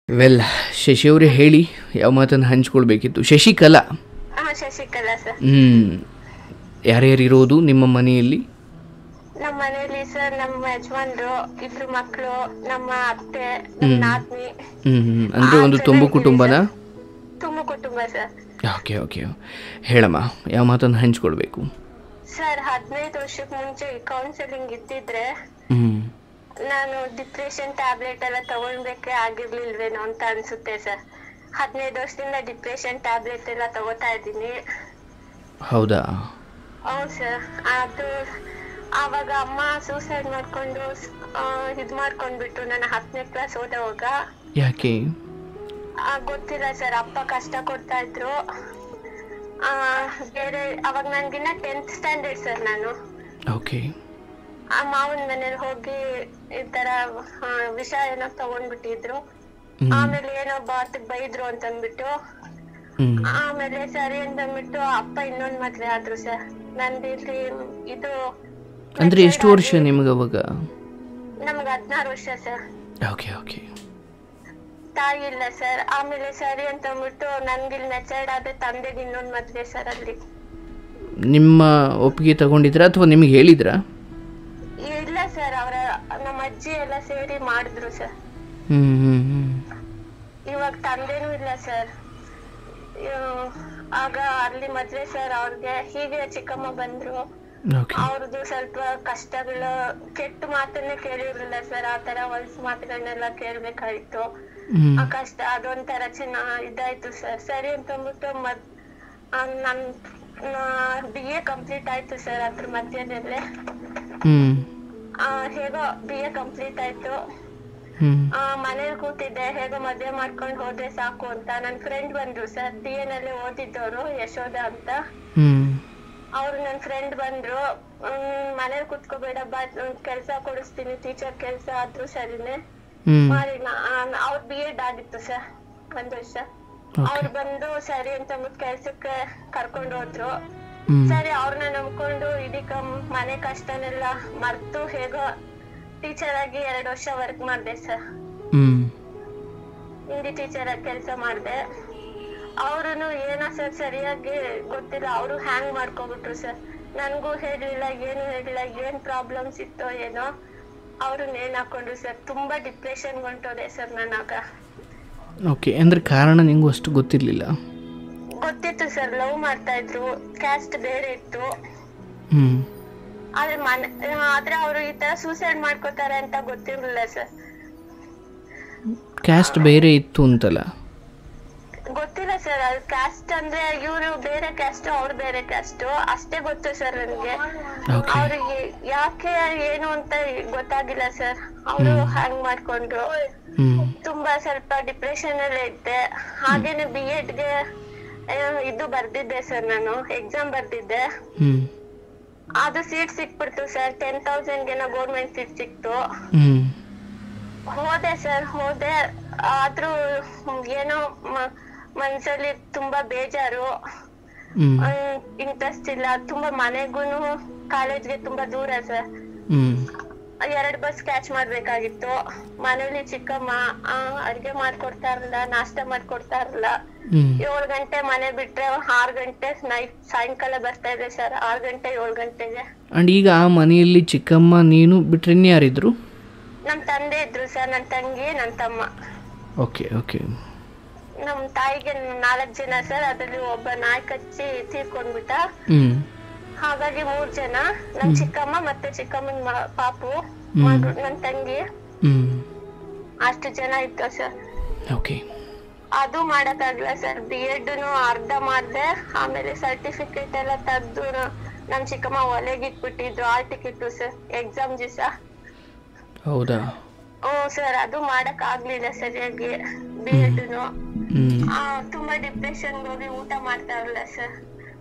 Well Shashi ಅವರೇ ಹೇಳಿ ಯಾವ ಮಾತನ್ನು ಹಂಚ್ಕೊಳ್ಬೇಕಿತ್ತು ಶಶಿಕಲಾ ಹಾ ಶಶಿಕಲಾ ಸರ್ ಹ್ಞೂ ಯಾರ್ಯಾರಿರೋದು ನಿಮ್ಮ ಮನೆಯಲ್ಲಿ ನಮ್ಮ ಮನೇಲಿ ಸರ್ ನಮ್ಮ ಯಜಮಾನ್ರು ಇಬ್ರು ಮಕ್ಳು ನಮ್ಮ ಅತ್ತೆ ನಮ್ಮ ನಾದ್ನಿ ಹ್ಞೂ ಹ್ಞೂ ಅಂದರೆ ಒಂದು ತುಂಬು ಕುಟುಂಬನಾ ತುಂಬ ಕುಟುಂಬ ಸರ್ ಓಕೆ ಓಕೆ ಹೇಳಮ್ಮ ಯಾವ ಮಾತನ್ನು ಹಂಚ್ಕೊಳ್ಬೇಕು ಸರ್ ಹದಿನೈದು ವರ್ಷಕ್ಕೆ ಮುಂಚೆ ಕೌನ್ಸಿಲಿಂಗ್ ಇದ್ದಿದ್ರೆ ಹ್ಞೂ ನಾನು ಡಿಪ್ರೆಷನ್ ಟ್ಯಾಬ್ಲೆಟ್ ಎಲ್ಲ ತಗೊಳ್ಬೇಕೆ ಆಗಿರ್ಲಿಲ್ವೇನೋ ಅಂತ ಅನ್ಸುತ್ತೆ ಸರ್ ಹದಿನೈದು ವರ್ಷದಿಂದ ಡಿಪ್ರೆಷನ್ ಟ್ಯಾಬ್ಲೆಟ್ ಎಲ್ಲ ತಗೋತಾ ಇದ್ದೀನಿ ಹೌದಾ ಹೌದು ಸರ್ ಅದು ಆವಾಗ ಅಮ್ಮ ಸೂಸೈಡ್ ಮಾಡ್ಕೊಂಡು ಆ, ಇದ್ ಮಾಡ್ಕೊಂಡ್ಬಿಟ್ಟು ನಾನು ಹತ್ತನೇ ಕ್ಲಾಸ್ ಓದೋವಾಗ ಯಾಕೆ ಆ, ಗೊತ್ತಿಲ್ಲ ಸರ್ ಅಪ್ಪ ಕಷ್ಟ ಕೊಡ್ತಾ ಇದ್ರು ಆ, ಬೇರೆ ಅವಾಗ ನನ್ಗಿನ್ನ ಟೆಂತ್ ಸ್ಟ್ಯಾಂಡರ್ಡ್ ಸರ್ ನಾನು ಓಕೆ ಆ ಮಾವನ್ ಮನೇಲಿ ಹೋಗಿ ಈ ತರ ಆ, ವಿಷ ಏನೋ ತಗೊಂಡ್ಬಿಟ್ಟಿದ್ರು ಹ್ಮ್. ಆಮೇಲೆ ಏನೋ ಬಾತ್ ಬೈದ್ರು ಅಂತ ಅಂದ್ಬಿಟ್ಟು ಹ್ಞೂ ಆಮೇಲೆ ಸರಿ ಅಂತ ಅಂದ್ಬಿಟ್ಟು ಅಪ್ಪ ಇನ್ನೊಂದ್ ಮದ್ವೆ ಆದ್ರು ಸರ್ ನಂದು ಇಲ್ಲಿ ಇದು ಅಂದರೆ ಎಷ್ಟು ವರ್ಷ ನಿಮ್ಗೆ ಅವಾಗ ನಮ್ಗೆ ಹದಿನಾರು ವರ್ಷ ಸರ್ ಓಕೆ ಓಕೆ ತಾಯಿ ಇಲ್ಲ ಸರ್ ಆಮೇಲೆ ಸರಿ ಅಂತ ಅಂದ್ಬಿಟ್ಟು ನನ್ಗೆ ಇಲ್ಲಿ ಮೆಚರ್ಡ್ ಆದ್ರೆ ತಂದೆಗೆ ಇನ್ನೊಂದ್ ಮದ್ವೆ ಸರ್ ಅಲ್ಲಿ ನಿಮ್ಮ ಒಪ್ಪಿಗೆ ತಗೊಂಡಿದ್ರಾ ಅಥವಾ ನಿಮಗೆ ಹೇಳಿದ್ರಾ ಇಲ್ಲ ಸರ್ ಅವರ ನಮ್ಮ ಅಜ್ಜಿ ಎಲ್ಲ ಸೇರಿ ಮಾಡಿದ್ರು ಸರ್ ಹ್ಞೂ ಹ್ಞೂ ಹ್ಞೂ ಇವಾಗ ತಂದೆನೂ ಇಲ್ಲ ಸರ್ ಆಗ ಅಲ್ಲಿ ಮದ್ವೆ ಸರ್ ಅವ್ರಿಗೆ ಹೀಗೆ ಚಿಕ್ಕಮ್ಮ ಬಂದ್ರು ಓಕೆ ಅವ್ರದ್ದು ಸ್ವಲ್ಪ ಕಷ್ಟಗಳು ಕೆಟ್ಟ ಮಾತನ್ನೇ ಕೇಳಿರ್ಲಿಲ್ಲ ಸರ್ ಆ ತರ ಹೊಲ್ಸ್ ಮಾತುಗಳನ್ನೆಲ್ಲ ಕೇಳ್ಬೇಕಾಯ್ತು ಹ್ಞೂ ಆ ಕಷ್ಟ ಅದೊಂಥರ ಚೆನ್ನ ಇದಾಯ್ತು ಸರ್ ಸರಿ ಅಂತ ಅಂದ್ಬಿಟ್ಟು ಮತ್ ಆ, ನನ್ ಬಿ ಎ ಕಂಪ್ಲೀಟ್ ಆಯ್ತು ಸರ್ ಅದ್ರ ಮಧ್ಯದಲ್ಲೇ ಹ್ಞೂ ಆ, ಹೇಗೋ ಬಿ ಎ ಕಂಪ್ಲೀಟ್ ಆಯ್ತು ಹ್ಞೂ ಆ, ಮನೇಲಿ ಕೂತಿದ್ದೆ ಹೇಗೋ ಮದ್ವೆ ಮಾಡ್ಕೊಂಡು ಹೋದ್ರೆ ಸಾಕು ಅಂತ ನನ್ ಫ್ರೆಂಡ್ ಬಂದ್ರು ಸರ್ ಡಿ ಎನ್ ಅಲ್ಲಿ ಓದಿದ್ದವರು ಯಶೋಧ ಅಂತ ಹ್ಞೂ ಅವ್ರು ನನ್ ಫ್ರೆಂಡ್ ಬಂದ್ರು ಹ್ಮ್, ಮನೇಲಿ ಕುತ್ಕೋಬೇಡ ಬಾ ಕೆಲ್ಸ ಕೊಡಿಸ್ತೀನಿ ಟೀಚರ್ ಕೆಲ್ಸ ಆದ್ರೂ ಸರಿನೇ ಹ್ಞೂ ಮಾಡಿಲ್ಲ ಅವ್ರ ಬಿ ಎಡ್ ಆಗಿತ್ತು ಸರ್ ಒಂದ್ ವರ್ಷ ಅವ್ರು ಬಂದು ಸರಿ ಅಂತ ಅಂದ್ಬಿಟ್ಟು ಕೆಲ್ಸಕ್ಕೆ ಕರ್ಕೊಂಡು ಹೋದ್ರು ಹ್ಞೂ ಸರಿ ಅವ್ರನ್ನ ನಂಬ್ಕೊಂಡು ಇಡೀ ಕಮ್ ಮನೆ ಕಷ್ಟನೆಲ್ಲ ಮರ್ತು ಹೇಗೋ ಟೀಚರ್ ಆಗಿ ಎರಡ್ ವರ್ಷ ವರ್ಕ್ ಮಾಡ್ದೆ ಸರ್ ಹ್ಞೂ ಹಿಂದಿ ಟೀಚರ್ ಆಗಿ ಕೆಲಸ ಮಾಡ್ದೆ ಅವ್ರುನು ಏನೋ ಸರ್ ಸರಿಯಾಗಿ ಗೊತ್ತಿಲ್ಲ ಅವರು ಹ್ಯಾಂಗ್ ಮಾಡ್ಕೊಬಿಟ್ರು ಸರ್ ನನ್ಗೂ ಹೇಳಿಲ್ಲ ಏನು ಹೇಳಿಲ್ಲ ಏನ್ ಪ್ರಾಬ್ಲಮ್ಸ್ ಇತ್ತೋ ಏನೋ ಅವ್ರು ನೇಣ್ ಹಾಕೊಂಡ್ರು ಸರ್ ತುಂಬಾ ಡಿಪ್ರೆಷನ್ ಹೊಂಟೋದೆ ಸರ್ ನಾನಾಗ ಓಕೆ ಅಂದರೆ ಕಾರಣ ನಿಂಗೂ ಅಷ್ಟು ಗೊತ್ತಿರಲಿಲ್ಲ ಗೊತ್ತಿತ್ತು ಸರ್ ಲವ್ ಮಾಡ್ತಾ ಇದ್ರು ಕ್ಯಾಸ್ಟ್ ಬೇರೆ ಇತ್ತು ಹ್ಞೂ ಆದ್ರೆ ಮನೆ ಆದ್ರೆ ಅವ್ರು ಈ ತರ ಸೂಸೈಡ್ ಮಾಡ್ಕೋತಾರೆ ಅಂತ ಗೊತ್ತಿರ್ಲಿಲ್ಲ ಸರ್ ಕ್ಯಾಸ್ಟ್ ಬೇರೆ ಇತ್ತು ಅಂತಲ್ಲ ಗೊತ್ತಿಲ್ಲ ಸರ್ ಅದು ಕ್ಯಾಸ್ಟ್ ಅಂದ್ರೆ ಇವ್ರು ಬೇರೆ ಕ್ಯಾಸ್ಟ್ ಅವ್ರು ಬೇರೆ ಕ್ಯಾಸ್ಟ್ ಅಷ್ಟೇ ಗೊತ್ತು ಸರ್ ನನಗೆ ಓಕೆ ಅವ್ರಿಗೆ ಯಾಕೆ ಏನು ಅಂತ ಗೊತ್ತಾಗಿಲ್ಲ ಸರ್ ಅವರು ಹ್ಯಾಂಗ್ ಮಾಡ್ಕೊಂಡ್ರು ಹ್ಞೂ ತುಂಬಾ ಸ್ವಲ್ಪ ಡಿಪ್ರೆಷನ್ ಅಲ್ಲೇ ಇದ್ದೆ ಹಾಗೇನೆ ಬಿ ಗೆ ಇದು ಬರ್ದಿದ್ದೆ ಸರ್ ನಾನು ಎಕ್ಸಾಮ್ ಬರ್ದಿದ್ದೆ ಹ್ಞೂ ಅದು ಸೀಟ್ ಸಿಕ್ಬಿಡ್ತು ಸರ್ ಟೆನ್ ತೌಸಂಡ್ ಏನೋ ಗೌರ್ಮೆಂಟ್ ಸೀಟ್ ಸಿಕ್ತು ಹ್ಞೂ ಹೋದೆ ಸರ್ ಹೋದೆ ಆದ್ರೂ ಏನೋ ಮ- ಮನ್ಸಲ್ಲಿ ತುಂಬಾ ಬೇಜಾರು ಹ್ಞೂ ಇಂಟ್ರೆಸ್ಟ್ ಇಲ್ಲ ತುಂಬಾ ಮನೆಗೂನು ಕಾಲೇಜ್ಗೆ ತುಂಬಾ ದೂರ ಸರ್ ಹ್ಞೂ ಎರಡ್ ಬಸ್ ಕ್ಯಾಚ್ ಮಾಡ್ಬೇಕಾಗಿತ್ತು ಮನೇಲಿ ಚಿಕ್ಕಮ್ಮ ಆ, ಅಡ್ಗೆ ಮಾಡ್ಕೊಡ್ತಾ ಇರಲಿಲ್ಲ ನಾಷ್ಟ ಮಾಡ್ಕೊಡ್ತಾ ಇರಲಿಲ್ಲ ಹ್ಞೂ ಏಳು ಗಂಟೆ ಮನೆ ಬಿಟ್ರೆ ಆರ್ ಗಂಟೆ ನೈಟ್ ಸಾಯಂಕಾಲ ಬರ್ತಾ ಇದೆ ಸರ್ ಆರ್ ಗಂಟೆ ಏಳು ಗಂಟೆಗೆ ಆ್ಯಂಡ್ ಈಗ ಆ ಮನೆಯಲ್ಲಿ ಚಿಕ್ಕಮ್ಮ ನೀನು ಬಿಟ್ಟರೆ ಇನ್ಯಾರಿದ್ರು ನಮ್ ತಂದೆ ಇದ್ರು ಸರ್ ನನ್ ತಂಗಿ ನನ್ ತಮ್ಮ ಓಕೆ ಓಕೆ ನಮ್ ತಾಯಿಗೆ ನಾಲ್ಕ್ ಜನ ಸರ್ ಅದ್ರಲ್ಲಿ ಒಬ್ಬ ನಾಯಿ ಕಚ್ಚಿ ತೀರ್ಕೊಂಡ್ಬಿಟ್ಟ ಹ್ಞೂ ಹಾಗಾಗಿ ಮೂರ್ ಜನ ನನ್ ಚಿಕ್ಕಮ್ಮ ಮತ್ತೆ ಚಿಕ್ಕಮ್ಮನ್ ಮ- ಪಾಪು ಮಗು ನನ್ ತಂಗಿ ಹ್ಞೂ ಅಷ್ಟು ಜನ ಇತ್ತು ಸರ್ ಓಕೆ ಅದು ಮಾಡಕ್ಕಾಗ್ಲಿಲ್ಲ ಸರ್ ಬಿ ಎಡ್ ಅರ್ಧ ಮಾಡ್ದೆ ಆಮೇಲೆ ಸರ್ಟಿಫಿಕೇಟ್ ಎಲ್ಲ ತೆಗ್ದು ನಮ್ ಚಿಕ್ಕಮ್ಮ ಒಲೆಗೆ ಇಟ್ಬಿಟ್ಟಿದ್ರು ಆಲ್ ಟಿಕೆಟ್ ಸರ್ ಎಕ್ಸಾಮ್ ದಿವಸ ಹೌದಾ ಹ್ಮ್ ಸರ್ ಅದು ಮಾಡಕ್ ಆಗ್ಲಿಲ್ಲ ಸರಿಯಾಗಿ ಬಿ ಎಡ್ ಹ್ಞೂ ತುಂಬಾ ಡಿಪ್ರೆಷನ್ ಹೋಗಿ ಊಟ ಮಾಡ್ತಾ ಇರಲಿಲ್ಲ ಸರ್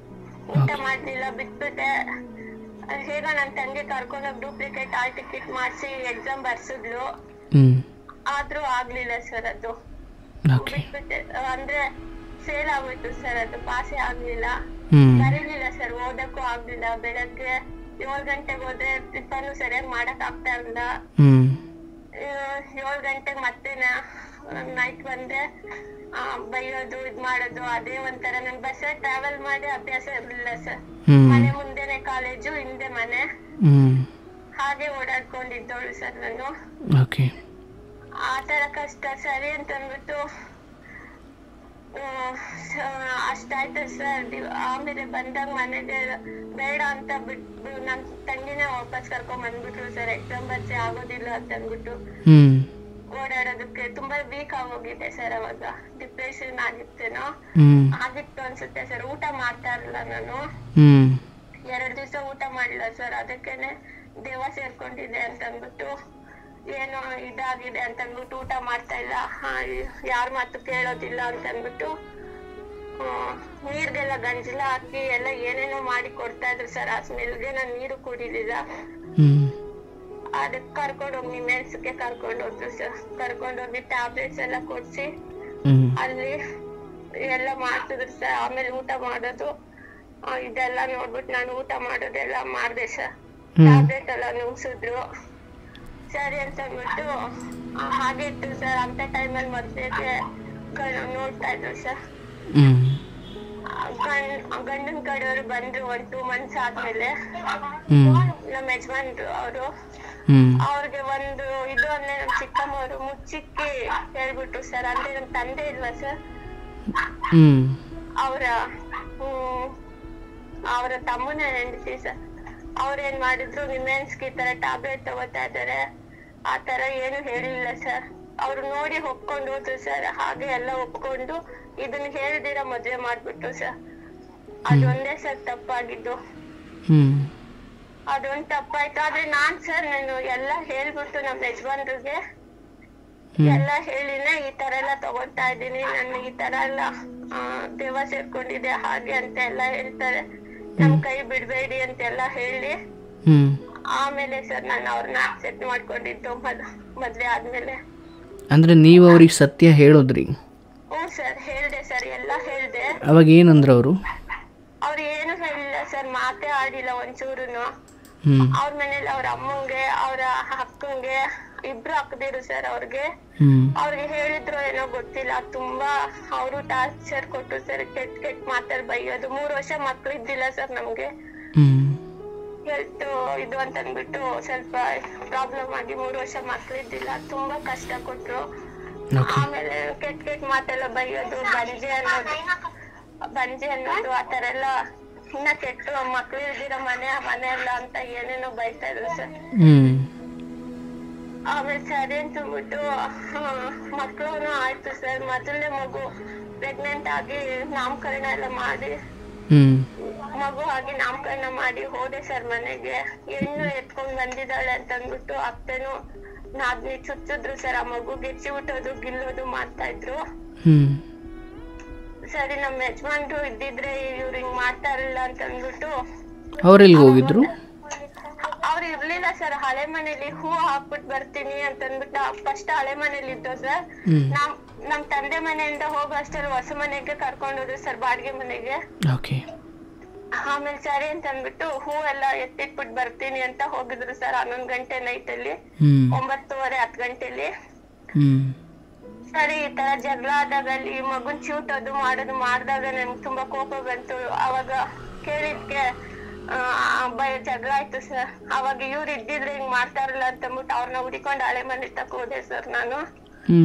ಊಟ ಮಾಡ್ಲಿಲ್ಲ ಬಿಟ್ಬಿಟ್ಟೆ ಅಹ್ ಹೇಗೋ ನನ್ ತಂಗಿ ಕರ್ಕೊಂಡೋಗಿ ಡೂಪ್ಲಿಕೇಟ್ ಆಲ್ ಟಿಕೆಟ್ ಮಾಡಿಸಿ ಎಕ್ಸಾಮ್ ಬರ್ಸಿದ್ಲು ಹ್ಞೂ ಆದ್ರೂ ಆಗ್ಲಿಲ್ಲ ಸರ್ ಅದು ಓಕೆ ಬಿಟ್ಬಿಟ್ಟೆ ಅಹ್ ಅಂದ್ರೆ ಫೇಲ್ ಆಗ್ಬಿಟ್ಟು ಸರ್ ಅದು ಪಾಸೇ ಆಗ್ಲಿಲ್ಲ ಹ್ಞೂ ಬರೀಲಿಲ್ಲ ಸರ್ ಓದಕ್ಕೂ ಆಗ್ಲಿಲ್ಲ ಬೆಳಗ್ಗೆ ಏಳ್ ಗಂಟೆಗೆ ಹೋದ್ರೆ ಟಿಫನ್ ಸರಿಯಾಗಿ ಮಾಡಕ್ ಆಗ್ತಾ ಇರಲಿಲ್ಲ ಹ್ಞೂ ಏಳ್ ಗಂಟೆಗೆ ಮತ್ತೆ ನಾ ನೈಟ್ ಬಂದೆ ಆ, ಬೈಯೋದು ಇದ್ ಮಾಡೋದು ಅದೇ ಒಂಥರ ನನ್ ಬಸ್ ಟ್ರಾವೆಲ್ ಮಾಡಿ ಅಭ್ಯಾಸ ಇರ್ಲಿಲ್ಲ ಸರ್ ಹ್ಞೂ ಮನೆ ಮುಂದೆನೆ ಕಾಲೇಜು ಹಿಂದೆ ಮನೆ ಹ್ಞೂ ಹಾಗೆ ಓಡಾಡ್ಕೊಂಡಿದ್ದವಳು ಸರ್ ನಾನು ಓಕೆ ಆ ತರ ಕಷ್ಟ ಸರಿ ಅಂತ ಅಂದ್ಬಿಟ್ಟು ಆ, ಸ- ಅಷ್ಟಾಯ್ತು ಸರ್ ದಿವ್- ಆಮೇಲೆ ಬಂದಾಗ ಮನೆಗೆ ಬೇಡ ಅಂತ ಬಿಟ್ಟು ನನ್ ತಂಗಿನೇ ವಾಪಸ್ ಕರ್ಕೊಂಡ್ ಬಂದ್ಬಿಟ್ರು ಸರ್ ಎಕ್ಸಾಮ್ ಬರ್ಸಿ ಆಗೋದಿಲ್ಲ ಅಂತ ಅಂದ್ಬಿಟ್ಟು ಹ್ಞೂ ಓಡಾಡೋದಕ್ಕೆ ತುಂಬಾ ವೀಕ್ ಆಗೋಗಿದೆ ಸರ್ ಅವಾಗ ಡಿಪ್ರೆಷನ್ ಆಗಿತ್ತೇನೋ ಹ್ಞೂ ಆಗಿತ್ತು ಅನ್ಸುತ್ತೆ ಸರ್ ಊಟ ಮಾಡ್ತಾ ಇರಲಿಲ್ಲ ನಾನು ಹ್ಞೂ ಎರಡ್ ದಿವಸ ಊಟ ಮಾಡಿಲ್ಲ ಸರ್ ಅದಕ್ಕೇನೆ ದೇವ ಸೇರ್ಕೊಂಡಿದೆ ಅಂತ ಅಂದ್ಬಿಟ್ಟು ಏನೋ ಇದಾಗಿದೆ ಅಂತ ಅಂದ್ಬಿಟ್ಟು ಊಟ ಮಾಡ್ತಾ ಇಲ್ಲ ಯಾರ ಮಾತು ಕೇಳೋದಿಲ್ಲ ಅಂತ ಅಂದ್ಬಿಟ್ಟು ಆ, ನೀರ್ಗೆಲ್ಲ ಗಂಜಲ ಹಾಕಿ ಎಲ್ಲ ಏನೇನೋ ಮಾಡಿ ಕೊಡ್ತಾ ಇದ್ರು ಸರ್ ಆ ಸ್ಮೆಲ್ಗೆ ನಾನು ನೀರು ಕುಡಿಲಿಲ್ಲ ಹ್ಞೂ ಅದಕ್ಕೆ ಕರ್ಕೊಂಡು ಹೋಗಿ ನಿಮೆನ್ಸ್ಗೆ ಕರ್ಕೊಂಡು ಹೋದ್ರು ಸರ್ ಕರ್ಕೊಂಡು ಹೋಗಿ ಟ್ಯಾಬ್ಲೆಟ್ಸ್ ಎಲ್ಲ ಕೊಡ್ಸಿ ಹ್ಞೂ ಅಲ್ಲಿ ಎಲ್ಲ ಮಾಡ್ತಿದ್ರು ಸರ್ ಆಮೇಲೆ ಊಟ ಮಾಡೋದು ಆ, ಇದೆಲ್ಲ ನೋಡ್ಬಿಟ್ಟು ನಾನು ಊಟ ಮಾಡೋದೆಲ್ಲ ಮಾಡ್ದೆ ಸರ್ ಹ್ಞೂ ಟ್ಯಾಬ್ಲೆಟ್ ಎಲ್ಲ ನುಂಗ್ಸಿದ್ರು ಸರಿ ಅಂತ ಅಂದ್ಬಿಟ್ಟು ಆ, ಹಾಗೆ ಇತ್ತು ಸರ್ ಅಂತ ಟೈಮಲ್ಲಿ ಮದ್ವೆಗೆ ಗ- ನೋಡ್ತಾ ಇದ್ರು ಸರ್ ಹ್ಞೂ ಗಂಡನ ಕಡೆಯವರು ಬಂದ್ರು ಒಂದ್ ಟೂ ಮಂತ್ಸ್ ಆದ್ಮೇಲೆ ಹ್ಞೂ ನಮ್ಮ ಯಜಮಾನ್ರು ಅವರು ಹ್ಞೂ ಅವ್ರಿಗೆ ಒಂದು ಇದು ಅಂದ್ರೆ ನಮ್ ಚಿಕ್ಕಮ್ಮವರು ಮುಚ್ಚಿಕ್ಕಿ ಹೇಳ್ಬಿಟ್ರು ಸರ್ ಅಂದ್ರೆ ನಮ್ ತಂದೆ ಇಲ್ವಾ ಸರ್ ಹ್ಞೂ ಅವರ ಅವರ ತಮ್ಮನ ಹೆಂಡತಿ ಸರ್ ಅವ್ರೇನ್ ಮಾಡಿದ್ರು ನಿಮ್ಮೆನ್ಸ್ಗೆ ಈ ತರ ಟ್ಯಾಬ್ಲೆಟ್ ತಗೋತಾ ಇದಾರೆ ಆ ತರ ಏನು ಹೇಳಿಲ್ಲ ಸರ್ ಅವ್ರು ನೋಡಿ ಒಪ್ಕೊಂಡು ಹೋದ್ರು ಸರ್ ಹಾಗೆ ಎಲ್ಲ ಒಪ್ಕೊಂಡು ಇದನ್ನ ಹೇಳ್ದಿರ ಮದ್ವೆ ಮಾಡ್ಬಿಟ್ಟು ಸರ್ ಅದೊಂದೇ ಸರ್ ತಪ್ಪಾಗಿದ್ದು ಹ್ಞೂ ಅದೊಂದ್ ತಪ್ಪಾಯ್ತು ಆದ್ರೆ ನಾನ್ ಸರ್ ನಾನು ಎಲ್ಲ ಹೇಳ್ಬಿಟ್ಟು ನಮ್ ಯಜಮಾನ್ರಿಗೆ ಹ್ಞೂ ಎಲ್ಲ ಹೇಳಿನೇ ಈ ತರ ಎಲ್ಲ ತಗೊಳ್ತಾ ಇದ್ದೀನಿ ನಾನು ಈ ತರ ಎಲ್ಲ ಆ, ದೆವ್ವ ಸೇರ್ಕೊಂಡಿದೆ ಹಾಗೆ ಅಂತ ಎಲ್ಲ ಹೇಳ್ತಾರೆ ನಮ್ ಕೈ ಬಿಡ್ಬೇಡಿ ಅಂತೆಲ್ಲ ಹೇಳಿ ಹ್ಞೂ ಆಮೇಲೆ ಸರ್ ನಾನು ಅವ್ರನ್ನ ಅಕ್ಸೆಪ್ಟ್ ಮಾಡ್ಕೊಂಡಿದ್ದು ಮದ್ ಮದ್ವೆ ಆದ್ಮೇಲೆ ಅಂದರೆ ನೀವು ಅವ್ರಿಗೆ ಸತ್ಯ ಹೇಳಿದ್ರಿ ಹ್ಞೂ ಸರ್ ಹೇಳ್ದೆ ಸರ್ ಎಲ್ಲ ಹೇಳ್ದೆ ಅವಾಗ ಏನಂದ್ರು ಅವರು ಅವ್ರು ಏನು ಹೇಳಿಲ್ಲ ಸರ್ ಮಾತೇ ಆಡಿಲ್ಲ ಒಂಚೂರುನು ಹ್ಞೂ ಅವ್ರ ಮನೇಲಿ ಅವ್ರ ಅಮ್ಮಂಗೆ ಅವ್ರ ಅಕ್ಕಂಗೆ ಇಬ್ರು ಅಕ್ಕದಿರು ಸರ್ ಅವ್ರಿಗೆ ಹ್ಞೂ ಅವ್ರಿಗೆ ಹೇಳಿದ್ರು ಏನೋ ಗೊತ್ತಿಲ್ಲ ತುಂಬಾ ಅವರು ಟಾರ್ಚರ್ ಕೊಟ್ಟು ಸರ್ ಕೆಟ್ಟ ಕೆಟ್ಟ ಮಾತಲ್ಲಿ ಬೈಯೋದು ಮೂರ್ ವರ್ಷ ಮಕ್ಳು ಇದ್ದಿಲ್ಲ ಸರ್ ನಮ್ಗೆ ಹ್ಞೂ ಹೆಲ್ತ್ ಇದು ಅಂತ ಅಂದ್ಬಿಟ್ಟು ಸ್ವಲ್ಪ ಪ್ರಾಬ್ಲಮ್ ಆಗಿ ಮೂರ್ ವರ್ಷ ಮಕ್ಳು ಇದ್ದಿಲ್ಲ ತುಂಬಾ ಕಷ್ಟ ಕೊಟ್ರು ಓಕೆ ಆಮೇಲೆ ಕೆಟ್ಟ ಕೆಟ್ಟ ಮಾತೆಲ್ಲ ಬೈಯೋದು ಬಂಜೆ ಅನ್ನೋದು ಬಂಜೆ ಅನ್ನೋದು ಆತರ ಎಲ್ಲ ಇನ್ನ ಕೆಟ್ಟು ಮಕ್ಳು ಇಲ್ದಿರೋ ಮನೆ ಆ ಮನೆ ಎಲ್ಲ ಅಂತ ಏನೇನೋ ಬೈತಾ ಇದ್ರು ಸರ್ ಹ್ಞೂ ಆಮೇಲೆ ಸರಿ ಅಂತ ಅಂದ್ಬಿಟ್ಟು ಮಕ್ಕಳು ಆಯ್ತು ಸರ್ ಮೊದಲನೇ ಮಗು ಪ್ರೆಗ್ನೆಂಟ್ ಆಗಿ ನಾಮಕರಣ ಎಲ್ಲ ಮಾಡಿ ಹ್ಞೂ ಮಗು ಆಗಿ ನಾಮಕರಣ ಮಾಡಿ ಹೋದೆ ಸರ್ ಮನೆಗೆ ಹೆಣ್ಣು ಎತ್ಕೊಂಡ್ ಬಂದಿದ್ದಾಳೆ ಅಂತ ಅಂದ್ಬಿಟ್ಟು ಅತ್ತೆನು ನಾದ್ನಿ ಚುಚ್ಚಿದ್ರು ಸರ್ ಆ ಮಗು ಗೆಚ್ಚಿ ಬಿಟ್ಟೋದು ಗಿಲ್ಲೋದು ಮಾಡ್ತಾ ಇದ್ರು ಹ್ಞೂ ಸರಿ ನಮ್ಮ ಯಜಮಾನ್ರು ಇದ್ದಿದ್ರೆ ಇವ್ರು ಹಿಂಗ್ ಮಾಡ್ತಾ ಇರಲಿಲ್ಲ ಅಂತ ಅಂದ್ಬಿಟ್ಟು ಅವರೆಲ್ಲಿಗೆ ಹೋಗಿದ್ರು ಅವ್ರು ಇರ್ಲಿಲ್ಲ ಸರ್ ಹಳೆ ಮನೇಲಿ ಹೂ ಹಾಕ್ಬಿಟ್ ಬರ್ತೀನಿ ಅಂತ ಅಂದ್ಬಿಟ್ಟು ಫಸ್ಟ್ ಹಳೆ ಮನೇಲಿ ಇದ್ದು ಸರ್ ಹ್ಞೂ ನಮ್ ನಮ್ ತಂದೆ ಮನೆಯಿಂದ ಹೋಗೋ ಅಷ್ಟರಲ್ಲಿ ಹೊಸ ಮನೆಗೆ ಕರ್ಕೊಂಡು ಹೋದ್ರು ಸರ್ ಬಾಡಿಗೆ ಮನೆಗೆ ಓಕೆ ಆಮೇಲೆ ಸರಿ ಅಂತ ಅಂದ್ಬಿಟ್ಟು ಹೂ ಎಲ್ಲ ಎತ್ತಿಟ್ಬಿಟ್ಟು ಬರ್ತೀನಿ ಅಂತ ಹೋಗಿದ್ರು ಸರ್ ಹನ್ನೊಂದ್ ಗಂಟೆ ನೈಟ್ ಅಲ್ಲಿ ಹ್ಞೂ ಒಂಬತ್ತುವರೆ ಹತ್ತು ಗಂಟೆಲಿ ಹ್ಞೂ ಸರಿ ಈ ತರ ಜಗಳ ಆದಾಗ ಅಲ್ಲಿ ಮಗುನ್ ಚೂಟೋದು ಮಾಡೋದು ಮಾಡಿದಾಗ ನನ್ಗೆ ತುಂಬಾ ಕೋಪ ಬಂತು ಅವಾಗ ಕೇಳಿದ್ಕೆ ಆ, ಬೈ ಜಗಳ ಆಯ್ತು ಸರ್ ಅವಾಗ ಇವ್ರು ಇದ್ದಿದ್ರೆ ಹಿಂಗ್ ಮಾಡ್ತಾರಲ್ಲ ಅಂತ ಅಂದ್ಬಿಟ್ಟು ಅವ್ರನ್ನ ಹುಡಿಕೊಂಡು ಹಳೆ ಮನೆ ತಕ ಹೋದೆ ಸರ್ ನಾನು ಹ್ಞೂ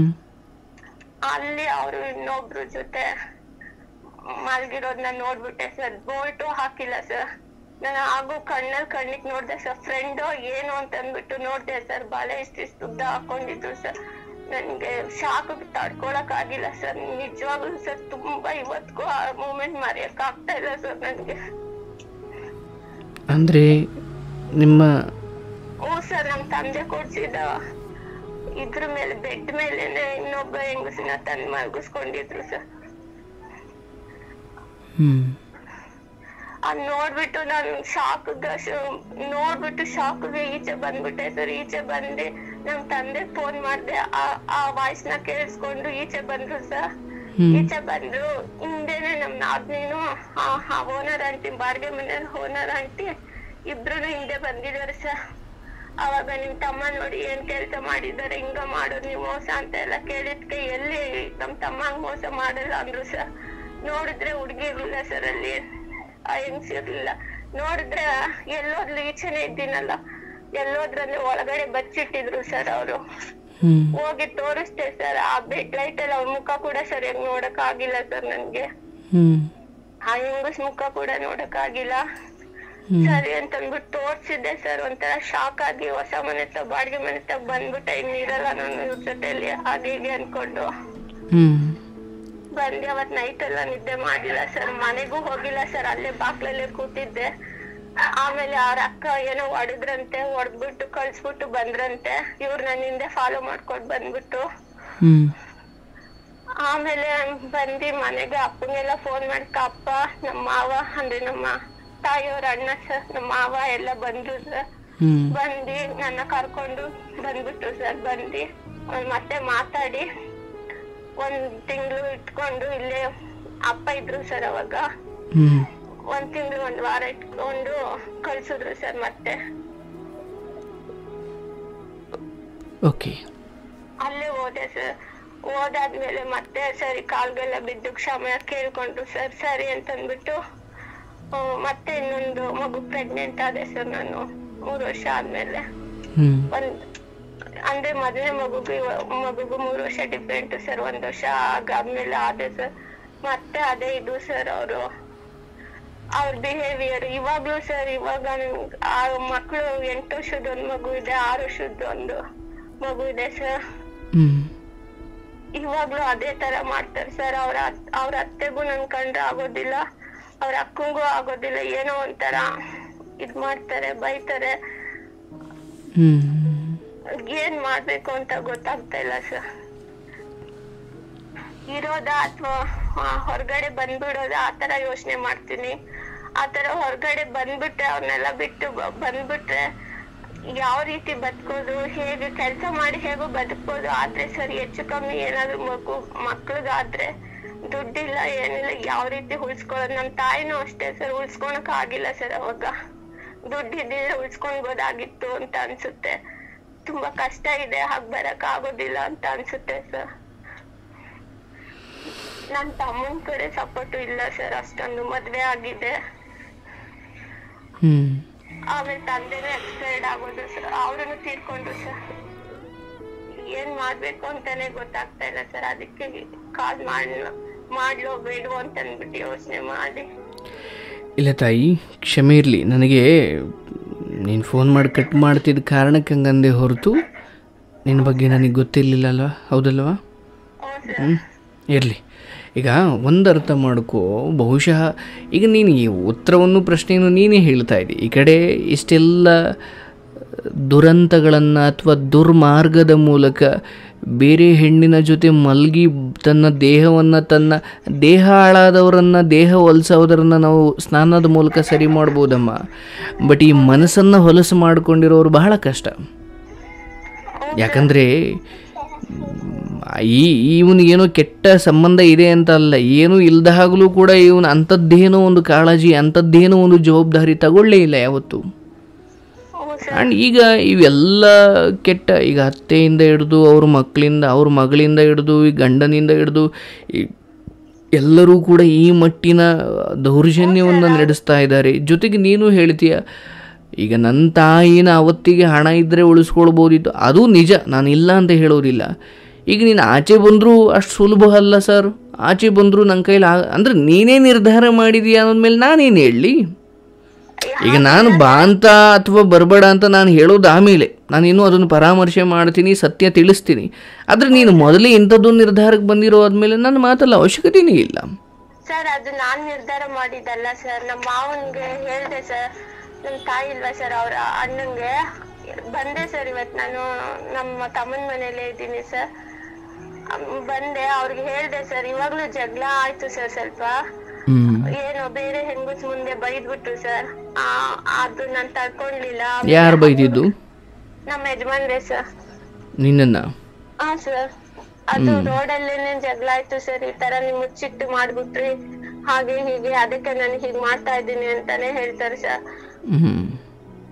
ಅಲ್ಲಿ ಅವರು ಇನ್ನೊಬ್ರ ಜೊತೆ ಮಲ್ಗಿರೋದ್ನ ನೋಡ್ಬಿಟ್ಟೆ ಸರ್ ಬೋಲ್ಟು ಹಾಕಿಲ್ಲ ಸರ್ ನಾನು ಹಾಗೂ ಕಣ್ಣಲ್ಲಿ ಕಣ್ಣಿಗೆ ನೋಡ್ದೆ ಸರ್ ಫ್ರೆಂಡು ಏನು ಅಂತ ಅಂದ್ಬಿಟ್ಟು ನೋಡ್ದೆ ಸರ್ ಬಾಳೆ ಇಷ್ಟಿಷ್ಟು ಉದ್ದ ಹಾಕೊಂಡಿದ್ರು ಸರ್ ನನ್ಗೆ ಶಾಕ್ ತಡ್ಕೊಳಕ್ ಆಗಿಲ್ಲ ಸರ್ ನಿಜವಾಗ್ಲೂ ಸರ್ ತುಂಬಾ ಇವತ್ಗೂ ಆ ಮೂಮೆಂಟ್ ಮರೆಯಕ್ ಆಗ್ತಾ ಇಲ್ಲ ಸರ್ ನನ್ಗೆ ಅಂದರೆ ನಿಮ್ಮ ಹ್ಞೂ ಸರ್ ನಮ್ ತಂದೆ ಕೊಡ್ಸಿದ ಇದ್ರ ಮೇಲೆ ಬೆಡ್ ಮೇಲೆನೆ ಇನ್ನೊಬ್ಬ ಹೆಂಗಸಿನ ತಂದ್ ಮಲ್ಗಿಸ್ಕೊಂಡಿದ್ರು ಸರ್ ಹ್ಞೂ ಅದ್ ನೋಡ್ಬಿಟ್ಟು ನಾನು ಶಾಕ್ ನೋಡ್ಬಿಟ್ಟು ಶಾಕ್ಗೆ ಈಚೆ ಬಂದ್ಬಿಟ್ಟೆ ಸರ್ ಈಚೆ ಬಂದು ನಮ್ ತಂದೆ ಫೋನ್ ಮಾಡ್ದೆ ಆ- ಆ ವಾಯ್ಸ್ ನ ಕೇಳಿಸ್ಕೊಂಡು ಈಚೆ ಬಂದ್ರು ಸರ್ ಹ್ಞೂ ಈಚೆ ಬಂದ್ರು ಹಿಂದೆನೆ ನಮ್ ನಾದ್ನೀನು ಆ ಓನರ್ ಆಂಟಿ ಬಾಡಿಗೆ ಮನೆ ಓನರ್ ಆಂಟಿ ಇಬ್ರು ಹಿಂದೆ ಬಂದಿದ್ದಾರೆ ಸರ್ ಅವಾಗ ನಿಮ್ ತಮ್ಮ ನೋಡಿ ಏನ್ ಕೆಲ್ಸ ಮಾಡಿದ್ದಾರೆ ಹಿಂಗ ಮಾಡೋದು ನೀವು ಮೋಸ ಅಂತ ಎಲ್ಲ ಕೇಳಿದ್ಕೆ ಎಲ್ಲಿ ನಮ್ ತಮ್ಮಂಗ್ ಮೋಸ ಮಾಡಲ್ಲ ಅಂದ್ರು ಸರ್ ನೋಡಿದ್ರೆ ಹುಡ್ಗಿ ಇರ್ಲಿಲ್ಲ ಸರ್ ಅಲ್ಲಿ ಆ ಹೆಂಗ್ಸ್ ಇರ್ಲಿಲ್ಲ ನೋಡಿದ್ರೆ ಎಲ್ಲೋದ್ಲು ಈಚೆನೆ ಇದ್ದೀನಲ್ಲ ಎಲ್ಲೋದ್ರಲ್ಲಿ ಒಳಗಡೆ ಬಚ್ಚಿಟ್ಟಿದ್ರು ಸರ್ ಅವರು ಹ್ಞೂ ಹೋಗಿ ತೋರಿಸ್ದೆ ಸರ್ ಆ ಬೆಡ್ ಲೈಟ್ ಅಲ್ಲಿ ಅವ್ರ ಮುಖ ಕೂಡ ಸರಿಯಾಗಿ ನೋಡಕ್ ಆಗಿಲ್ಲ ಸರ್ ನನ್ಗೆ ಹ್ಞೂ ಆ ಹೆಂಗಸ್ ಮುಖ ಕೂಡ ನೋಡಕ್ ಆಗಿಲ್ಲ ಹ್ಞೂ ಸರಿ ಅಂತ ಅಂದ್ಬಿಟ್ಟು ತೋರ್ಸಿದ್ದೆ ಸರ್ ಒಂಥರ ಶಾಕ್ ಆಗಿ ಹೊಸ ಮನೆ ತ ಬಾಡಿಗೆ ಮನೆ ತ ಬಂದ್ಬಿಟ್ಟ ಇನ್ ಇರಲ್ಲ ನಾನು ಇವ್ರ ಜೊತೆಲಿ ಹಾಗೆ ಹೀಗೆ ಅನ್ಕೊಂಡು ಹ್ಞೂ ಬಂದೆ ಅವತ್ ನೈಟ್ ಎಲ್ಲ ನಿದ್ದೆ ಮಾಡಿಲ್ಲ ಸರ್ ಮನೆಗೂ ಹೋಗಿಲ್ಲ ಸರ್ ಅಲ್ಲೇ ಬಾಕ್ಲಲ್ಲೇ ಕೂತಿದ್ದೆ ಆಮೇಲೆ ಅವ್ರ ಅಕ್ಕ ಏನೋ ಹೊಡೆದ್ರಂತೆ ಹೊಡೆದ್ಬಿಟ್ಟು ಕಳ್ಸ್ಬಿಟ್ಟು ಬಂದ್ರಂತೆ ಇವ್ರು ನನ್ನ ಹಿಂದೆ ಫಾಲೋ ಮಾಡ್ಕೊಂಡ್ ಬಂದ್ಬಿಟ್ಟು ಹ್ಞೂ ಆಮೇಲೆ ಬಂದಿ ಮನೆಗೆ ಅಪ್ಪನೆಲ್ಲ ಫೋನ್ ಮಾಡ್ಕ ಅಪ್ಪ ನಮ್ಮ ಮಾವ ಅಂದ್ರೆ ನಮ್ಮ ತಾಯಿಯವ್ರ ಅಣ್ಣ ಸರ್ ನಮ್ಮ ಮಾವ ಎಲ್ಲ ಬಂದ್ರು ಸರ್ ಹ್ಞೂ ಬಂದಿ ನನ್ನ ಕರ್ಕೊಂಡು ಬಂದ್ಬಿಟ್ರು ಸರ್ ಬಂದಿ ಅವ್ರ್ ಮತ್ತೆ ಮಾತಾಡಿ ಒಂದ್ ತಿಂಗಳು ಇಟ್ಕೊಂಡು ಇಲ್ಲೇ ಅಪ್ಪ ಇದ್ರು ಸರ್ ಅವಾಗ ಹ್ಞೂ ಒಂದ್ ತಿಂಗಳು ಒಂದ್ ವಾರ ಇಟ್ಕೊಂಡು ಕಳ್ಸಿದ್ರು ಸರ್ ಮತ್ತೆ ಓಕೆ ಅಲ್ಲೇ ಹೋದೆ ಸರ್ ಹೋದಾದ್ಮೇಲೆ ಮತ್ತೆ ಸರಿ ಕಾಲ್ಗೆಲ್ಲ ಬಿದ್ದು ಕ್ಷಮೆ ಕೇಳ್ಕೊಂಡ್ರು ಸರ್ ಸರಿ ಅಂತ ಅಂದ್ಬಿಟ್ಟು ಆ, ಮತ್ತೆ ಇನ್ನೊಂದು ಮಗು ಪ್ರೆಗ್ನೆಂಟ್ ಆದೆ ಸರ್ ನಾನು ಮೂರು ವರ್ಷ ಆದ್ಮೇಲೆ ಹ್ಞೂ ಒಂದ್ ಅಂದ್ರೆ ಮೊದಲನೇ ಮಗುಗೆ ಇವ- ಮಗುಗೂ ಮೂರು ವರ್ಷ ಡಿಫ್ರೆಂಟ್ ಸರ್ ಒಂದ್ ವರ್ಷ ಆಗಾದ್ಮೇಲೆ ಆದೆ ಸರ್ ಮತ್ತೆ ಅದೇ ಇದು ಸರ್ ಅವರು ಅವ್ರ ಬಿಹೇವಿಯರ್ ಇವಾಗ್ಲೂ ಸರ್ ಇವಾಗ ನನ್ಗ್ ಆ ಮಕ್ಳು ಎಂಟು ವರ್ಷದ ಒಂದ್ ಮಗು ಇದೆ ಆರು ವರ್ಷದ ಒಂದು ಮಗು ಇದೆ ಸರ್ ಹ್ಞೂ ಇವಾಗ್ಲೂ ಅದೇ ತರ ಮಾಡ್ತಾರೆ ಸರ್ ಅವ್ರ ಅತ್- ಅವ್ರ ಅತ್ತೆಗೂ ನನ್ ಕಂಡ್ರೆ ಆಗೋದಿಲ್ಲ ಅವ್ರ ಅಕ್ಕಂಗೂ ಆಗೋದಿಲ್ಲ ಏನೋ ಒಂಥರ ಇದ್ ಮಾಡ್ತಾರೆ ಬೈತಾರೆ ಹ್ಞೂ ಏನ್ ಮಾಡ್ಬೇಕು ಅಂತ ಗೊತ್ತಾಗ್ತಾ ಇಲ್ಲ ಸರ್ ಇರೋದ ಅಥವಾ ಹೊರಗಡೆ ಬಂದ್ಬಿಡೋದ ಆತರ ಯೋಚನೆ ಮಾಡ್ತೀನಿ ಆತರ ಹೊರಗಡೆ ಬಂದ್ಬಿಟ್ರೆ ಅವ್ರನ್ನೆಲ್ಲ ಬಿಟ್ಟು ಬ- ಬಂದ್ಬಿಟ್ರೆ ಯಾವ ರೀತಿ ಬದುಕೋದು ಹೇಗೆ ಕೆಲಸ ಮಾಡಿ ಹೇಗೂ ಬದುಕ್ಬೋದು ಆದ್ರೆ ಸರ್ ಹೆಚ್ಚು ಕಮ್ಮಿ ಏನಾದ್ರು ಮಗು ಮಕ್ಳಿಗಾದ್ರೆ ದುಡ್ಡಿಲ್ಲ ಏನಿಲ್ಲ ಯಾವ ರೀತಿ ಉಳ್ಸ್ಕೊಳ್ಳೋದು ನಮ್ ತಾಯಿನೂ ಅಷ್ಟೇ ಸರ್ ಉಳ್ಸ್ಕೊಳಕ್ ಆಗಿಲ್ಲ ಸರ್ ಅವಾಗ ದುಡ್ಡು ಇದ್ದಿದ್ರೆ ಉಳ್ಸ್ಕೊಳ್ಬೋದಾಗಿತ್ತು ಅಂತ ಅನ್ಸುತ್ತೆ ತುಂಬಾ ಕಷ್ಟ ಇದೆ ಹಾಗ್ ಬರಕ್ ಆಗೋದಿಲ್ಲ ಅಂತ ಅನ್ಸುತ್ತೆ ಸರ್ ನನ್ ತಮ್ಮನ್ ಕಡೆ ಸಪೋರ್ಟ್ ಇಲ್ಲ ಸರ್ ಅಷ್ಟೊಂದು ಮದ್ವೆ ಆಗಿದೆ ಹ್ಞೂ ಆಮೇಲೆ ತಂದೆನೂ ಎಕ್ಸ್ಪೈರ್ಡ್ ಆಗೋದು ಸರ್ ಅವ್ರನ್ನು ತೀರ್ಕೊಂಡ್ರು ಸರ್ ಏನ್ ಮಾಡ್ಬೇಕು ಅಂತಾನೆ ಗೊತ್ತಾಗ್ತಾ ಇಲ್ಲ ಸರ್ ಅದಕ್ಕೆ ಕಾಲ್ ಮಾಡ್ ಮಾಡ್ಲೋ ಬೇಡವೋ ಅಂತ ಅಂದ್ಬಿಟ್ಟು ಯೋಚನೆ ಮಾಡಿ ಇಲ್ಲ ತಾಯಿ ಕ್ಷಮೆ ಇರಲಿ ನನಗೆ ನೀನು ಫೋನ್ ಮಾಡಿ ಕಟ್ ಮಾಡ್ತಿದ್ದ ಕಾರಣಕ್ಕೆ ಹಂಗಂದೆ ಹೊರತು ನಿನ್ನ ಬಗ್ಗೆ ನನಗೆ ಗೊತ್ತಿರಲಿಲ್ಲ ಅಲ್ವಾ ಹೌದಲ್ವಾ ಹ್ಞೂ ಸರ್ ಹ್ಞೂ ಇರಲಿ ಈಗ ಒಂದು ಅರ್ಥ ಮಾಡ್ಕೋ ಬಹುಶಃ ಈಗ ನೀನು ಈ ಉತ್ತರವನ್ನು ಪ್ರಶ್ನೆಯನ್ನು ನೀನೇ ಹೇಳ್ತಾ ಇದ್ದಿ ಈ ಕಡೆ ಇಷ್ಟೆಲ್ಲ ದುರಂತಗಳನ್ನು ಅಥವಾ ದುರ್ಮಾರ್ಗದ ಮೂಲಕ ಬೇರೆ ಹೆಣ್ಣಿನ ಜೊತೆ ಮಲಗಿ ತನ್ನ ದೇಹವನ್ನು ತನ್ನ ದೇಹ ಹಾಳಾದವರನ್ನು ದೇಹ ಹೊಲಸೋದರನ್ನು ನಾವು ಸ್ನಾನದ ಮೂಲಕ ಸರಿ ಮಾಡ್ಬೋದಮ್ಮ ಬಟ್ ಈ ಮನಸ್ಸನ್ನು ಹೊಲಸು ಮಾಡ್ಕೊಂಡಿರೋರು ಬಹಳ ಕಷ್ಟ ಯಾಕಂದರೆ ಈ ಇವನಿಗೇನೋ ಕೆಟ್ಟ ಸಂಬಂಧ ಇದೆ ಅಂತ ಅಲ್ಲ ಏನೂ ಇಲ್ದ ಹಾಗಲೂ ಕೂಡ ಇವನು ಅಂಥದ್ದೇನೋ ಒಂದು ಕಾಳಜಿ ಅಂಥದ್ದೇನೋ ಒಂದು ಜವಾಬ್ದಾರಿ ತಗೊಳ್ಳೇ ಇಲ್ಲ ಯಾವತ್ತು ಹ್ಞೂ ಸರ್ ಆ್ಯಂಡ್ ಈಗ ಇವೆಲ್ಲ ಕೆಟ್ಟ ಈಗ ಅತ್ತೆಯಿಂದ ಹಿಡಿದು ಅವ್ರ ಮಕ್ಕಳಿಂದ ಅವ್ರ ಮಗಳಿಂದ ಹಿಡಿದು ಈ ಗಂಡನಿಂದ ಹಿಡಿದು ಈ ಎಲ್ಲರೂ ಕೂಡ ಈ ಮಟ್ಟಿನ ದೌರ್ಜನ್ಯವನ್ನು ನಡೆಸ್ತಾ ಇದ್ದಾರೆ ಜೊತೆಗೆ ನೀನು ಹೇಳ್ತೀಯ ಈಗ ನನ್ನ ತಾಯಿನ ಅವತ್ತಿಗೆ ಹಣ ಇದ್ದರೆ ಉಳಿಸ್ಕೊಳ್ಬೋದಿತ್ತು ಅದು ನಿಜ ನಾನು ಇಲ್ಲ ಅಂತ ಹೇಳೋದಿಲ್ಲ ಈಗ ನೀನು ಆಚೆ ಬಂದರೂ ಅಷ್ಟು ಸುಲಭ ಅಲ್ಲ ಸರ್ ಆಚೆ ಬಂದರೂ ನನ್ನ ಕೈಲಿ ಆ ಅಂದರೆ ನೀನೇ ನಿರ್ಧಾರ ಮಾಡಿದೀಯ ಅನ್ನೋದ್ಮೇಲೆ ನಾನೇನು ಹೇಳಲಿ ಈಗ ನಾನು ಬಾ ಅಂತ ಅಥವಾ ಬರಬೇಡ ಅಂತ ನಾನು ಹೇಳೋದು ಆಮೇಲೆ ನಾನು ಇನ್ನೂ ಅದನ್ನು ಪರಾಮರ್ಶೆ ಮಾಡ್ತೀನಿ ಸತ್ಯ ತಿಳಿಸ್ತೀನಿ ಆದರೆ ನೀನು ಮೊದಲೇ ಇಂಥದ್ದೊಂದು ನಿರ್ಧಾರಕ್ಕೆ ಬಂದಿರೋ ಆದಮೇಲೆ ನನ್ನ ಮಾತಲ್ಲ ಅವಶ್ಯಕತೆಯೇ ಇಲ್ಲ ಸರ್ ಅದು ನಾನ್ ನಿರ್ಧಾರ ಮಾಡಿದ್ದಲ್ಲ ಸರ್ ನಮ್ಮ ಮಾವನ್ಗೆ ಹೇಳ್ದೆ ಸರ್ ನಮ್ ತಾಯಿ ಇಲ್ವಾ ಸರ್ ಅವ್ರ ಅಣ್ಣಂಗೆ ಬಂದೆ ಸರ್ ಇವತ್ ನಾನು ನಮ್ಮ ತಮ್ಮನ ಮನೇಲೆ ಇದ್ದೀನಿ ಸರ್ ಅಮ್, ಬಂದೆ ಅವ್ರಿಗೆ ಹೇಳ್ದೆ ಸರ್ ಇವಾಗ್ಲೂ ಜಗಳ ಆಯ್ತು ಸರ್ ಸ್ವಲ್ಪ ಹ್ಞೂ ಏನೋ ಬೇರೆ ಹೆಂಗಸ್ ಮುಂದೆ ಬೈದ್ಬಿಟ್ರು ಸರ್ ಆ ಅದು ನಾನ್ ತಡ್ಕೊಂಡ್ಲಿಲ್ಲ ಯಾರು ಬೈದಿದ್ದು ನಮ್ಮ ಯಜಮಾನ್ರೆ ಸರ್ ನಿನ್ನನ್ನು ಹಾ ಸರ್ ಅದು ರೋಡಲ್ಲೇನೆ ಜಗಳ ಆಯ್ತು ಸರ್ ಈ ತರ ನೀವು ಮುಚ್ಚಿಟ್ಟು ಮಾಡ್ಬಿಟ್ರಿ ಹಾಗೆ ಹೀಗೆ ಅದಕ್ಕೆ ನಾನು ಹೀಗ್ ಮಾಡ್ತಾ ಇದ್ದೀನಿ ಅಂತಾನೆ ಹೇಳ್ತಾರೆ ಸರ್ ಹ್ಞೂ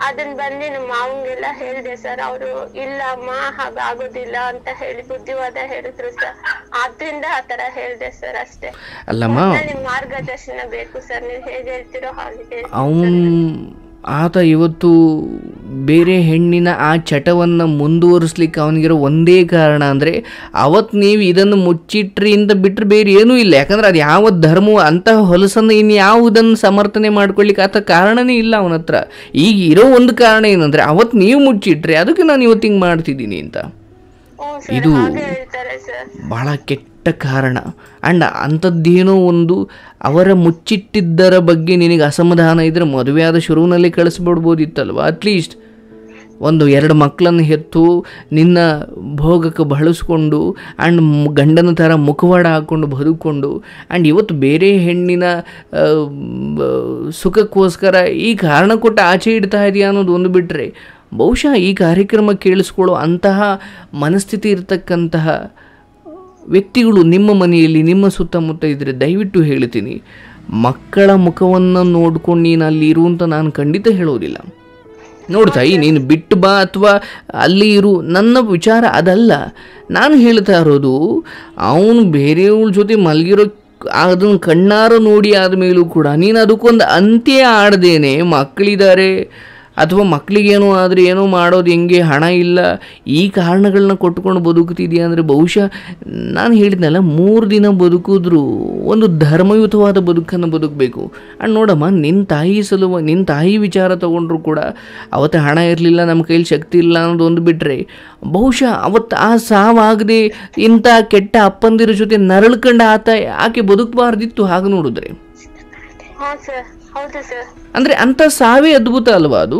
ಅದನ್ ಬಂದು ನಮ್ಮ ಮಾವಂಗೆಲ್ಲ ಹೇಳ್ದೆ ಸರ್ ಅವರು ಇಲ್ಲ ಅಮ್ಮ ಹಾಗಾಗೋದಿಲ್ಲ ಅಂತ ಹೇಳಿ ಬುದ್ಧಿವಾದ ಹೇಳಿದ್ರು ಸರ್ ಆದ್ರಿಂದ ಆತರ ಹೇಳ್ದೆ ಸರ್ ಅಷ್ಟೇ ಅಲ್ಲಮ್ಮ ನಿಮ್ ಮಾರ್ಗದರ್ಶನ ಬೇಕು ಸರ್ ನೀವ್ ಹೇಗ್ ಹೇಳ್ತಿರೋ ಹಾಗೆ ಅವನು ಆತ ಇವತ್ತು ಬೇರೆ ಹೆಣ್ಣಿನ ಆ ಚಟವನ್ನು ಮುಂದುವರಿಸ್ಲಿಕ್ಕೆ ಅವನಿಗಿರೋ ಒಂದೇ ಕಾರಣ ಅಂದರೆ ಅವತ್ತು ನೀವು ಇದನ್ನು ಮುಚ್ಚಿಟ್ರಿ ಅಂತ ಬಿಟ್ಟರೆ ಬೇರೆ ಏನೂ ಇಲ್ಲ ಯಾಕಂದ್ರೆ ಅದು ಯಾವ ಧರ್ಮವು ಅಂತಹ ಹೊಲಸನ್ನು ಇನ್ಯಾವುದನ್ನು ಸಮರ್ಥನೆ ಮಾಡ್ಕೊಳ್ಳಿಕ್ಕೆ ಆತ ಕಾರಣನೇ ಇಲ್ಲ ಅವನ ಹತ್ರ ಈಗ ಇರೋ ಒಂದು ಕಾರಣ ಏನಂದರೆ ಅವತ್ತು ನೀವು ಮುಚ್ಚಿಟ್ರೆ ಅದಕ್ಕೆ ನಾನು ಇವತ್ತು ಹಿಂಗೆ ಮಾಡ್ತಿದ್ದೀನಿ ಅಂತ ಹ್ಞೂ ಸರ್ ಇದು ಹಾಗೆ ಹೇಳ್ತಾರೆ ಸರ್ ಭಾಳ ಕೆಟ್ಟ ಕಾರಣ ಆ್ಯಂಡ್ ಅಂಥದ್ದೇನೋ ಒಂದು ಅವರ ಮುಚ್ಚಿಟ್ಟಿದ್ದರ ಬಗ್ಗೆ ನಿನಗೆ ಅಸಮಾಧಾನ ಇದ್ದರೆ ಮದುವೆಯಾದ ಶುರುವಿನಲ್ಲಿ ಕಳಿಸ್ಬಿಡ್ಬೋದಿತ್ತಲ್ವ ಅಟ್ಲೀಸ್ಟ್ ಒಂದು ಎರಡು ಮಕ್ಕಳನ್ನು ಹೆತ್ತು ನಿನ್ನ ಭೋಗಕ್ಕೆ ಬಳಸ್ಕೊಂಡು ಆ್ಯಂಡ್ ಗಂಡನ ಥರ ಮುಖವಾಡ ಹಾಕ್ಕೊಂಡು ಬದುಕೊಂಡು ಆ್ಯಂಡ್ ಇವತ್ತು ಬೇರೆ ಹೆಣ್ಣಿನ ಆ, ಬ- ಸುಖಕ್ಕೋಸ್ಕರ ಈ ಕಾರಣ ಕೊಟ್ಟು ಆಚೆ ಇಡ್ತಾ ಇದೆಯಾ ಅನ್ನೋದು ಒಂದು ಬಿಟ್ಟರೆ ಬಹುಶಃ ಈ ಕಾರ್ಯಕ್ರಮ ಕೇಳಿಸ್ಕೊಳ್ಳೋ ಅಂತಹ ಮನಸ್ಥಿತಿ ಇರತಕ್ಕಂತಹ ವ್ಯಕ್ತಿಗಳು ನಿಮ್ಮ ಮನೆಯಲ್ಲಿ ನಿಮ್ಮ ಸುತ್ತಮುತ್ತ ಇದ್ದರೆ ದಯವಿಟ್ಟು ಹೇಳ್ತೀನಿ ಮಕ್ಕಳ ಮುಖವನ್ನು ನೋಡ್ಕೊಂಡು ನೀನು ಅಲ್ಲಿ ಇರು ಅಂತ ನಾನು ಖಂಡಿತ ಹೇಳೋದಿಲ್ಲ ನೋಡ್ತಾಯಿ ನೀನು ಬಿಟ್ಟು ಬಾ ಅಥವಾ ಅಲ್ಲಿ ಇರು ನನ್ನ ವಿಚಾರ ಅದಲ್ಲ ನಾನು ಹೇಳ್ತಾ ಇರೋದು ಅವನು ಬೇರೆಯವ್ರ ಜೊತೆ ಮಲಗಿರೋ ಅದನ್ನು ಕಣ್ಣಾರ ನೋಡಿ ಆದಮೇಲೂ ಕೂಡ ನೀನು ಅದಕ್ಕೊಂದು ಅಂತ್ಯ ಆಡ್ದೇನೆ ಮಕ್ಕಳಿದ್ದಾರೆ ಅಥವಾ ಮಕ್ಕಳಿಗೇನೋ ಆದರೆ ಏನೋ ಮಾಡೋದು ಹೆಂಗೆ ಹಣ ಇಲ್ಲ ಈ ಕಾರಣಗಳನ್ನ ಕೊಟ್ಕೊಂಡು ಬದುಕ್ತಿದ್ಯಾ ಅಂದರೆ ಬಹುಶಃ ನಾನು ಹೇಳಿದ್ನಲ್ಲ ಮೂರು ದಿನ ಬದುಕಿದ್ರು ಒಂದು ಧರ್ಮಯುತವಾದ ಬದುಕನ್ನು ಬದುಕಬೇಕು ಆ್ಯಂಡ್ ನೋಡಮ್ಮ ನಿನ್ನ ತಾಯಿ ಸಲುವ ನಿನ್ನ ತಾಯಿ ವಿಚಾರ ತೊಗೊಂಡ್ರು ಕೂಡ ಅವತ್ತು ಹಣ ಇರಲಿಲ್ಲ ನಮ್ಮ ಕೈಲಿ ಶಕ್ತಿ ಇಲ್ಲ ಅನ್ನೋದು ಒಂದು ಬಿಟ್ಟರೆ ಬಹುಶಃ ಅವತ್ತು ಆ ಸಾವಾಗದೆ ಇಂಥ ಕೆಟ್ಟ ಅಪ್ಪಂದಿರ ಜೊತೆ ನರಳ್ಕಂಡು ಆತ ಆಕೆ ಬದುಕಬಾರ್ದಿತ್ತು ಹಾಗೆ ನೋಡಿದ್ರೆ ಹಾ ಸರ್ ಹೌದು ಸರ್ ಅಂದರೆ ಅಂಥ ಸಾವೇ ಅದ್ಭುತ ಅಲ್ವಾ ಅದು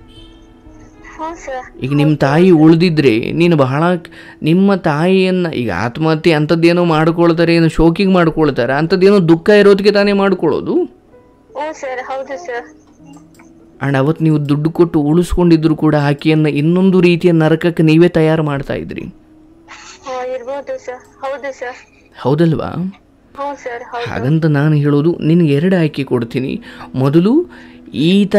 ಹ್ಞೂ ಸರ್ ಈಗ ನಿಮ್ಮ ತಾಯಿ ಉಳಿದಿದ್ರೆ ನೀನು ಬಹಳ ನಿಮ್ಮ ತಾಯಿಯನ್ನು ಈಗ ಆತ್ಮಹತ್ಯೆ ಅಂಥದ್ದೇನೋ ಮಾಡ್ಕೊಳ್ತಾರೆ ಏನೋ ಶೋಕಿಗೆ ಮಾಡ್ಕೊಳ್ತಾರೆ ಅಂಥದ್ದೇನೋ ದುಃಖ ಇರೋದಕ್ಕೆ ತಾನೇ ಮಾಡ್ಕೊಳ್ಳೋದು ಹ್ಞೂ ಸರ್ ಹೌದು ಸರ್ ಆ್ಯಂಡ್ ಅವತ್ತು ನೀವು ದುಡ್ಡು ಕೊಟ್ಟು ಉಳಿಸ್ಕೊಂಡಿದ್ರು ಕೂಡ ಆಕೆಯನ್ನು ಇನ್ನೊಂದು ರೀತಿಯ ನರಕಕ್ಕೆ ನೀವೇ ತಯಾರು ಮಾಡ್ತಾ ಇದ್ರಿ ಹಾ ಇರ್ಬೋದು ಸರ್ ಹೌದು ಸರ್ ಹೌದಲ್ವಾ ಹ್ಞೂ ಸರ್ ಹೌದು ಹಾಗಂತ ನಾನು ಹೇಳೋದು ನಿನಗೆ ಎರಡು ಆಯ್ಕೆ ಕೊಡ್ತೀನಿ ಮೊದಲು ಈತ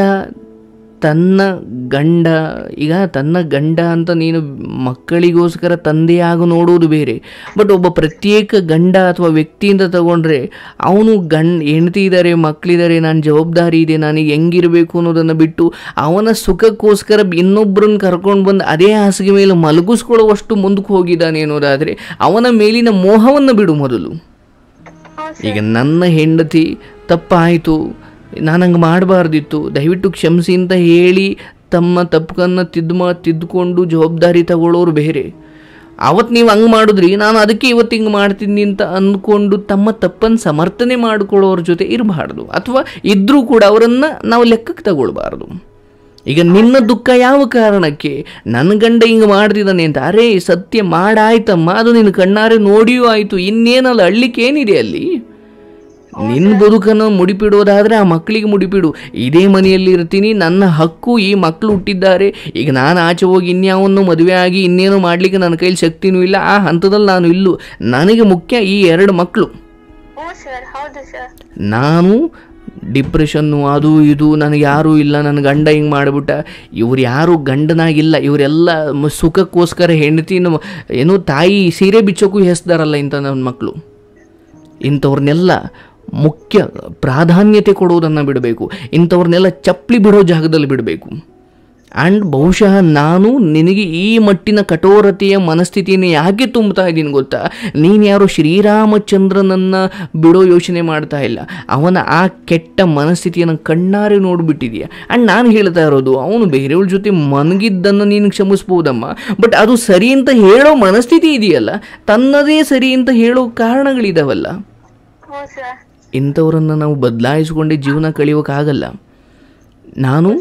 ತನ್ನ ಗಂಡ ಈಗ ತನ್ನ ಗಂಡ ಅಂತ ನೀನು ಮಕ್ಕಳಿಗೋಸ್ಕರ ತಂದೆಯಾಗಿ ನೋಡೋದು ಬೇರೆ ಬಟ್ ಒಬ್ಬ ಪ್ರತ್ಯೇಕ ಗಂಡ ಅಥವಾ ವ್ಯಕ್ತಿಯಿಂದ ತಗೊಂಡ್ರೆ ಅವನು ಗಂಡ ಹೆಂಡತಿ ಇದ್ದಾರೆ ಮಕ್ಕಳಿದ್ದಾರೆ ನಾನು ಜವಾಬ್ದಾರಿ ಇದೆ ನನಗೆ ಹೆಂಗಿರಬೇಕು ಅನ್ನೋದನ್ನು ಬಿಟ್ಟು ಅವನ ಸುಖಕ್ಕೋಸ್ಕರ ಇನ್ನೊಬ್ಬರನ್ನ ಕರ್ಕೊಂಡು ಬಂದು ಅದೇ ಹಾಸಿಗೆ ಮೇಲೆ ಮಲಗಿಸ್ಕೊಳ್ಳುವಷ್ಟು ಮುಂದಕ್ಕೆ ಹೋಗಿದ್ದಾನೆ ಅನ್ನೋದಾದರೆ ಅವನ ಮೇಲಿನ ಮೋಹವನ್ನು ಬಿಡು ಮೊದಲು ಹ್ಞೂ ಈಗ ನನ್ನ ಹೆಂಡತಿ ತಪ್ಪಾಯಿತು ನಾನು ಹಂಗೆ ಮಾಡಬಾರ್ದಿತ್ತು ದಯವಿಟ್ಟು ಕ್ಷಮಿಸಿ ಅಂತ ಹೇಳಿ ತಮ್ಮ ತಪ್ಪನ್ನು ತಿದ್ದು ಮಾ ತಿದ್ದುಕೊಂಡು ಜವಾಬ್ದಾರಿ ತಗೊಳ್ಳೋರು ಬೇರೆ ಅವತ್ತು ನೀವು ಹಂಗೆ ಮಾಡಿದ್ರಿ ನಾನು ಅದಕ್ಕೆ ಇವತ್ತು ಹಿಂಗೆ ಮಾಡ್ತೀನಿ ಅಂತ ಅಂದ್ಕೊಂಡು ತಮ್ಮ ತಪ್ಪನ್ನು ಸಮರ್ಥನೆ ಮಾಡ್ಕೊಳ್ಳೋರ ಜೊತೆ ಇರಬಾರ್ದು ಅಥವಾ ಇದ್ದರೂ ಕೂಡ ಅವರನ್ನು ನಾವು ಲೆಕ್ಕಕ್ಕೆ ತಗೊಳ್ಬಾರ್ದು ಈಗ ನಿನ್ನ ದುಃಖ ಯಾವ ಕಾರಣಕ್ಕೆ ನನ್ನ ಗಂಡ ಹಿಂಗೆ ಮಾಡ್ತಿದ್ದಾನೆ ಅಂತ ಅರೇ ಸತ್ಯ ಮಾಡಾಯ್ತಮ್ಮ ಅದು ನಿನ್ನ ಕಣ್ಣಾರೆ ನೋಡಿಯೂ ಆಯಿತು ಇನ್ನೇನಲ್ಲ ಅಳ್ಲಿಕ್ಕೆ ಏನಿದೆ ಅಲ್ಲಿ ನಿನ್ನ ಬದುಕನ್ನು ಮುಡಿಪಿಡೋದಾದರೆ ಆ ಮಕ್ಕಳಿಗೆ ಮುಡಿಪಿಡು ಇದೇ ಮನೆಯಲ್ಲಿ ಇರ್ತೀನಿ ನನ್ನ ಹಕ್ಕು ಈ ಮಕ್ಕಳು ಹುಟ್ಟಿದ್ದಾರೆ ಈಗ ನಾನು ಆಚೆ ಹೋಗಿ ಇನ್ಯಾವನ್ನು ಮದುವೆ ಆಗಿ ಇನ್ನೇನು ಮಾಡಲಿಕ್ಕೆ ನನ್ನ ಕೈಲಿ ಶಕ್ತಿನೂ ಇಲ್ಲ ಆ ಹಂತದಲ್ಲಿ ನಾನು ಇಲ್ಲೂ ನನಗೆ ಮುಖ್ಯ ಈ ಎರಡು ಮಕ್ಕಳು ಹ್ಞೂ ಸರ್ ಹೌದು ಸರ್ ನಾನು ಡಿಪ್ರೆಷನ್ನು ಅದು ಇದು ನನಗೆ ಯಾರೂ ಇಲ್ಲ ನನ್ನ ಗಂಡ ಹಿಂಗೆ ಮಾಡಿಬಿಟ್ಟ ಇವ್ರು ಯಾರು ಗಂಡನಾಗಿಲ್ಲ ಇವರೆಲ್ಲ ಮ- ಸುಖಕ್ಕೋಸ್ಕರ ಹೆಂಡತಿನ ಏನೋ ತಾಯಿ ಸೀರೆ ಬಿಚ್ಚೋಕ್ಕೂ ಹೆಸ್ದಾರಲ್ಲ ಇಂಥ ನನ್ನ ಮಕ್ಕಳು ಇಂಥವ್ರನ್ನೆಲ್ಲ ಮುಖ್ಯ ಪ್ರಾಧಾನ್ಯತೆ ಕೊಡುವುದನ್ನು ಬಿಡಬೇಕು ಇಂಥವ್ರನ್ನೆಲ್ಲ ಚಪ್ಪಲಿ ಬಿಡೋ ಜಾಗದಲ್ಲಿ ಬಿಡಬೇಕು ಆ್ಯಂಡ್ ಬಹುಶಃ ನಾನು ನಿನಗೆ ಈ ಮಟ್ಟಿನ ಕಠೋರತೆಯ ಮನಸ್ಥಿತಿಯನ್ನು ಯಾಕೆ ತುಂಬ್ತಾ ಇದ್ದೀನಿ ಗೊತ್ತಾ ನೀನು ಯಾರೋ ಶ್ರೀರಾಮಚಂದ್ರನನ್ನು ಬಿಡೋ ಯೋಚನೆ ಮಾಡ್ತಾ ಇಲ್ಲ ಅವನ ಆ ಕೆಟ್ಟ ಮನಸ್ಥಿತಿಯನ್ನು ಕಣ್ಣಾರೆ ನೋಡಿಬಿಟ್ಟಿದೆಯಾ ಆ್ಯಂಡ್ ನಾನು ಹೇಳ್ತಾ ಇರೋದು ಅವನು ಬೇರೆಯವ್ರ ಜೊತೆ ಮನಗಿದ್ದನ್ನು ನೀನು ಕ್ಷಮಿಸ್ಬೋದಮ್ಮ ಬಟ್ ಅದು ಸರಿ ಅಂತ ಹೇಳೋ ಮನಸ್ಥಿತಿ ಇದೆಯಲ್ಲ ತನ್ನದೇ ಸರಿ ಅಂತ ಹೇಳೋ ಕಾರಣಗಳಿದಾವಲ್ಲ ಹ್ಞೂ ಸರ್ ಇಂಥವ್ರನ್ನು ನಾವು ಬದಲಾಯಿಸ್ಕೊಂಡೆ ಜೀವನ ಕಳಿಯೋಕ್ಕಾಗಲ್ಲ ನಾನು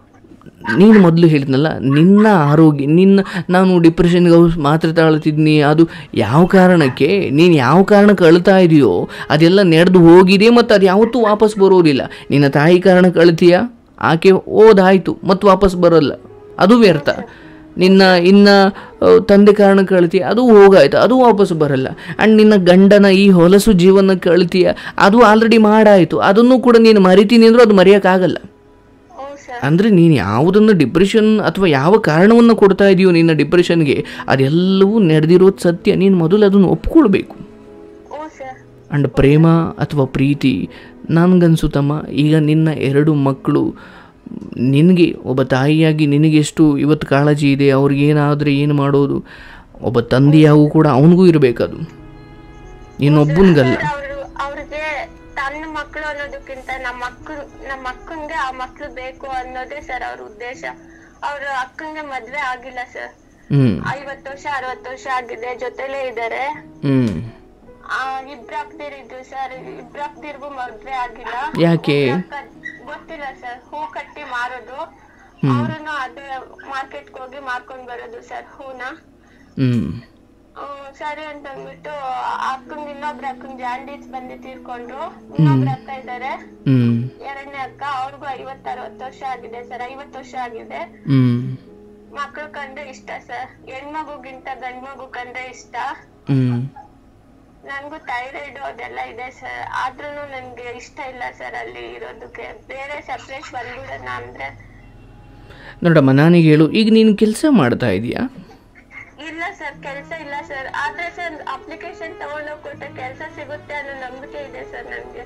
ನೀನು ಮೊದಲು ಹೇಳಿದ್ನಲ್ಲ ನಿನ್ನ ಆರೋಗ್ಯ ನಿನ್ನ ನಾನು ಡಿಪ್ರೆಷನ್ಗೆ ಮಾತ್ರೆ ತಗೊಳ್ತಿದ್ನಿ ಅದು ಯಾವ ಕಾರಣಕ್ಕೆ ನೀನು ಯಾವ ಕಾರಣಕ್ಕೆ ಅಳ್ತಾ ಇದೆಯೋ ಅದೆಲ್ಲ ನಡೆದು ಹೋಗಿದೆ ಮತ್ತು ಅದು ಯಾವತ್ತೂ ವಾಪಸ್ ಬರೋದಿಲ್ಲ ನಿನ್ನ ತಾಯಿ ಕಾರಣಕ್ಕೆ ಅಳ್ತೀಯ ಆಕೆ ಓದಾಯಿತು ಮತ್ತು ವಾಪಸ್ ಬರೋಲ್ಲ ಅದು ವ್ಯರ್ಥ ನಿನ್ನ ಇನ್ನ ಆ, ತಂದೆ ಕಾರಣಕ್ಕೆ ಅಳ್ತೀಯ ಅದು ಹೋಗಾಯ್ತು ಅದು ವಾಪಸ್ ಬರಲ್ಲ ಆ್ಯಂಡ್ ನಿನ್ನ ಗಂಡನ ಈ ಹೊಲಸು ಜೀವನಕ್ಕೆ ಅಳ್ತೀಯ ಅದು ಆಲ್ರೆಡಿ ಮಾಡಾಯಿತು ಅದನ್ನು ಕೂಡ ನೀನು ಮರಿತೀನಿ ಅಂದರೂ ಅದು ಮರೆಯೋಕ್ಕಾಗಲ್ಲ ಹ್ಞೂ ಸರ್ ಅಂದರೆ ನೀನು ಯಾವುದನ್ನು ಡಿಪ್ರೆಷನ್ ಅಥವಾ ಯಾವ ಕಾರಣವನ್ನು ಕೊಡ್ತಾ ಇದೆಯೋ ನಿನ್ನ ಡಿಪ್ರೆಷನ್ಗೆ ಅದೆಲ್ಲವೂ ನಡೆದಿರೋದು ಸತ್ಯ ನೀನು ಮೊದಲು ಅದನ್ನು ಒಪ್ಕೊಳ್ಬೇಕು ಹ್ಞೂ ಸರ್ ಅಂಡ್ ಪ್ರೇಮ ಅಥವಾ ಪ್ರೀತಿ ನನಗನ್ಸುತ್ತಮ್ಮ ಈಗ ನಿನ್ನ ಎರಡು ಮಕ್ಕಳು ನಿನಗೆ ಒಬ್ಬ ತಾಯಿಯಾಗಿ ನಿನಗೆಷ್ಟು ಇವತ್ತು ಕಾಳಜಿ ಇದೆ ಅವ್ರಿಗೇನಾದರೆ ಏನು ಮಾಡೋದು ಒಬ್ಬ ತಂದೆಯಾಗೂ ಕೂಡ ಅವನಿಗೂ ಇರಬೇಕದು ಇನ್ನೊಬ್ಬನಿಗಲ್ಲ ಅವರು ಅವ್ರಿಗೆ ತನ್ನ ಮಕ್ಕಳು ಅನ್ನೋದಕ್ಕಿಂತ ನಮ್ಮ ಮಕ್ಕಳು ನಮ್ಮ ಅಕ್ಕನ್ಗೆ ಆ ಮಕ್ಳು ಬೇಕು ಅನ್ನೋದೇ ಸರ್ ಅವ್ರ ಉದ್ದೇಶ ಅವ್ರ ಅಕ್ಕಂಗೆ ಮದ್ವೆ ಆಗಿಲ್ಲ ಸರ್ ಹ್ಞೂ ಐವತ್ತು ವರ್ಷ ಅರವತ್ತು ವರ್ಷ ಆಗಿದೆ ಜೊತೆಲೇ ಇದಾರೆ ಹ್ಞೂ ಆ ಇಬ್ರು ಅಕ್ಕದಿರಿದ್ರು ಸರ್ ಇಬ್ರು ಅಕ್ಕದಿರ್ಗೂ ಮದ್ವೆ ಆಗಿಲ್ಲ ಯಾಕೆ ಅಕ್ಕ- ಗೊತ್ತಿಲ್ಲ ಸರ್ ಹೂ ಕಟ್ಟಿ ಮಾರೋದು ಅವ್ರುನು ಅದೇ ಮಾರ್ಕೆಟ್ಗೆ ಹೋಗಿ ಮಾರ್ಕೊಂಡ್ ಬರೋದು ಸರ್ ಹೂನ ಹ್ಞೂ ಹ್ಮ್, ಸರಿ ಅಂತ ಅಂದ್ಬಿಟ್ಟು ಅಕ್ಕಂಗ್ ಇನ್ನೊಬ್ರ ಅಕ್ಕಂಗ್ ಜಾಂಡೀಸ್ ಬಂದು ತೀರ್ಕೊಂಡ್ರು ಇನ್ನೊಬ್ರ ಅಕ್ಕ ಇದಾರೆ ಹ್ಞೂ ಎರಡನೇ ಅಕ್ಕ ಅವ್ರಿಗೂ ಐವತ್ ಅರವತ್ತು ವರ್ಷ ಆಗಿದೆ ಸರ್ ಐವತ್ತು ವರ್ಷ ಆಗಿದೆ ಹ್ಞೂ ಮಕ್ಳು ಕಂಡ್ರೆ ಇಷ್ಟ ಸರ್ ಹೆಣ್ಮಗುಗಿಂತ ಗಂಡ್ ಮಗು ಕಂಡ್ರೆ ಇಷ್ಟ ಹ್ಞೂ ನನ್ಗೂ ಥೈರಾಯ್ಡ್ ಅದೆಲ್ಲ ಇದೆ ಸರ್ ಆದ್ರೂನು ನನ್ಗೆ ಇಷ್ಟ ಇಲ್ಲ ಸರ್ ಅಲ್ಲಿ ಇರೋದಕ್ಕೆ ಬೇರೆ ಸಪ್ರೇಟ್ ಬಂದ್ಬಿಡೋಣ ಅಂದ್ರೆ ನೋಡಮ್ಮ ನಾನೀಗ ಹೇಳು ಈಗ ನೀನು ಕೆಲಸ ಮಾಡ್ತಾ ಇದೀಯಾ ಇಲ್ಲ ಸರ್ ಕೆಲ್ಸ ಇಲ್ಲ ಸರ್ ಆದ್ರೆ ಸರ್ ಅಪ್ಲಿಕೇಶನ್ ತಗೊಂಡೋಗ್ ಕೊಟ್ರೆ ಕೆಲ್ಸ ಸಿಗುತ್ತೆ ಅನ್ನೋ ನಂಬಿಕೆ ಇದೆ ಸರ್ ನನ್ಗೆ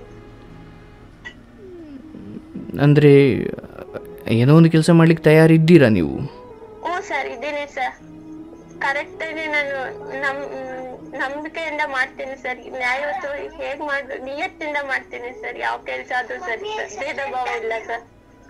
ಅಂದರೆ ಏನೋ ಒಂದು ಕೆಲಸ ಮಾಡ್ಲಿಕ್ಕೆ ತಯಾರಿದ್ದೀರಾ ನೀವು ಹ್ಞೂ ಸರ್ ಇದ್ದೀನಿ ಸರ್ ಕರೆಕ್ಟ್ ಆಗಿ ನಾನು ನಮ್ ನಂಬಿಕೆಯಿಂದ ಮಾಡ್ತೀನಿ ಸರ್ ನ್ಯಾಯವತ್ತು ಹೇಗ್ ಮಾಡ್ ನಿಯತ್ತಿಂದ ಮಾಡ್ತೀನಿ ಸರ್ ಯಾವ ಕೆಲ್ಸ ಆದ್ರೂ ಸರಿ ಸರ್ ಭೇದ ಭಾವ ಇಲ್ಲ ಸರ್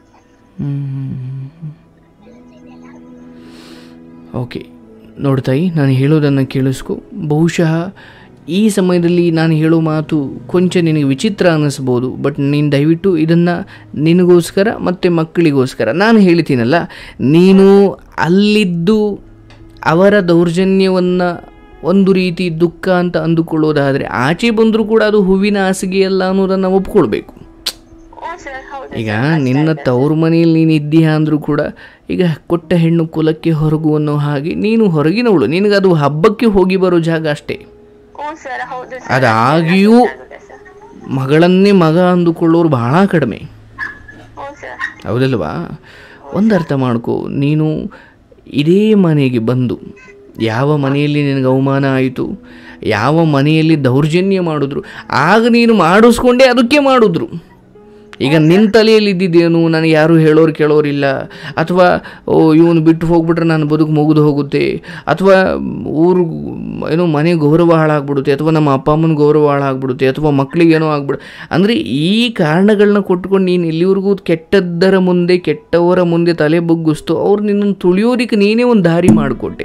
ಓಕೆ ನೋಡ್ತಾಯಿ ನಾನು ಹೇಳೋದನ್ನು ಕೇಳಿಸ್ಕೊ ಬಹುಶಃ ಈ ಸಮಯದಲ್ಲಿ ನಾನು ಹೇಳೋ ಮಾತು ಕೊಂಚ ನಿನಗೆ ವಿಚಿತ್ರ ಅನ್ನಿಸ್ಬೋದು ಬಟ್ ನೀನು ದಯವಿಟ್ಟು ಇದನ್ನು ನಿನಗೋಸ್ಕರ ಮತ್ತು ಮಕ್ಕಳಿಗೋಸ್ಕರ ನಾನು ಹೇಳ್ತೀನಲ್ಲ ನೀನು ಅಲ್ಲಿದ್ದು ಅವರ ದೌರ್ಜನ್ಯವನ್ನು ಒಂದು ರೀತಿ ದುಃಖ ಅಂತ ಅಂದುಕೊಳ್ಳೋದಾದರೆ ಆಚೆ ಬಂದರೂ ಕೂಡ ಅದು ಹೂವಿನ ಹಾಸಿಗೆ ಅಲ್ಲ ಅನ್ನೋದನ್ನು ಒಪ್ಕೊಳ್ಬೇಕು ಹ್ಞೂ ಸರ್ ಹೌದು ಈಗ ನಿನ್ನ ತವ್ರ ಮನೆಯಲ್ಲಿ ನೀನು ಇದ್ದೀಯಾ ಅಂದರೂ ಕೂಡ ಈಗ ಕೊಟ್ಟ ಹೆಣ್ಣು ಕುಲಕ್ಕೆ ಹೊರಗು ಅನ್ನೋ ಹಾಗೆ ನೀನು ಹೊರಗಿನವಳು ನಿನಗದು ಹಬ್ಬಕ್ಕೆ ಹೋಗಿ ಬರೋ ಜಾಗ ಅಷ್ಟೇ ಹ್ಞೂ ಸರ್ ಹೌದು ಸರ್ ಅದಾಗಿಯೂ ಆಗುತ್ತೆ ಸರ್ ಮಗಳನ್ನೇ ಮಗ ಅಂದುಕೊಳ್ಳೋರು ಬಹಳ ಕಡಿಮೆ ಹ್ಞೂ ಸರ್ ಹೌದಲ್ವಾ ಒಂದು ಅರ್ಥ ಮಾಡ್ಕೋ ನೀನು ಇದೇ ಮನೆಗೆ ಬಂದು ಯಾವ ಮನೆಯಲ್ಲಿ ನಿನಗೆ ಅವಮಾನ ಆಯಿತು ಯಾವ ಮನೆಯಲ್ಲಿ ದೌರ್ಜನ್ಯ ಮಾಡಿದ್ರು ಆಗ ನೀನು ಮಾಡಿಸ್ಕೊಂಡೇ ಅದಕ್ಕೆ ಮಾಡಿದ್ರು ಈಗ ನಿನ್ನ ತಲೆಯಲ್ಲಿ ಇದ್ದಿದ್ದೇನು ನನಗೆ ಯಾರು ಹೇಳೋರು ಕೇಳೋರಿಲ್ಲ ಅಥವಾ ಓ ಇವನು ಬಿಟ್ಟು ಹೋಗ್ಬಿಟ್ರೆ ನನ್ನ ಬದುಕು ಮುಗಿದು ಹೋಗುತ್ತೆ ಅಥವಾ ಊರು ಏನೋ ಮನೆ ಗೌರವ ಹಾಳಾಗ್ಬಿಡುತ್ತೆ ಅಥವಾ ನಮ್ಮ ಅಪ್ಪ ಅಮ್ಮನ ಗೌರವ ಹಾಳಾಗ್ಬಿಡುತ್ತೆ ಅಥವಾ ಮಕ್ಕಳಿಗೇನೋ ಆಗ್ಬಿಡು ಅಂದರೆ ಈ ಕಾರಣಗಳನ್ನ ಕೊಟ್ಕೊಂಡು ನೀನು ಇಲ್ಲಿವರೆಗೂ ಕೆಟ್ಟದ್ದರ ಮುಂದೆ ಕೆಟ್ಟವರ ಮುಂದೆ ತಲೆ ಬಗ್ಗಿಸ್ತು ಅವ್ರು ನಿನ್ನನ್ನು ತುಳಿಯೋದಕ್ಕೆ ನೀನೇ ಒಂದು ದಾರಿ ಮಾಡಿಕೊಟ್ಟೆ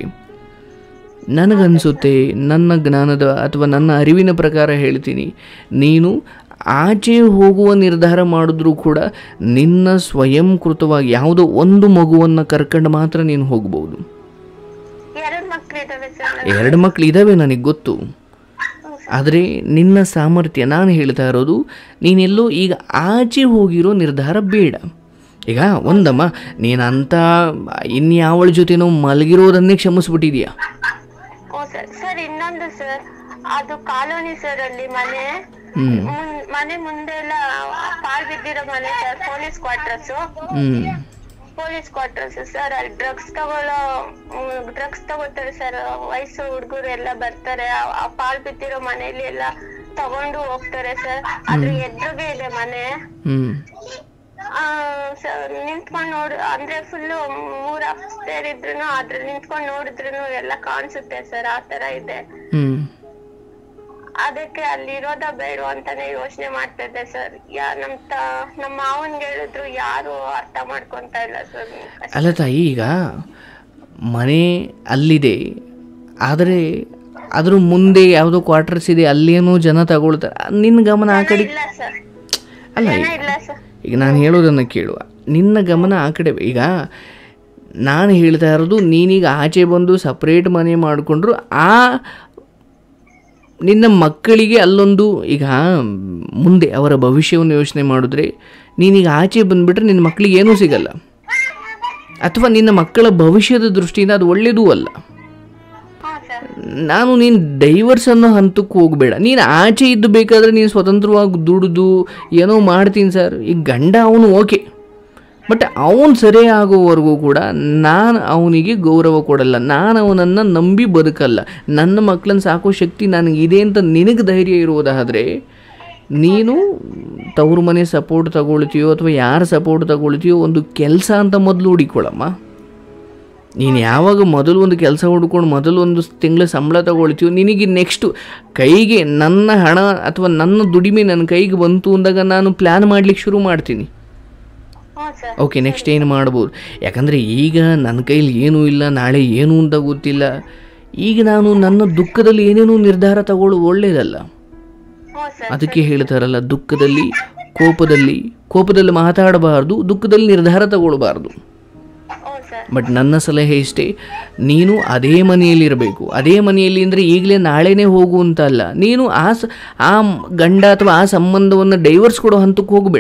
ನನಗನ್ಸುತ್ತೆ ನನ್ನ ಜ್ಞಾನದ ಅಥವಾ ನನ್ನ ಅರಿವಿನ ಪ್ರಕಾರ ಹೇಳ್ತೀನಿ ನೀನು ಆಚೆ ಹೋಗುವ ನಿರ್ಧಾರ ಮಾಡಿದ್ರೂ ಕೂಡ ನಿನ್ನ ಸ್ವಯಂಕೃತವಾಗಿ ಯಾವುದೋ ಒಂದು ಮಗುವನ್ನು ಕರ್ಕೊಂಡು ಮಾತ್ರ ನೀನು ಹೋಗ್ಬೋದು ಎರಡು ಮಕ್ಳು ಇದಾವೆ ಸರ್ ಎರಡು ಮಕ್ಳು ಇದ್ದಾವೆ ನನಗೆ ಗೊತ್ತು ಆದರೆ ನಿನ್ನ ಸಾಮರ್ಥ್ಯ ನಾನು ಹೇಳ್ತಾ ಇರೋದು ನೀನೆಲ್ಲೋ ಈಗ ಆಚೆ ಹೋಗಿರೋ ನಿರ್ಧಾರ ಬೇಡ ಈಗ ಒಂದಮ್ಮ ನೀನಂತ ಇನ್ಯಾವಳ ಜೊತೆನೋ ಮಲಗಿರೋದನ್ನೇ ಕ್ಷಮಿಸ್ಬಿಟ್ಟಿದೀಯಾ ಓ ಸರ್ ಸರ್ ಇನ್ನೊಂದು ಸರ್ ಅದು ಕಾಲೋನಿ ಸರ್ ಅಲ್ಲಿ ಮನೆ ಹ್ಞೂ ಮುನ್- ಮನೆ ಮುಂದೆ ಎಲ್ಲ ಪಾಳ್ ಬಿದ್ದಿರೋ ಮನೆ ಸರ್ ಪೊಲೀಸ್ ಕ್ವಾರ್ಟರ್ಸ್ ಹ್ಞೂ ಪೊಲೀಸ್ ಕ್ವಾರ್ಟರ್ಸ್ ಸರ್ ಅಲ್ಲಿ ಡ್ರಗ್ಸ್ ತಗೊಳ್ಳೋ ಡ್ರಗ್ಸ್ ತಗೋತಾರೆ ಸರ್ ವಯಸ್ಸು ಹುಡುಗರು ಎಲ್ಲ ಬರ್ತಾರೆ ಆ- ಆ ಪಾಳ್ ಬಿದ್ದಿರೋ ಮನೆಯಲ್ಲಿ ಎಲ್ಲ ತಗೊಂಡು ಹೋಗ್ತಾರೆ ಸರ್ ಅದ್ರ ಎದುರುಗೆ ಇದೆ ಮನೆ ಹ್ಞೂ ಆ ಸರ್ ನಿಂತ್ಕೊಂಡ್ ನೋಡ್ ಅಂದ್ರೆ ಫುಲ್ ಮೂರ್ ಅಪ್ಸ್ಟೇರ್ ಇದ್ರುನು ಅದ್ರಲ್ಲಿ ನಿಂತ್ಕೊಂಡ್ ನೋಡಿದ್ರುನು ಎಲ್ಲ ಕಾಣಿಸುತ್ತೆ ಸರ್ ಆ ತರ ಇದೆ ಹ್ಞೂ ಅದಕ್ಕೆ ಅಲ್ಲಿ ಇರೋದ ಬೇಡ ಅಂತಾನೆ ಯೋಚನೆ ಮಾಡ್ತಾ ಇದ್ದೆ ಸರ್ ಯಾ ನಮ್ ತ ನಮ್ಮ ಮಾವನ್ಗೆ ಹೇಳಿದ್ರು ಯಾರು ಅರ್ಥ ಮಾಡ್ಕೊಂತ ಇಲ್ಲ ಸರ್ ಅಲ್ಲ ತಾಯಿ ಈಗ ಮನೆ ಅಲ್ಲಿದೆ ಆದರೆ ಅದ್ರ ಮುಂದೆ ಯಾವುದೋ ಕ್ವಾರ್ಟರ್ಸ್ ಇದೆ ಅಲ್ಲೇನೋ ಜನ ತಗೊಳ್ತಾರೆ ನಿನ್ನ ಗಮನ ಆ ಕಡೆ ಇಲ್ಲ ಸರ್ ಅಲ್ಲ ಜನ ಈಗ ಇಲ್ಲ ಸರ್ ಈಗ ನಾನು ಹೇಳೋದನ್ನು ಕೇಳುವ ನಿನ್ನ ಗಮನ ಆ ಕಡೆ ಈಗ ನಾನು ಹೇಳ್ತಾ ಇರೋದು ನೀನೀಗ ಆಚೆ ಬಂದು ಸಪ್ರೇಟ್ ಮನೆ ಮಾಡಿಕೊಂಡ್ರು ಆ ನಿನ್ನ ಮಕ್ಕಳಿಗೆ ಅಲ್ಲೊಂದು ಈಗ ಮುಂದೆ ಅವರ ಭವಿಷ್ಯವನ್ನು ಯೋಚನೆ ಮಾಡಿದ್ರೆ ನೀನೀಗ ಆಚೆ ಬಂದುಬಿಟ್ರೆ ನಿನ್ನ ಮಕ್ಕಳಿಗೆ ಏನೂ ಸಿಗಲ್ಲ ಅಥವಾ ನಿನ್ನ ಮಕ್ಕಳ ಭವಿಷ್ಯದ ದೃಷ್ಟಿಯಿಂದ ಅದು ಒಳ್ಳೆಯದೂ ಅಲ್ಲ ಹಾ ಸರ್ ನಾನು ನೀನು ಡೈವರ್ಸ್ ಅನ್ನೋ ಹಂತಕ್ಕೆ ಹೋಗಬೇಡ ನೀನು ಆಚೆ ಇದ್ದು ಬೇಕಾದರೆ ನೀನು ಸ್ವತಂತ್ರವಾಗಿ ದುಡಿದು ಏನೋ ಮಾಡ್ತೀನಿ ಸರ್ ಈಗ ಗಂಡ ಅವನು ಓಕೆ ಬಟ್ ಅವನು ಸರಿ ಆಗೋವರೆಗೂ ಕೂಡ ನಾನು ಅವನಿಗೆ ಗೌರವ ಕೊಡಲ್ಲ ನಾನು ಅವನನ್ನು ನಂಬಿ ಬದುಕಲ್ಲ ನನ್ನ ಮಕ್ಕಳನ್ನ ಸಾಕೋ ಶಕ್ತಿ ನನಗಿದೆ ಅಂತ ನಿನಗೆ ಧೈರ್ಯ ಇರುವುದಾದರೆ ನೀನು ತವ್ರ ಮನೆ ಸಪೋರ್ಟ್ ತಗೊಳ್ತೀಯೋ ಅಥವಾ ಯಾರು ಸಪೋರ್ಟ್ ತಗೊಳ್ತೀಯೋ ಒಂದು ಕೆಲಸ ಅಂತ ಮೊದಲು ಹುಡಿಕೊಳ್ಳಮ್ಮ ನೀನು ಯಾವಾಗ ಮೊದಲು ಒಂದು ಕೆಲಸ ಹುಡ್ಕೊಂಡು ಮೊದಲು ಒಂದು ತಿಂಗಳ ಸಂಬಳ ತಗೊಳ್ತೀವೋ ನಿನಗೆ ನೆಕ್ಸ್ಟು ಕೈಗೆ ನನ್ನ ಹಣ ಅಥವಾ ನನ್ನ ದುಡಿಮೆ ನನ್ನ ಕೈಗೆ ಬಂತು ಅಂದಾಗ ನಾನು ಪ್ಲ್ಯಾನ್ ಮಾಡ್ಲಿಕ್ಕೆ ಶುರು ಮಾಡ್ತೀನಿ ಹ್ಞೂ ಸರ್ ಓಕೆ ನೆಕ್ಸ್ಟ್ ಏನು ಮಾಡ್ಬೋದು ಯಾಕಂದರೆ ಈಗ ನನ್ನ ಕೈಲಿ ಏನೂ ಇಲ್ಲ ನಾಳೆ ಏನು ಅಂತ ಗೊತ್ತಿಲ್ಲ ಈಗ ನಾನು ನನ್ನ ದುಃಖದಲ್ಲಿ ಏನೇನೋ ನಿರ್ಧಾರ ತಗೊಳ್ಳೋದು ಒಳ್ಳೆಯದಲ್ಲ ಹ್ಞೂ ಸರ್ ಅದಕ್ಕೆ ಹೇಳ್ತಾರಲ್ಲ ದುಃಖದಲ್ಲಿ ಕೋಪದಲ್ಲಿ ಕೋಪದಲ್ಲಿ ಮಾತಾಡಬಾರ್ದು ದುಃಖದಲ್ಲಿ ನಿರ್ಧಾರ ತಗೊಳ್ಬಾರ್ದು ಹ್ಞೂ ಸರ್ ಬಟ್ ನನ್ನ ಸಲಹೆ ಇಷ್ಟೇ ನೀನು ಅದೇ ಮನೆಯಲ್ಲಿರಬೇಕು ಅದೇ ಮನೆಯಲ್ಲಿ ಅಂದರೆ ಈಗಲೇ ನಾಳೆನೇ ಹೋಗು ಅಂತ ಅಲ್ಲ ನೀನು ಆ ಸ ಆ ಗಂಡ ಅಥವಾ ಆ ಸಂಬಂಧವನ್ನು ಡೈವರ್ಸ್ ಕೊಡೋ ಹಂತಕ್ಕೆ ಹೋಗಬೇಡ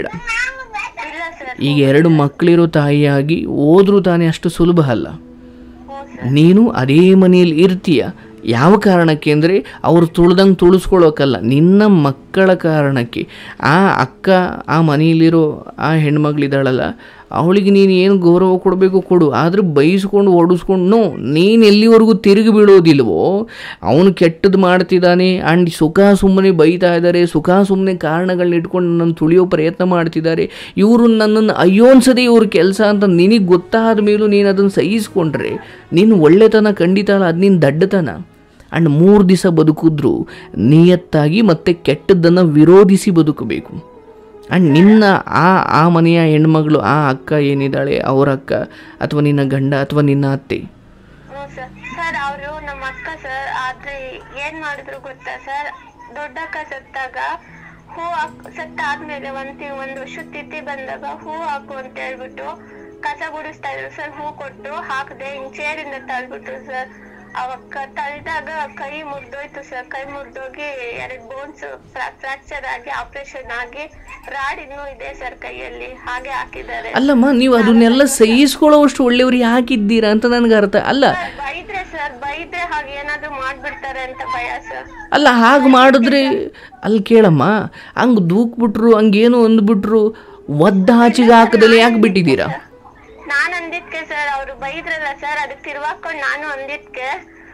ಇಲ್ಲ ಸರ್ ಈಗ ಎರಡು ಮಕ್ಕಳಿರೋ ತಾಯಿಯಾಗಿ ಹೋದ್ರೂ ತಾನೇ ಅಷ್ಟು ಸುಲಭ ಅಲ್ಲ ಹ್ಞೂ ಸರ್ ನೀನು ಅದೇ ಮನೆಯಲ್ಲಿ ಇರ್ತೀಯ ಯಾವ ಕಾರಣಕ್ಕೆ ಅಂದರೆ ಅವರು ತುಳ್ದಂಗೆ ತುಳಿಸ್ಕೊಳ್ಳೋಕ್ಕಲ್ಲ ನಿನ್ನ ಮಕ್ಕಳ ಕಾರಣಕ್ಕೆ ಆ ಅಕ್ಕ ಆ ಮನೆಯಲ್ಲಿರೋ ಆ ಹೆಣ್ಮಗಳಿದ್ದಾಳಲ್ಲ ಅವಳಿಗೆ ನೀನು ಏನು ಗೌರವ ಕೊಡಬೇಕು ಕೊಡು ಆದರೆ ಬೈಸ್ಕೊಂಡು ಓಡಿಸ್ಕೊಂಡು ನೋ ನೀನು ಎಲ್ಲಿವರೆಗೂ ತಿರುಗಿ ಬೀಳೋದಿಲ್ವೋ ಅವನು ಕೆಟ್ಟದ್ದು ಮಾಡ್ತಿದ್ದಾನೆ ಆ್ಯಂಡ್ ಸುಖ ಸುಮ್ಮನೆ ಬೈತಾ ಇದ್ದಾರೆ ಸುಖ ಸುಮ್ಮನೆ ಕಾರಣಗಳನ್ನ ಇಟ್ಕೊಂಡು ನನ್ನನ್ನು ತುಳಿಯೋ ಪ್ರಯತ್ನ ಮಾಡ್ತಿದ್ದಾರೆ ಇವರು ನನ್ನನ್ನು ಅಯ್ಯೋ ಅನ್ಸದೆ ಇವ್ರ ಕೆಲಸ ಅಂತ ನಿನಗೆ ಗೊತ್ತಾದ ಮೇಲೂ ನೀನು ಅದನ್ನು ಸಹಿಸ್ಕೊಂಡ್ರೆ ನೀನು ಒಳ್ಳೆತನ ಖಂಡಿತ ಅಲ್ಲ ಅದು ನಿನ್ನ ದಡ್ಡತನ ಆ್ಯಂಡ್ ಮೂರು ದಿವಸ ಬದುಕಿದ್ರು ನಿಯತ್ತಾಗಿ ಮತ್ತೆ ಕೆಟ್ಟದ್ದನ್ನು ವಿರೋಧಿಸಿ ಬದುಕಬೇಕು ಆ್ಯಂಡ್ ನಿನ್ನ ಆ ಆ ಮನೆಯ ಹೆಣ್ಮಗಳು ಆ ಅಕ್ಕ ಏನಿದ್ದಾಳೆ ಅವರ ಅಕ್ಕ ಅಥವಾ ನಿನ್ನ ಗಂಡ ಅಥವಾ ನಿನ್ನ ಅತ್ತೆ ಹ್ಞೂ ಸರ್ ಸರ್ ಅವರು ನಮ್ಮ ಅಕ್ಕ ಸರ್ ಆದ್ರೆ ಏನ್ ಮಾಡಿದ್ರು ಗೊತ್ತಾ ಸರ್ ದೊಡ್ಡಕ್ಕ ಸತ್ತಾಗ ಹೂ ಹಾಕ್ ಸತ್ತಾದ್ಮೇಲೆ ಒಂದ್ ತಿಂಗ್ ಒಂದ್ ವರ್ಷದ ತಿಥಿ ಬಂದಾಗ ಹೂ ಹಾಕು ಅಂತ ಹೇಳ್ಬಿಟ್ಟು ಕಸ ಗುಡಿಸ್ತಾ ಇದ್ರು ಸರ್ ಹೂ ಕೊಟ್ಟು ಹಾಕದೆ ಹಿಂಗ್ ಚೇರಿಂದ ತಳ್ಬಿಟ್ರು ಸರ್ ಅವಕ್ಕ ತಳ್ದಾಗ ಕೈ ಮುರಿದೋಯ್ತು ಸರ್ ಕೈ ಮುರಿದೋಗಿ ಎರಡ್ ಬೋನ್ಸ್ ಫ್ರಾಕ್ಚರ್ ಆಗಿ ಆಪರೇಷನ್ ಆಗಿ ರಾಡ್ ಇನ್ನೂ ಇದೆ ಸರ್ ಕೈಯಲ್ಲಿ ಹಾಗೆ ಹಾಕಿದ್ದಾರೆ ಅಲ್ಲಮ್ಮ ನೀವು ಅದನ್ನೆಲ್ಲ ಸಹಿಸ್ಕೊಳ್ಳೋವಷ್ಟು ಒಳ್ಳೆಯವ್ರು ಯಾಕಿದ್ದೀರಾ ಅಂತ ನನಗೆ ಅರ್ಥ ಅಲ್ಲ ಸರ್, ಬೈದ್ರೆ ಸರ್ ಬೈದ್ರೆ ಹಾಗೆ ಏನಾದ್ರು ಮಾಡ್ಬಿಡ್ತಾರೆ ಅಂತ ಭಯ ಸರ್ ಅಲ್ಲ ಹಾಗೆ ಮಾಡಿದ್ರೆ ಅಲ್ಲಿ ಕೇಳಮ್ಮ ಹಂಗೆ ದೂಕ್ಬಿಟ್ರು ಹಂಗೇನು ಅಂದ್ಬಿಟ್ರು ಒದ್ದ ಆಚೆಗೆ ಹಾಕದಲ್ಲಿ ಯಾಕೆ ಬಿಟ್ಟಿದ್ದೀರಾ ನಾನ್ ಅಂದಿದ್ಕೆ ಸರ್ ಅವ್ರು ಬೈದ್ರಲ್ಲ ಸರ್ ಅದಕ್ಕೆ ತಿರ್ವಾಕೊಂಡ್ ನಾನು ಅಂದಿದ್ಕೆ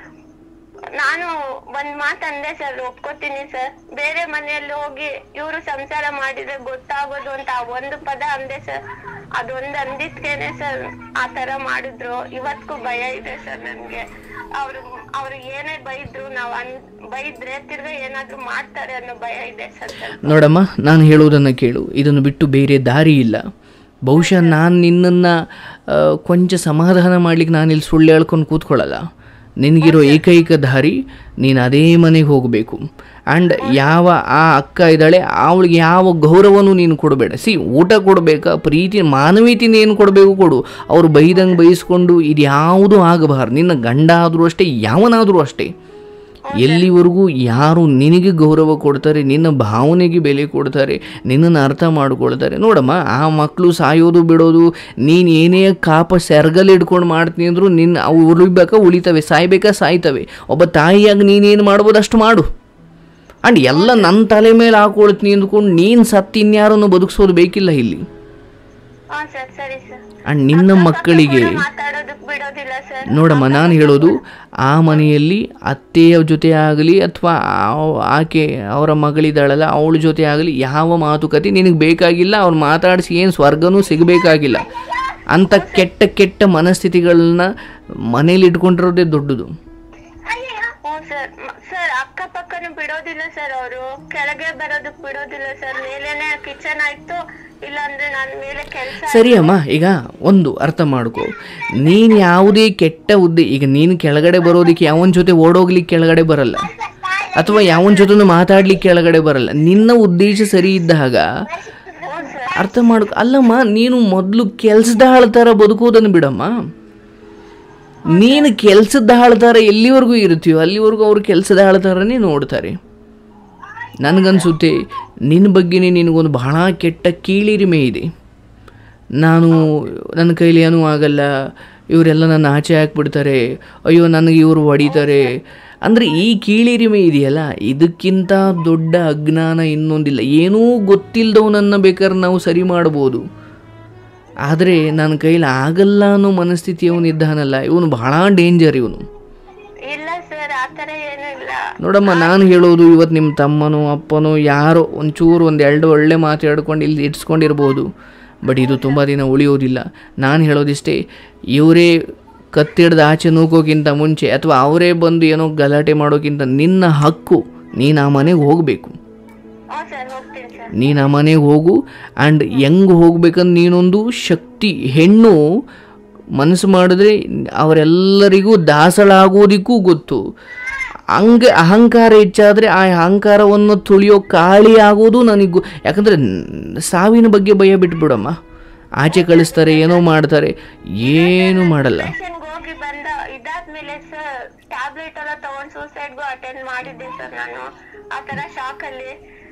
ನಾನು ಒಂದ್ ಮಾತ್ ಅಂದೆ ಸರ್ ಒಪ್ಕೋತೀನಿ ಸರ್ ಬೇರೆ ಮನೆಯಲ್ಲಿ ಹೋಗಿ ಇವ್ರು ಸಂಸಾರ ಮಾಡಿದ್ರೆ ಗೊತ್ತಾಗೋದು ಅಂತ ಆ ಒಂದು ಪದ ಅಂದೆ ಸರ್ ಅದೊಂದ್ ಅಂದಿದ್ಕೇನೆ ಸರ್ ಆ ತರ ಮಾಡಿದ್ರು ಇವತ್ಗೂ ಭಯ ಇದೆ ಸರ್ ನನ್ಗೆ ಅವ್ರು ಅವ್ರು ಏನೇ ಬೈದ್ರು ನಾವ್ ಅನ್ ಬೈದ್ರೆ ತಿರ್ಗಾ ಏನಾದ್ರು ಮಾಡ್ತಾರೆ ಅನ್ನೋ ಭಯ ಇದೆ ಸರ್ ನೋಡಮ್ಮ ನಾನು ಹೇಳೋದನ್ನು ಕೇಳು ಇದನ್ನು ಬಿಟ್ಟು ಬೇರೆ ದಾರಿ ಇಲ್ಲ ಬಹುಶಃ ನಾನು ನಿನ್ನನ್ನು ಕೊಂಚ ಸಮಾಧಾನ ಮಾಡ್ಲಿಕ್ಕೆ ನಾನು ಇಲ್ಲಿ ಸುಳ್ಳು ಹೇಳ್ಕೊಂಡು ಕೂತ್ಕೊಳ್ಳಲ್ಲ ನಿನಗಿರೋ ಏಕೈಕ ದಾರಿ ನೀನು ಅದೇ ಮನೆಗೆ ಹೋಗಬೇಕು ಆ್ಯಂಡ್ ಯಾವ ಆ ಅಕ್ಕ ಇದ್ದಾಳೆ ಅವಳಿಗೆ ಯಾವ ಗೌರವನೂ ನೀನು ಕೊಡಬೇಡ ಸಿ ಊಟ ಕೊಡಬೇಕಾ ಪ್ರೀತಿ ಮಾನವೀಯತೆಯಿಂದ ಏನು ಕೊಡಬೇಕು ಕೊಡು ಅವ್ರು ಬೈದಂಗೆ ಬೈಸ್ಕೊಂಡು ಇದು ಯಾವುದೂ ಆಗಬಾರ್ದು ನಿನ್ನ ಗಂಡ ಆದರೂ ಅಷ್ಟೇ ಯಾವನಾದರೂ ಅಷ್ಟೇ ಎಲ್ಲಿವರೆಗೂ ಯಾರು ನಿನಗೆ ಗೌರವ ಕೊಡ್ತಾರೆ ನಿನ್ನ ಭಾವನೆಗೆ ಬೆಲೆ ಕೊಡ್ತಾರೆ ನಿನ್ನನ್ನು ಅರ್ಥ ಮಾಡ್ಕೊಳ್ತಾರೆ ನೋಡಮ್ಮ ಆ ಮಕ್ಕಳು ಸಾಯೋದು ಬಿಡೋದು ನೀನು ಏನೇ ಕಾಪ ಸೆರ್ಗಲ್ಲಿ ಹಿಡ್ಕೊಂಡು ಮಾಡ್ತೀನಿ ಅಂದರೂ ನಿನ್ನ ಅವು ಉಳಿಬೇಕಾ ಉಳಿತವೆ ಸಾಯ್ಬೇಕಾ ಸಾಯ್ತವೆ ಒಬ್ಬ ತಾಯಿಯಾಗಿ ನೀನೇನು ಮಾಡ್ಬೋದು ಅಷ್ಟು ಮಾಡು ಆ್ಯಂಡ್ ಎಲ್ಲ ನನ್ನ ತಲೆ ಮೇಲೆ ಹಾಕೊಳ್ತೀನಿ ಅಂದ್ಕೊಂಡು ನೀನು ಸತ್ತು ಇನ್ಯಾರನ್ನು ಬದುಕಿಸೋದು ಬೇಕಿಲ್ಲ ಇಲ್ಲಿ ಹಾ ಸರ್ ಸರಿ ಸರ್ ಆ್ಯಂಡ್ ನಿನ್ನ ಮಕ್ಕಳಿಗೆ ಮಾತಾಡೋದಕ್ ಬಿಡೋದಿಲ್ಲ ಸರ್ ನೋಡಮ್ಮ ನಾನು ಹೇಳೋದು ಆ ಮನೆಯಲ್ಲಿ ಅತ್ತೆಯ ಜೊತೆ ಆಗಲಿ ಅಥವಾ ಆಕೆ ಅವರ ಮಗಳಿದ್ದಾಳಲ್ಲ ಅವಳ ಜೊತೆ ಆಗಲಿ ಯಾವ ಮಾತುಕತೆ ನಿನಗೆ ಬೇಕಾಗಿಲ್ಲ ಅವ್ರು ಮಾತಾಡಿಸಿ ಏನು ಸ್ವರ್ಗನೂ ಸಿಗಬೇಕಾಗಿಲ್ಲ ಅಂಥ ಕೆಟ್ಟ ಕೆಟ್ಟ ಮನಸ್ಥಿತಿಗಳನ್ನ ಮನೇಲಿ ಇಟ್ಕೊಂಡಿರೋದೇ ದೊಡ್ಡದು ಹ್ಞೂ ಸರ್ ಸರ್ ಅಕ್ಕಪಕ್ಕನು ಬಿಡೋದಿಲ್ಲ ಸರ್ ಅವರು ಕೆಳಗೆ ಬರೋದಕ್ ಬಿಡೋದಿಲ್ಲ ಸರ್ ಮೇಲೇನೆ ಕಿಚನ್ ಆಯ್ತು ಇಲ್ಲಾಂದ್ರೆ ನಾನು ಮೇಲೆ ಕೆಲಸ ಸರಿ ಅಮ್ಮ ಈಗ ಒಂದು ಅರ್ಥ ಮಾಡ್ಕೊ ನೀನು ಯಾವುದೇ ಕೆಟ್ಟ ಹುದ್ದೆ ಈಗ ನೀನು ಕೆಳಗಡೆ ಬರೋದಕ್ಕೆ ಯಾವನ ಜೊತೆ ಓಡೋಗ್ಲಿಕ್ಕೆ ಕೆಳಗಡೆ ಬರಲ್ಲ ಅಥವಾ ಯಾವನ ಜೊತೆನೂ ಮಾತಾಡ್ಲಿಕ್ಕೆ ಕೆಳಗಡೆ ಬರಲ್ಲ ನಿನ್ನ ಉದ್ದೇಶ ಸರಿ ಇದ್ದಾಗ ಹ್ಞೂ ಸರ್ ಅರ್ಥ ಮಾಡ್ಕೊ ಅಲ್ಲಮ್ಮ ನೀನು ಮೊದಲು ಕೆಲ್ಸದ ಥರ ಬದುಕೋದನ್ನು ಬಿಡಮ್ಮ ನೀನು ಕೆಲಸದ ಥರ ಎಲ್ಲಿವರೆಗೂ ಇರ್ತೀಯೋ ಅಲ್ಲಿವರೆಗೂ ಅವರು ಕೆಲಸದ ಥರನೇ ನೋಡ್ತಾರೆ ನನಗನ್ಸುತ್ತೆ ನಿನ್ನ ಬಗ್ಗೆನೇ ನಿನಗೊಂದು ಬಹಳ ಕೆಟ್ಟ ಕೀಳಿರಿಮೆ ಇದೆ ನಾನು ನನ್ನ ಕೈಲಿ ಏನೂ ಆಗಲ್ಲ ಇವರೆಲ್ಲ ನನ್ನ ಆಚೆ ಹಾಕ್ಬಿಡ್ತಾರೆ ಅಯ್ಯೋ ನನಗೆ ಇವರು ಹೊಡಿತಾರೆ ಅಂದರೆ ಈ ಕೀಳಿರಿಮೆ ಇದೆಯಲ್ಲ ಇದಕ್ಕಿಂತ ದೊಡ್ಡ ಅಜ್ಞಾನ ಇನ್ನೊಂದಿಲ್ಲ ಏನೂ ಗೊತ್ತಿಲ್ಲದವನನ್ನು ಬೇಕಾದ್ರೆ ನಾವು ಸರಿ ಮಾಡ್ಬೋದು ಆದರೆ ನನ್ನ ಕೈಲಿ ಆಗಲ್ಲ ಅನ್ನೋ ಮನಸ್ಥಿತಿ ಇವನಿದ್ದಾನಲ್ಲ ಇವನು ಬಹಳ ಡೇಂಜರ್ ಇವನು ಇಲ್ಲ ಸರ್ ಆ ಥರ ಏನೂ ಇಲ್ಲ ನೋಡಮ್ಮ ನಾನು ಹೇಳೋದು ಇವತ್ತು ನಿಮ್ಮ ತಮ್ಮನೋ ಅಪ್ಪನೋ ಯಾರೋ ಒಂಚೂರು ಒಂದು ಎರಡು ಒಳ್ಳೆ ಮಾತಾಡ್ಕೊಂಡು ಇಲ್ಲಿ ಇಡ್ಸ್ಕೊಂಡಿರ್ಬೋದು ಬಟ್ ಇದು ತುಂಬ ದಿನ ಉಳಿಯೋದಿಲ್ಲ ನಾನು ಹೇಳೋದಿಷ್ಟೇ ಇವರೇ ಕತ್ತಿಡ್ದು ಆಚೆ ನೂಕೋಕ್ಕಿಂತ ಮುಂಚೆ ಅಥವಾ ಅವರೇ ಬಂದು ಏನೋ ಗಲಾಟೆ ಮಾಡೋಕ್ಕಿಂತ ನಿನ್ನ ಹಕ್ಕು ನೀನು ಆ ಮನೆಗೆ ಹೋಗಬೇಕು ಹ್ಞೂ ಸರ್ ಹೋಗ್ತೀನಿ ಸರ್ ನೀನು ಆ ಮನೆಗೆ ಹೋಗು ಆ್ಯಂಡ್ ಹೆಂಗೆ ಹೋಗ್ಬೇಕಂತ ನೀನೊಂದು ಶಕ್ತಿ ಹೆಣ್ಣು ಮನಸ್ಸು ಮಾಡಿದ್ರೆ ಅವರೆಲ್ಲರಿಗೂ ದಾಸಳಾಗೋದಕ್ಕೂ ಗೊತ್ತು ಹಂಗೆ ಅಹಂಕಾರ ಹೆಚ್ಚಾದರೆ ಆ ಅಹಂಕಾರವನ್ನು ತುಳಿಯೋ ಕಾಳಿ ಆಗೋದು ನನಗೆ ಯಾಕಂದರೆ ಸಾವಿನ ಬಗ್ಗೆ ಭಯ ಬಿಟ್ಬಿಡಮ್ಮ ಆಚೆ ಕಳಿಸ್ತಾರೆ ಏನೋ ಮಾಡ್ತಾರೆ ಏನೂ ಮಾಡಲ್ಲ ಸ್ಟೇಷನ್ಗೆ ಹೋಗಿ ಬಂದ ಇದಾದ್ಮೇಲೆ ಸರ್ ಟ್ಯಾಬ್ಲೆಟ್ ಎಲ್ಲ ತಗೊಂಡ್ ಸೂಸೈಡ್ಗೂ ಅಟೆಂಡ್ ಮಾಡಿದ್ದೆ ಸರ್ ನಾನು ಆ ತರ ಶಾಕ್ ಅಲ್ಲಿ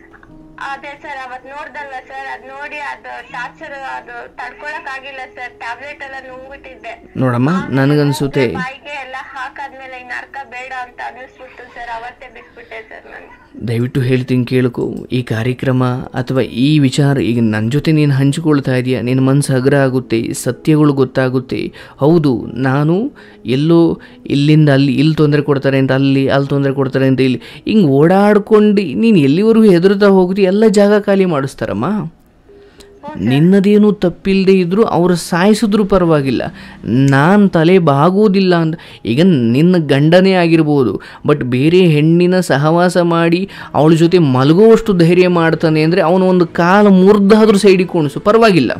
ಅದೇ ಸರ್ ಅವತ್ ನೋಡ್ದಲ್ಲ ಸರ್ ಅದ್ ನೋಡಿ ಅದು ಟಾರ್ಚರ್ ಅದು ತಡ್ಕೊಳಕ್ ಆಗಿಲ್ಲ ಸರ್ ಟ್ಯಾಬ್ಲೆಟ್ ಎಲ್ಲ ನುಂಗ್ಬಿಟ್ಟಿದ್ದೆ ನೋಡಮ್ಮ ನನಗನ್ಸುತ್ತೆ ಬಾಯಿಗೆ ಎಲ್ಲ ಹಾಕಾದ್ಮೇಲೆ ಇನ್ ಅರ್ಕ ಬೇಡ ಅಂತ ಅನ್ನಿಸ್ಬಿಟ್ಟು ಸರ್ ಅವತ್ತೇ ಬಿಟ್ಬಿಟ್ಟೆ ಸರ್ ನಾನು ದಯವಿಟ್ಟು ಹೇಳ್ತೀನಿ ಕೇಳ್ಕೊ ಈ ಕಾರ್ಯಕ್ರಮ ಅಥವಾ ಈ ವಿಚಾರ ಈಗ ನನ್ನ ಜೊತೆ ನೀನು ಹಂಚಿಕೊಳ್ತಾ ಇದೆಯಾ ನಿನ್ನ ಮನಸ್ಸು ಹಗುರ ಆಗುತ್ತೆ ಸತ್ಯಗಳು ಗೊತ್ತಾಗುತ್ತೆ ಹೌದು ನಾನು ಎಲ್ಲೋ ಇಲ್ಲಿಂದ ಅಲ್ಲಿ ಇಲ್ಲಿ ತೊಂದರೆ ಕೊಡ್ತಾರೆ ಅಂತ ಅಲ್ಲಿ ಅಲ್ಲಿ ತೊಂದರೆ ಕೊಡ್ತಾರೆ ಅಂತ ಇಲ್ಲಿ ಹಿಂಗೆ ಓಡಾಡ್ಕೊಂಡು ನೀನು ಎಲ್ಲಿವರೆಗೂ ಹೆದರ್ತಾ ಹೋಗ್ತಿ ಎಲ್ಲ ಜಾಗ ಖಾಲಿ ಮಾಡಿಸ್ತಾರಮ್ಮ ನಿನ್ನದೇನು ತಪ್ಪಿಲ್ಲದೆ ಇದ್ದರೂ ಅವ್ರು ಸಾಯಿಸಿದ್ರು ಪರವಾಗಿಲ್ಲ ನಾನು ತಲೆ ಬಾಗುವುದಿಲ್ಲ ಅಂತ ಈಗ ನಿನ್ನ ಗಂಡನೇ ಆಗಿರ್ಬೋದು ಬಟ್ ಬೇರೆ ಹೆಣ್ಣಿನ ಸಹವಾಸ ಮಾಡಿ ಅವಳ ಜೊತೆ ಮಲಗುವಷ್ಟು ಧೈರ್ಯ ಮಾಡ್ತಾನೆ ಅಂದರೆ ಅವನು ಒಂದು ಕಾಲ ಮುರಿದಾದ್ರೂ ಸೈಡಿಗೆ ಕುಣಿಸು ಪರವಾಗಿಲ್ಲ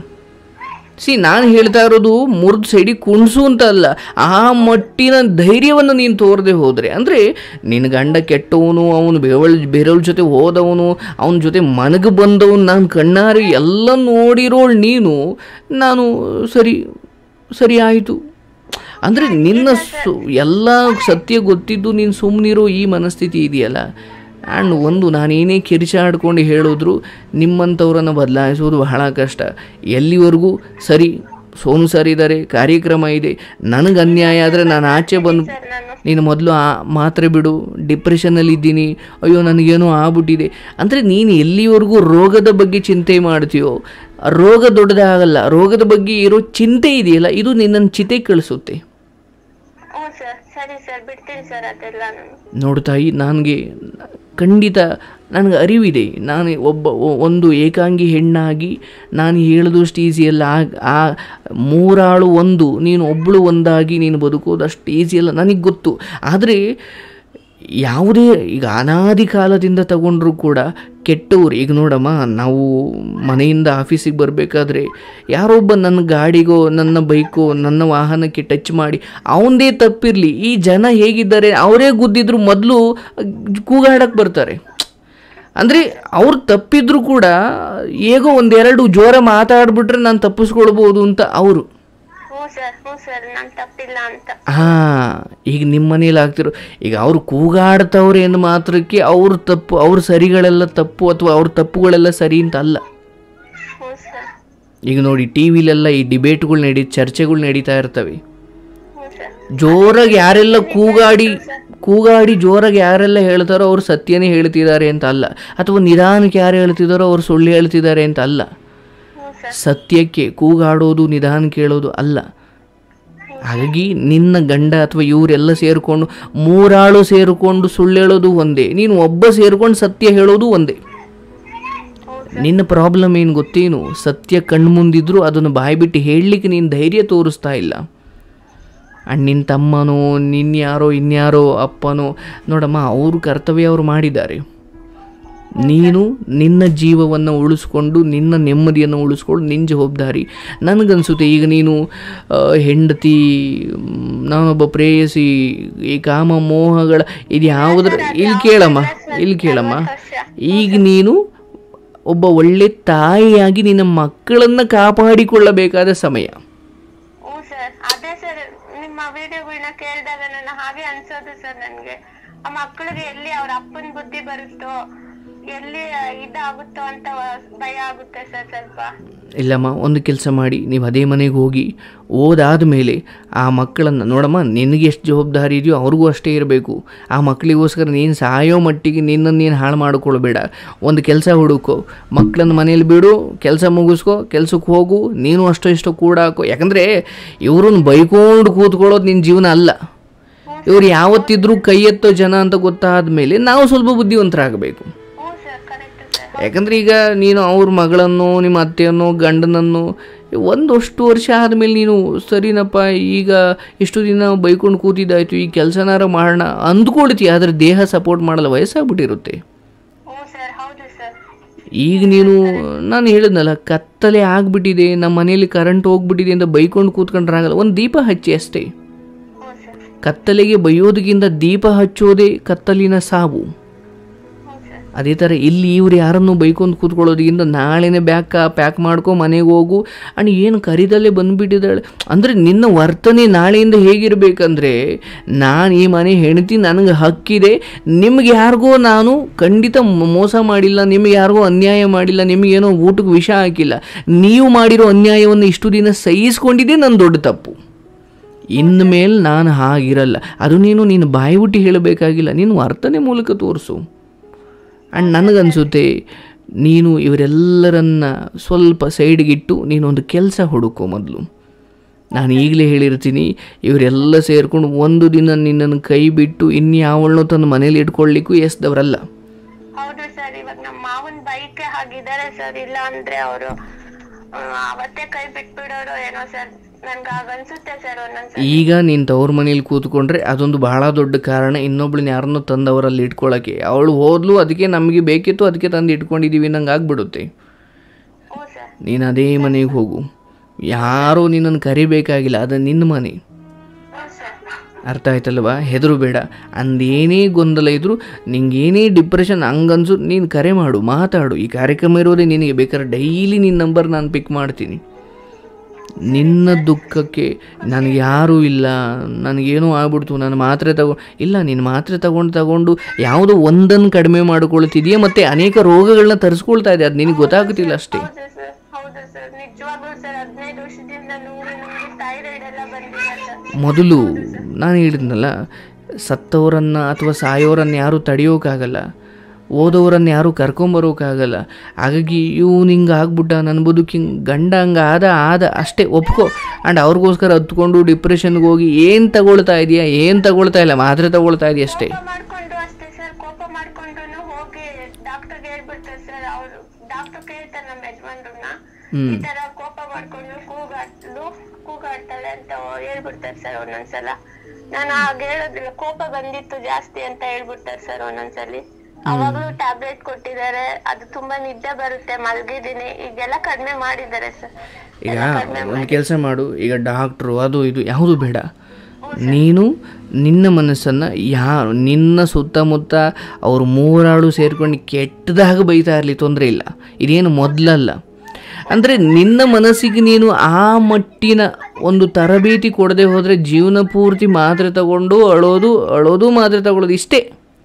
ಸಿ ನಾನು ಹೇಳ್ತಾ ಇರೋದು ಮುರಿದು ಸೈಡಿಗೆ ಕುಣಿಸು ಅಂತ ಅಲ್ಲ ಆ ಮಟ್ಟಿನ ಧೈರ್ಯವನ್ನು ನೀನು ತೋರದೆ ಹೋದರೆ ಅಂದರೆ ನಿನ್ನ ಗಂಡ ಕೆಟ್ಟವನು ಅವನು ಬೇವಳ ಬೇರೆಯವ್ರ ಜೊತೆ ಹೋದವನು ಅವನ ಜೊತೆ ಮನಗೆ ಬಂದವನು ನಾನು ಕಣ್ಣಾರೆ ಎಲ್ಲ ನೋಡಿರೋಳು ನೀನು ನಾನು ಸರಿ ಸರಿ ಆಯಿತು ಅಂದರೆ ನಿನ್ನ ಸು ಎಲ್ಲ ಸತ್ಯ ಗೊತ್ತಿದ್ದು ನೀನು ಸುಮ್ಮನಿರೋ ಈ ಮನಸ್ಥಿತಿ ಇದೆಯಲ್ಲ ಆ್ಯಂಡ್ ಒಂದು ನಾನೇನೇ ಕಿರಿಚಾಡ್ಕೊಂಡು ಹೇಳಿದ್ರು ನಿಮ್ಮಂಥವ್ರನ್ನು ಬದಲಾಯಿಸೋದು ಬಹಳ ಕಷ್ಟ ಎಲ್ಲಿವರೆಗೂ ಸರಿ ಸೋನು ಸರ್ ಇದ್ದಾರೆ ಕಾರ್ಯಕ್ರಮ ಇದೆ ನನಗೆ ಅನ್ಯಾಯ ಆದರೆ ನಾನು ಆಚೆ ಬಂದು ಸರ್ ನಾನು ನೀನು ಮೊದಲು ಆ ಮಾತ್ರೆ ಬಿಡು ಡಿಪ್ರೆಷನಲ್ಲಿ ಇದ್ದೀನಿ ಅಯ್ಯೋ ನನಗೇನೋ ಆಗ್ಬಿಟ್ಟಿದೆ ಅಂದರೆ ನೀನು ಎಲ್ಲಿವರೆಗೂ ರೋಗದ ಬಗ್ಗೆ ಚಿಂತೆ ಮಾಡ್ತೀಯೋ ಆ ರೋಗ ದೊಡ್ಡದಾಗಲ್ಲ ರೋಗದ ಬಗ್ಗೆ ಇರೋ ಚಿಂತೆ ಇದೆಯಲ್ಲ ಇದು ನಿನ್ನನ್ನು ಚಿತೆ ಕಳಿಸುತ್ತೆ ಹ್ಞೂ ಸರ್ ಸರಿ ಸರ್ ಬಿಡ್ತೀನಿ ಸರ್ ಅದೆಲ್ಲ ನಾನು ನೋಡು ತಾಯಿ ನನಗೆ ಖಂಡಿತ ನನಗೆ ಅರಿವಿದೆ ನಾನು ಒಬ್ಬ ಒ- ಒಂದು ಏಕಾಂಗಿ ಹೆಣ್ಣಾಗಿ ನಾನು ಹೇಳಿದಷ್ಟು ಈಸಿಯಲ್ಲ ಆ ಆ ಮೂರಾಳು ಒಂದು ನೀನು ಒಬ್ಬಳು ಒಂದಾಗಿ ನೀನು ಬದುಕೋದು ಅಷ್ಟು ಈಸಿಯಲ್ಲ ನನಗೆ ಗೊತ್ತು ಆದರೆ ಯಾವುದೇ ಈಗ ಅನಾದಿ ಕಾಲದಿಂದ ತಗೊಂಡ್ರೂ ಕೂಡ ಕೆಟ್ಟವ್ರು ಈಗ ನೋಡಮ್ಮ ನಾವು ಮನೆಯಿಂದ ಆಫೀಸಿಗೆ ಬರಬೇಕಾದ್ರೆ ಯಾರೊಬ್ಬ ನನ್ನ ಗಾಡಿಗೋ ನನ್ನ ಬೈಕೋ ನನ್ನ ವಾಹನಕ್ಕೆ ಟಚ್ ಮಾಡಿ ಅವನದೇ ತಪ್ಪಿರಲಿ ಈ ಜನ ಹೇಗಿದ್ದಾರೆ ಅವರೇ ಗುದ್ದಿದ್ರು ಮೊದಲು ಕೂಗಾಡಕ್ಕೆ ಬರ್ತಾರೆ ಅಂದರೆ ಅವ್ರು ತಪ್ಪಿದ್ರು ಕೂಡ ಹೇಗೋ ಒಂದೆರಡು ಜೋರ ಮಾತಾಡ್ಬಿಟ್ರೆ ನಾನು ತಪ್ಪಿಸ್ಕೊಳ್ಬೋದು ಅಂತ ಅವರು ಹ್ಞೂ ಸರ್ ಹ್ಞೂ ಸರ್ ನಾನು ತಪ್ಪಿಲ್ಲ ಅಂತ ಹಾಂ ಈಗ ನಿಮ್ಮ ಮನೇಲಿ ಆಗ್ತಿರೋ ಈಗ ಅವ್ರು ಕೂಗಾಡ್ತವ್ರೆ ಅಂದ ಮಾತ್ರಕ್ಕೆ ಅವ್ರ ತಪ್ಪು ಅವ್ರ ಸರಿಗಳೆಲ್ಲ ತಪ್ಪು ಅಥವಾ ಅವ್ರ ತಪ್ಪುಗಳೆಲ್ಲ ಸರಿ ಅಂತ ಅಲ್ಲ ಹ್ಞೂ ಸರ್ ಈಗ ನೋಡಿ ಟಿ ವಿಲೆಲ್ಲ ಈ ಡಿಬೇಟ್ಗಳು ನಡಿ ಚರ್ಚೆಗಳು ನಡೀತಾ ಇರ್ತವೆ ಹ್ಞೂ ಸರ್ ಜೋರಾಗಿ ಯಾರೆಲ್ಲ ಕೂಗಾಡಿ ಕೂಗಾಡಿ ಜೋರಾಗಿ ಯಾರೆಲ್ಲ ಹೇಳ್ತಾರೋ ಅವ್ರು ಸತ್ಯನೇ ಹೇಳ್ತಿದ್ದಾರೆ ಅಂತ ಅಲ್ಲ ಅಥವಾ ನಿಧಾನಕ್ಕೆ ಯಾರು ಹೇಳ್ತಿದ್ದಾರೋ ಅವ್ರು ಸುಳ್ಳು ಹೇಳ್ತಿದ್ದಾರೆ ಅಂತ ಅಲ್ಲ ಹ್ಞೂ ಸರ್ ಸತ್ಯಕ್ಕೆ ಕೂಗಾಡೋದು ನಿಧಾನ ಕೇಳೋದು ಅಲ್ಲ ಹಾಗಾಗಿ ನಿನ್ನ ಗಂಡ ಅಥವಾ ಇವರೆಲ್ಲ ಸೇರಿಕೊಂಡು ಮೂರಾಳು ಸೇರಿಕೊಂಡು ಸುಳ್ಳು ಹೇಳೋದು ಒಂದೇ ನೀನು ಒಬ್ಬ ಸೇರಿಕೊಂಡು ಸತ್ಯ ಹೇಳೋದು ಒಂದೇ ಹ್ಞೂ ನಿನ್ನ ಪ್ರಾಬ್ಲಮ್ ಏನು ಗೊತ್ತೇನು ಸತ್ಯ ಕಣ್ಮುಂದಿದ್ರು ಅದನ್ನು ಬಾಯ್ಬಿಟ್ಟು ಹೇಳಲಿಕ್ಕೆ ನೀನು ಧೈರ್ಯ ತೋರಿಸ್ತಾ ಇಲ್ಲ ಆ್ಯಂಡ್ ನಿನ್ನ ತಮ್ಮನೋ ನಿನ್ಯಾರೋ ಇನ್ಯಾರೋ ಅಪ್ಪನೋ ನೋಡಮ್ಮ ಅವರು ಕರ್ತವ್ಯ ಅವರು ಮಾಡಿದ್ದಾರೆ ನೀನು ನಿನ್ನ ಜೀವವನ್ನು ಉಳಿಸ್ಕೊಂಡು ನಿನ್ನ ನೆಮ್ಮದಿಯನ್ನು ಉಳಿಸ್ಕೊಂಡು ನಿನ್ನ ಜವಾಬ್ದಾರಿ ನನಗನ್ಸುತ್ತೆ ಈಗ ನೀನು ಆ, ಹೆಂಡತಿ ಮ್, ನಾನೊಬ್ಬ ಪ್ರೇಯಸಿ ಈ ಕಾಮ ಮೋಹಗಳ ಇದು ಯಾವುದ್ರ ಇಲ್ಲಿ ಕೇಳಮ್ಮ ಇಲ್ಲಿ ಕೇಳಮ್ಮ ಈಗ ನೀನು ಒಬ್ಬ ಒಳ್ಳೆ ತಾಯಿಯಾಗಿ ನಿನ್ನ ಮಕ್ಕಳನ್ನು ಕಾಪಾಡಿಕೊಳ್ಳಬೇಕಾದ ಸಮಯ ಹ್ಞೂ ಸರ್ ಅದೇ ಸರ್ ನಿಮ್ಮ ವಿಡಿಯೋಗಳನ್ನ ಕೇಳಿದಾಗ ನನ್ನ ಹಾಗೆ ಅನ್ಸೋದು ಸರ್ ನನ್ಗೆ ಆ ಮಕ್ಕಳಿಗೆ ಎಲ್ಲಿ ಅವ್ರ ಅಪ್ಪನ ಬುದ್ಧಿ ಬರುತ್ತೋ ಎಲ್ಲಿ ಇದಾಗುತ್ತೋ ಅಂತ ಭಯ ಆಗುತ್ತೆ ಸರ್ ಸ್ವಲ್ಪ ಇಲ್ಲಮ್ಮ ಒಂದು ಕೆಲಸ ಮಾಡಿ ನೀವು ಅದೇ ಮನೆಗೆ ಹೋಗಿ ಓದಾದ ಮೇಲೆ ಆ ಮಕ್ಕಳನ್ನು ನೋಡಮ್ಮ ನಿನಗೆ ಎಷ್ಟು ಜವಾಬ್ದಾರಿ ಇದೆಯೋ ಅವ್ರಿಗೂ ಅಷ್ಟೇ ಇರಬೇಕು ಆ ಮಕ್ಕಳಿಗೋಸ್ಕರ ನೀನು ಸಾಯೋ ಮಟ್ಟಿಗೆ ನಿನ್ನನ್ನು ನೀನು ಹಾಳು ಮಾಡಿಕೊಳ್ಬೇಡ ಒಂದು ಕೆಲಸ ಹುಡುಕೋ ಮಕ್ಕಳನ್ನ ಮನೇಲಿ ಬಿಡು ಕೆಲಸ ಮುಗಿಸ್ಕೋ ಕೆಲ್ಸಕ್ಕೆ ಹೋಗು ನೀನು ಅಷ್ಟೋ ಇಷ್ಟೋ ಕೂಡ ಹಾಕೋ ಯಾಕಂದರೆ ಇವ್ರನ್ನ ಬೈಕೊಂಡು ಕೂತ್ಕೊಳ್ಳೋದು ನಿನ್ನ ಜೀವನ ಅಲ್ಲ ಇವ್ರು ಯಾವತ್ತಿದ್ರೂ ಕೈ ಎತ್ತೋ ಜನ ಅಂತ ಗೊತ್ತಾದ ಮೇಲೆ ನಾವು ಸ್ವಲ್ಪ ಬುದ್ಧಿವಂತರಾಗಬೇಕು ಹ್ಞೂ ಸರ್ ಕರೆಕ್ಟ್ ಸರ್ ಯಾಕಂದ್ರೆ ಈಗ ನೀನು ಅವ್ರ ಮಗಳನ್ನು ನಿಮ್ಮ ಅತ್ತೆಯನ್ನು ಗಂಡನನ್ನು ಒಂದಷ್ಟು ವರ್ಷ ಆದಮೇಲೆ ನೀನು ಸರಿನಪ್ಪ ಈಗ ಇಷ್ಟು ದಿನ ಬೈಕೊಂಡು ಕೂತಿದ್ದಾಯ್ತು ಈ ಕೆಲಸನಾರ ಮಾಡೋಣ ಅಂದ್ಕೊಳ್ತೀಯ ಆದರೆ ದೇಹ ಸಪೋರ್ಟ್ ಮಾಡಲ್ಲ ವಯಸ್ಸಾಗ್ಬಿಟ್ಟಿರುತ್ತೆ ಹ್ಞೂ ಸರ್ ಹೌದು ಸರ್ ಈಗ ನೀನು ನಾನು ಹೇಳಿದ್ನಲ್ಲ ಕತ್ತಲೆ ಆಗ್ಬಿಟ್ಟಿದೆ ನಮ್ಮ ಮನೇಲಿ ಕರೆಂಟ್ ಹೋಗ್ಬಿಟ್ಟಿದೆ ಅಂತ ಬೈಕೊಂಡು ಕೂತ್ಕೊಂಡ್ರೆ ಆಗಲ್ಲ ಒಂದು ದೀಪ ಹಚ್ಚಿ ಅಷ್ಟೇ ಹ್ಞೂ ಸರ್ ಕತ್ತಲೆಗೆ ಬೈಯೋದಕ್ಕಿಂತ ದೀಪ ಹಚ್ಚೋದೇ ಕತ್ತಲಿನ ಸಾವು ಹ್ಞೂ ಸರ್ ಅದೇ ಥರ ಇಲ್ಲಿ ಇವ್ರು ಯಾರನ್ನು ಬೈಕೊಂಡು ಕೂತ್ಕೊಳ್ಳೋದಕ್ಕಿಂತ ನಾಳೆನೇ ಬ್ಯಾಗ್ ಪ್ಯಾಕ್ ಮಾಡ್ಕೊ ಮನೆಗೆ ಹೋಗು ಆ್ಯಂಡ್ ಏನು ಕರಿದಲ್ಲೇ ಬಂದುಬಿಟ್ಟಿದ್ದಾಳೆ ಅಂದರೆ ನಿನ್ನ ವರ್ತನೆ ನಾಳೆಯಿಂದ ಹೇಗಿರಬೇಕಂದ್ರೆ ನಾನು ಈ ಮನೆ ಹೆಂಡತಿ ನನಗೆ ಹಕ್ಕಿದೆ ನಿಮ್ಗೆ ಯಾರಿಗೋ ನಾನು ಖಂಡಿತ ಮ- ಮೋಸ ಮಾಡಿಲ್ಲ ನಿಮಗೆ ಯಾರಿಗೋ ಅನ್ಯಾಯ ಮಾಡಿಲ್ಲ ನಿಮಗೇನೋ ಊಟಕ್ಕೆ ವಿಷ ಹಾಕಿಲ್ಲ ನೀವು ಮಾಡಿರೋ ಅನ್ಯಾಯವನ್ನು ಇಷ್ಟು ದಿನ ಸಹಿಸ್ಕೊಂಡಿದ್ದೇ ನನ್ನ ದೊಡ್ಡ ತಪ್ಪು ಇನ್ಮೇಲೆ ನಾನು ಹಾಗಿರಲ್ಲ ಅದು ನೀನು ನೀನು ಬಾಯಿ ಬಿಟ್ಟು ಹೇಳಬೇಕಾಗಿಲ್ಲ ನೀನು ವರ್ತನೆ ಮೂಲಕ ತೋರಿಸು ಆ್ಯಂಡ್ ನನಗನ್ಸುತ್ತೆ ನೀನು ಇವರೆಲ್ಲರನ್ನ ಸ್ವಲ್ಪ ಸೈಡ್ಗಿಟ್ಟು ನೀನೊಂದು ಕೆಲಸ ಹುಡುಕೋ ಮೊದಲು ನಾನು ಈಗಲೇ ಹೇಳಿರ್ತೀನಿ ಇವರೆಲ್ಲ ಸೇರ್ಕೊಂಡು ಒಂದು ದಿನ ನಿನ್ನನ್ನು ಕೈ ಬಿಟ್ಟು ಇನ್ಯಾವಳನ್ನೋ ತನ್ನ ಮನೇಲಿ ಇಟ್ಕೊಳ್ಳಿಕ್ಕೂ ಎಸ್ದವರಲ್ಲ ಹೌದು ಸರ್ ಇವಾಗ ನಮ್ಮ ಮಾವನ್ ಬೈಕೆ ಹಾಗಿದ್ದಾರೆ ಸರ್ ಇಲ್ಲ ಅಂದ್ರೆ ಅವರು ಅವತ್ತೇ ಕೈ ಬಿಟ್ಬಿಡೋರು ಏನೋ ಸರ್ ನನ್ಗೆ ಆಗನ್ಸುತ್ತೆ ಸರ್ ಒಂದೊಂದ್ಸಲ ಈಗ ನೀನು ತವ್ರ ಮನೇಲಿ ಕೂತ್ಕೊಂಡ್ರೆ ಅದೊಂದು ಬಹಳ ದೊಡ್ಡ ಕಾರಣ ಇನ್ನೊಬ್ಳನ್ನ ಯಾರನ್ನೋ ತಂದವರಲ್ಲಿ ಇಟ್ಕೊಳ್ಳೋಕ್ಕೆ ಅವಳು ಹೋದ್ಲು ಅದಕ್ಕೆ ನಮಗೆ ಬೇಕಿತ್ತು ಅದಕ್ಕೆ ತಂದು ಇಟ್ಕೊಂಡಿದ್ದೀವಿ ನಂಗೆ ಆಗ್ಬಿಡುತ್ತೆ ಹ್ಞೂ ಸರ್ ನೀನು ಅದೇ ಮನೆಗೆ ಹೋಗು ಯಾರೂ ನಿನ್ನನ್ನು ಕರಿಬೇಕಾಗಿಲ್ಲ ಅದು ನಿನ್ನ ಮನೆ ಹ್ಞೂ ಸರ್ ಅರ್ಥ ಆಯ್ತಲ್ವಾ ಹೆದರು ಬೇಡ ಅಂದೇನೇ ಗೊಂದಲ ಇದ್ದರೂ ನಿಂಗೇನೇ ಡಿಪ್ರೆಷನ್ ಹಂಗನ್ಸು ನೀನು ಕರೆ ಮಾಡು ಮಾತಾಡು ಈ ಕಾರ್ಯಕ್ರಮ ಇರೋದೇ ನಿನಗೆ ಬೇಕಾದ್ರೆ ಡೈಲಿ ನಿನ್ನ ನಂಬರ್ ನಾನು ಪಿಕ್ ಮಾಡ್ತೀನಿ ನಿನ್ನ ದುಃಖಕ್ಕೆ ನನಗೆ ಯಾರೂ ಇಲ್ಲ ನನಗೇನೋ ಆಗ್ಬಿಡ್ತು ನಾನು ಮಾತ್ರೆ ತಗೊ ಇಲ್ಲ ನೀನು ಮಾತ್ರೆ ತಗೊಂಡು ತಗೊಂಡು ಯಾವುದೋ ಒಂದನ್ನು ಕಡಿಮೆ ಮಾಡ್ಕೊಳ್ತಿದೆಯಾ ಮತ್ತು ಅನೇಕ ರೋಗಗಳನ್ನ ತರಿಸ್ಕೊಳ್ತಾ ಇದೆ ಅದು ನಿನಗೆ ಗೊತ್ತಾಗುತ್ತಿಲ್ಲ ಅಷ್ಟೇ ಹೌದು ಸರ್ ಹೌದು ಸರ್ ನಿಜವಾಗ್ಲೂ ಸರ್ ಹದಿನೈದು ವರ್ಷದಿಂದ ನುಂಗಿ ನುಂಗಿ ಥೈರಾಯ್ಡ್ ಎಲ್ಲ ಬಂದಿದೆ ಸರ್ ಮೊದಲು ನಾನು ಹೇಳಿದ್ನಲ್ಲ ಸತ್ತವರನ್ನು ಅಥವಾ ಸಾಯೋರನ್ನು ಯಾರೂ ತಡೆಯೋಕ್ಕಾಗಲ್ಲ ಓದೋರನ್ನು ಯಾರೂ ಕರ್ಕೊಂಬರೋಕ್ಕಾಗಲ್ಲ ಹಾಗಾಗಿ ಇವ್ನು ಹಿಂಗೆ ಆಗ್ಬಿಟ್ಟ ನನ್ನ ಬದುಕು ಹಿಂಗೆ ಗಂಡ ಹಂಗೆ ಆದ ಆದ ಅಷ್ಟೇ ಒಪ್ಕೊ ಆ್ಯಂಡ್ ಅವ್ರಿಗೋಸ್ಕರ ಹತ್ಕೊಂಡು ಡಿಪ್ರೆಷನ್ಗೆ ಹೋಗಿ ಏನು ತಗೊಳ್ತಾ ಇದೆಯಾ ಏನು ತಗೊಳ್ತಾ ಇಲ್ಲ ಮಾತ್ರೆ ತಗೊಳ್ತಾ ಇದೆಯಾ ಅಷ್ಟೇ ಕೋಪ ಮಾಡ್ಕೊಂಡು ಅಷ್ಟೇ ಸರ್ ಕೋಪ ಮಾಡ್ಕೊಂಡ್ರು ಹೋಗಿ ಡಾಕ್ಟರ್ಗೆ ಹೇಳ್ಬಿಡ್ತಾರೆ ಸರ್ ಅವ್ರು ಡಾಕ್ಟರ್ ಕೇಳ್ತಾರೆ ನಮ್ಮ ಯಜಮಾನ್ರನ್ನ ಈ ತರ ಕೋಪ ಮಾಡ್ಕೊಂಡು ಕೂಗಾಡ್ಲು ಕೂಗಾಡ್ತಾಳೆ ಅಂತ ಹೇಳ್ಬಿಡ್ತಾರೆ ಸರ್ ಒಂದೊಂದ್ಸಲ ನಾನು ಆಗ ಹೇಳೋದಿಲ್ಲ ಕೋಪ ಬಂದಿತ್ತು ಜಾಸ್ತಿ ಅಂತ ಹೇಳ್ಬಿಡ್ತಾರೆ ಸರ್ ಒಂದೊಂದ್ಸಲಿ ಅವಾಗ್ಲೂ ಟ್ಯಾಬ್ಲೆಟ್ ಕೊಟ್ಟಿದ್ದಾರೆ ಅದು ತುಂಬಾ ನಿದ್ದೆ ಬರುತ್ತೆ ಮಲ್ಗಿದ್ದೀನಿ ಈಗೆಲ್ಲ ಕಡಿಮೆ ಮಾಡಿದ್ದಾರೆ ಸರ್ ಈಗ ಒಂದು ಕೆಲಸ ಮಾಡು ಈಗ ಡಾಕ್ಟ್ರು ಅದು ಇದು ಯಾವುದು ಬೇಡ ನೀನು ನಿನ್ನ ಮನಸ್ಸನ್ನು ಯಾರು ನಿನ್ನ ಸುತ್ತಮುತ್ತ ಅವರು ಮೂರಾಳು ಸೇರ್ಕೊಂಡು ಕೆಟ್ಟದಾಗ ಬೈತಾ ಇರಲಿ ತೊಂದರೆ ಇಲ್ಲ ಇದೇನು ಮೊದಲಲ್ಲ ಅಂದರೆ ನಿನ್ನ ಮನಸ್ಸಿಗೆ ನೀನು ಆ ಮಟ್ಟಿನ ಒಂದು ತರಬೇತಿ ಕೊಡದೆ ಹೋದರೆ ಜೀವನ ಪೂರ್ತಿ ಮಾತ್ರೆ ತಗೊಂಡು ಅಳೋದು ಅಳೋದು ಮಾತ್ರೆ ತಗೊಳ್ಳೋದು ಇಷ್ಟೇ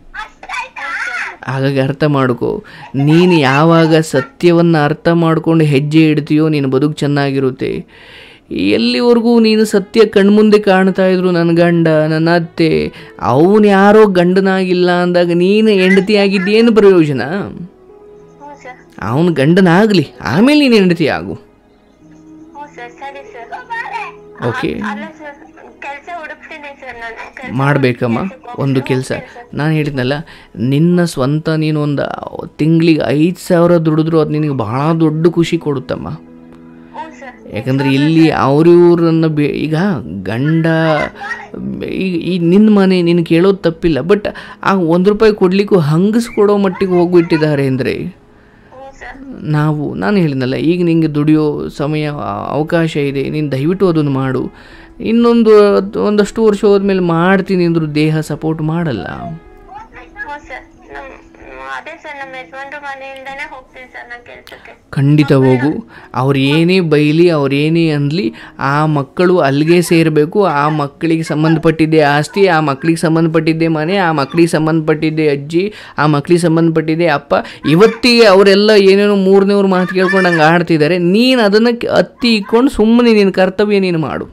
ಹಾಗಾಗಿ ಅರ್ಥ ಮಾಡ್ಕೋ ನೀನು ಯಾವಾಗ ಸತ್ಯವನ್ನು ಅರ್ಥ ಮಾಡ್ಕೊಂಡು ಹೆಜ್ಜೆ ಇಡ್ತೀಯೋ ನಿನ್ನ ಬದುಕು ಚೆನ್ನಾಗಿರುತ್ತೆ ಎಲ್ಲಿವರೆಗೂ ನೀನು ಸತ್ಯ ಕಣ್ಮುಂದೆ ಕಾಣ್ತಾ ಇದ್ರು ನನ್ನ ಗಂಡ ನನ್ನ ಅತ್ತೆ ಅವನು ಯಾರೋ ಗಂಡನಾಗಿಲ್ಲ ಅಂದಾಗ ನೀನು ಹೆಂಡತಿ ಆಗಿದ್ದೇನು ಪ್ರಯೋಜನ ಹ್ಞೂ ಸರ್ ಅವನು ಗಂಡನಾಗಲಿ ಆಮೇಲೆ ನೀನು ಹೆಂಡತಿ ಆಗು ಹ್ಞೂ ಸರ್ ಸರಿ ಸರ್ ಓಕೆ ಅಲ್ಲ ಸರ್ ಕೆಲಸ ಹುಡುಕ್ತೀನಿ ಸರ್ ನಾನು ಕೆಲ್ಸ ಮಾಡಬೇಕಮ್ಮ ಒಂದು ಕೆಲಸ ನಾನು ಹೇಳಿದ್ನಲ್ಲ ನಿನ್ನ ಸ್ವಂತ ನೀನು ಒಂದು ತಿಂಗಳಿಗೆ ಐದು ಸಾವಿರ ದುಡಿದ್ರು ಅದು ನಿನಗೆ ಭಾಳ ದೊಡ್ಡ ಖುಷಿ ಕೊಡುತ್ತಮ್ಮ ಹ್ಞೂ ಸರ್ ಯಾಕಂದರೆ ಇಲ್ಲಿ ಅವ್ರಿವ್ರನ್ನ ಬೇ ಈಗ ಗಂಡ ಈಗ ಈ ನಿನ್ನ ಮನೆ ನೀನು ಕೇಳೋದು ತಪ್ಪಿಲ್ಲ ಬಟ್ ಆ ಒಂದು ರೂಪಾಯಿ ಕೊಡಲಿಕ್ಕೂ ಹಂಗಸ್ಕೊಡೋ ಮಟ್ಟಿಗೆ ಹೋಗ್ಬಿಟ್ಟಿದ್ದಾರೆ ಅಂದರೆ ಹ್ಞೂ ಸರ್ ನಾವು ನಾನು ಹೇಳಿದ್ನಲ್ಲ ಈಗ ನಿಂಗೆ ದುಡಿಯೋ ಸಮಯ ಆ- ಅವಕಾಶ ಇದೆ ನೀನು ದಯವಿಟ್ಟು ಅದನ್ನು ಮಾಡು ಇನ್ನೊಂದು ಒಂದಷ್ಟು ವರ್ಷ ಹೋದ್ಮೇಲೆ ಮಾಡ್ತೀನಿ ಅಂದರೂ ದೇಹ ಸಪೋರ್ಟ್ ಮಾಡಲ್ಲ ಹ್ಞೂ ಸರ್ ನಮ್ಮ ಅದೇ ಸರ್ ನಮ್ಮ ಯಜಮಾನ್ರ ಮನೆಯಿಂದಾನೇ ಹೋಗ್ತೀನಿ ಸರ್ ನಾನು ಕೆಲ್ಸಕ್ಕೆ ಖಂಡಿತ ಹೋಗು ಅವ್ರು ಏನೇ ಬೈಲಿ ಅವ್ರು ಏನೇ ಅಂದ್ಲಿ ಆ ಮಕ್ಕಳು ಅಲ್ಲಿಗೆ ಸೇರಬೇಕು ಆ ಮಕ್ಕಳಿಗೆ ಸಂಬಂಧಪಟ್ಟಿದ್ದೆ ಆಸ್ತಿ ಆ ಮಕ್ಕಳಿಗೆ ಸಂಬಂಧಪಟ್ಟಿದ್ದೆ ಮನೆ ಆ ಮಕ್ಕಳಿಗೆ ಸಂಬಂಧಪಟ್ಟಿದ್ದೆ ಅಜ್ಜಿ ಆ ಮಕ್ಕಳಿಗೆ ಸಂಬಂಧಪಟ್ಟಿದ್ದೆ ಅಪ್ಪ ಇವತ್ತಿಗೆ ಅವರೆಲ್ಲ ಏನೇನೋ ಮೂರನೇವ್ರ ಮಾತು ಕೇಳ್ಕೊಂಡು ಹಂಗೆ ಆಡ್ತಿದ್ದಾರೆ ನೀನು ಅದನ್ನು ಹತ್ತಿ ಇಕ್ಕೊಂಡು ಸುಮ್ಮನೆ ನಿನ್ನ ಕರ್ತವ್ಯ ನೀನು ಮಾಡು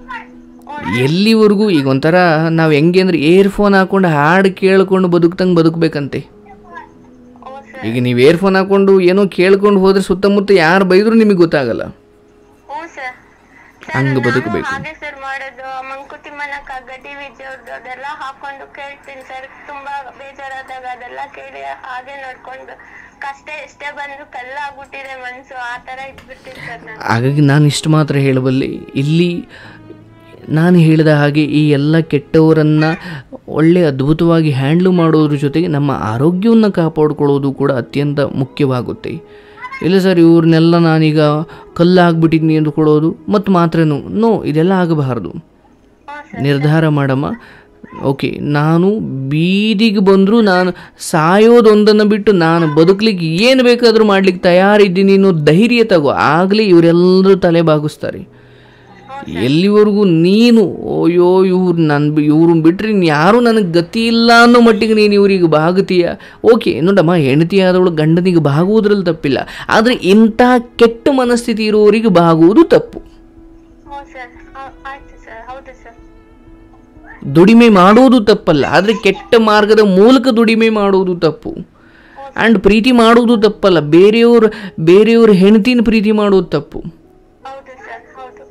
ಎಲ್ಲಿವರೆಗೂ ಈಗ ಒಂಥರ ನಾವು ಹೆಂಗೆ ಅಂದ್ರೆ ಏರ್ಫೋನ್ ಹಾಕೊಂಡು ಹಾಡು ಕೇಳ್ಕೊಂಡು ಬದುಕ್ತಂಗೆ ಬದುಕಬೇಕಂತೆ ಹ್ಞೂ ಸರ್ ಈಗ ನೀವು ಏರ್ಫೋನ್ ಹಾಕೊಂಡು ಏನೋ ಕೇಳ್ಕೊಂಡು ಹೋದ್ರೆ ಸುತ್ತಮುತ್ತ ಯಾರು ಬೈದ್ರು ನಿಮಗೆ ಗೊತ್ತಾಗಲ್ಲ ಹ್ಞೂ ಸರ್ ಹಂಗೆ ಬದುಕಬೇಕು ಹಾಗೆ ಸರ್ ಮಾಡೋದು ಮಂಕುತಿಮ್ಮನ ಕಗ್ಗ ಟಿ ವಿಜಯವ್ರದ್ದು ಅದೆಲ್ಲ ಹಾಕೊಂಡು ಕೇಳ್ತೀನಿ ಸರ್ ತುಂಬಾ ಬೇಜಾರಾದಾಗ ಅದೆಲ್ಲ ಕೇಳಿ ಹಾಗೆ ನೋಡ್ಕೊಂಡು ಕಷ್ಟ ಎಷ್ಟೇ ಬಂದ್ರು ಕಲ್ಲಾಗ್ಬಿಟ್ಟಿದೆ ಮನ್ಸು ಆ ತರ ಇದ್ಬಿಡ್ತೀನಿ ಸರ್ ನಾನು ಹಾಗಾಗಿ ನಾನು ಇಷ್ಟು ಮಾತ್ರ ಹೇಳಬಲ್ಲೆ ಇಲ್ಲಿ ನಾನು ಹೇಳಿದ ಹಾಗೆ ಈ ಎಲ್ಲ ಕೆಟ್ಟವರನ್ನು ಒಳ್ಳೆ ಅದ್ಭುತವಾಗಿ ಹ್ಯಾಂಡ್ಲ್ ಮಾಡೋದ್ರ ಜೊತೆಗೆ ನಮ್ಮ ಆರೋಗ್ಯವನ್ನು ಕಾಪಾಡ್ಕೊಳ್ಳೋದು ಕೂಡ ಅತ್ಯಂತ ಮುಖ್ಯವಾಗುತ್ತೆ ಇಲ್ಲ ಸರ್ ಇವ್ರನ್ನೆಲ್ಲ ನಾನೀಗ ಕಲ್ಲಾಗ್ಬಿಟ್ಟಿದ್ದೀನಿ ಅಂದುಕೊಳ್ಳೋದು ಮತ್ತು ಮಾತ್ರನೂ ನೋ ಇದೆಲ್ಲ ಆಗಬಾರ್ದು ನಿರ್ಧಾರ ಮಾಡಮ್ಮ ಓಕೆ ನಾನು ಬೀದಿಗೆ ಬಂದರೂ ನಾನು ಸಾಯೋದೊಂದನ್ನು ಬಿಟ್ಟು ನಾನು ಬದುಕಲಿಕ್ಕೆ ಏನು ಬೇಕಾದರೂ ಮಾಡ್ಲಿಕ್ಕೆ ತಯಾರಿದ್ದೀನಿ ಅನ್ನೋ ಧೈರ್ಯ ತಗೋ ಆಗಲೇ ಇವರೆಲ್ಲರೂ ತಲೆ ಬಾಗಿಸ್ತಾರೆ ಎಲ್ಲಿವರೆಗೂ ನೀನು ಅಯ್ಯೋ ಇವ್ರು ನನ್ನ ಇವ್ರು ಬಿಟ್ಟರೆ ಯಾರೂ ನನಗೆ ಗತಿ ಇಲ್ಲ ಅನ್ನೋ ಮಟ್ಟಿಗೆ ನೀನು ಇವ್ರಿಗೆ ಬಾಗುತ್ತೀಯ ಓಕೆ ನೋಡಮ್ಮ ಹೆಂಡತಿ ಆದವಳು ಗಂಡನಿಗೆ ಬಾಗುವುದ್ರಲ್ಲಿ ತಪ್ಪಿಲ್ಲ ಆದರೆ ಇಂಥ ಕೆಟ್ಟ ಮನಸ್ಥಿತಿ ಇರುವವರಿಗೆ ಬಾಗುವುದು ತಪ್ಪು ಹ್ಞೂ ಸರ್ ಆಯ್ತು ಸರ್ ಹೌದು ಸರ್ ದುಡಿಮೆ ಮಾಡುವುದು ತಪ್ಪಲ್ಲ ಆದರೆ ಕೆಟ್ಟ ಮಾರ್ಗದ ಮೂಲಕ ದುಡಿಮೆ ಮಾಡುವುದು ತಪ್ಪು ಆ್ಯಂಡ್ ಪ್ರೀತಿ ಮಾಡುವುದು ತಪ್ಪಲ್ಲ ಬೇರೆಯವ್ರ ಬೇರೆಯವ್ರ ಹೆಂಡತಿನ ಪ್ರೀತಿ ಮಾಡೋದು ತಪ್ಪು ಹೌದು ಸರ್ ಹೌದು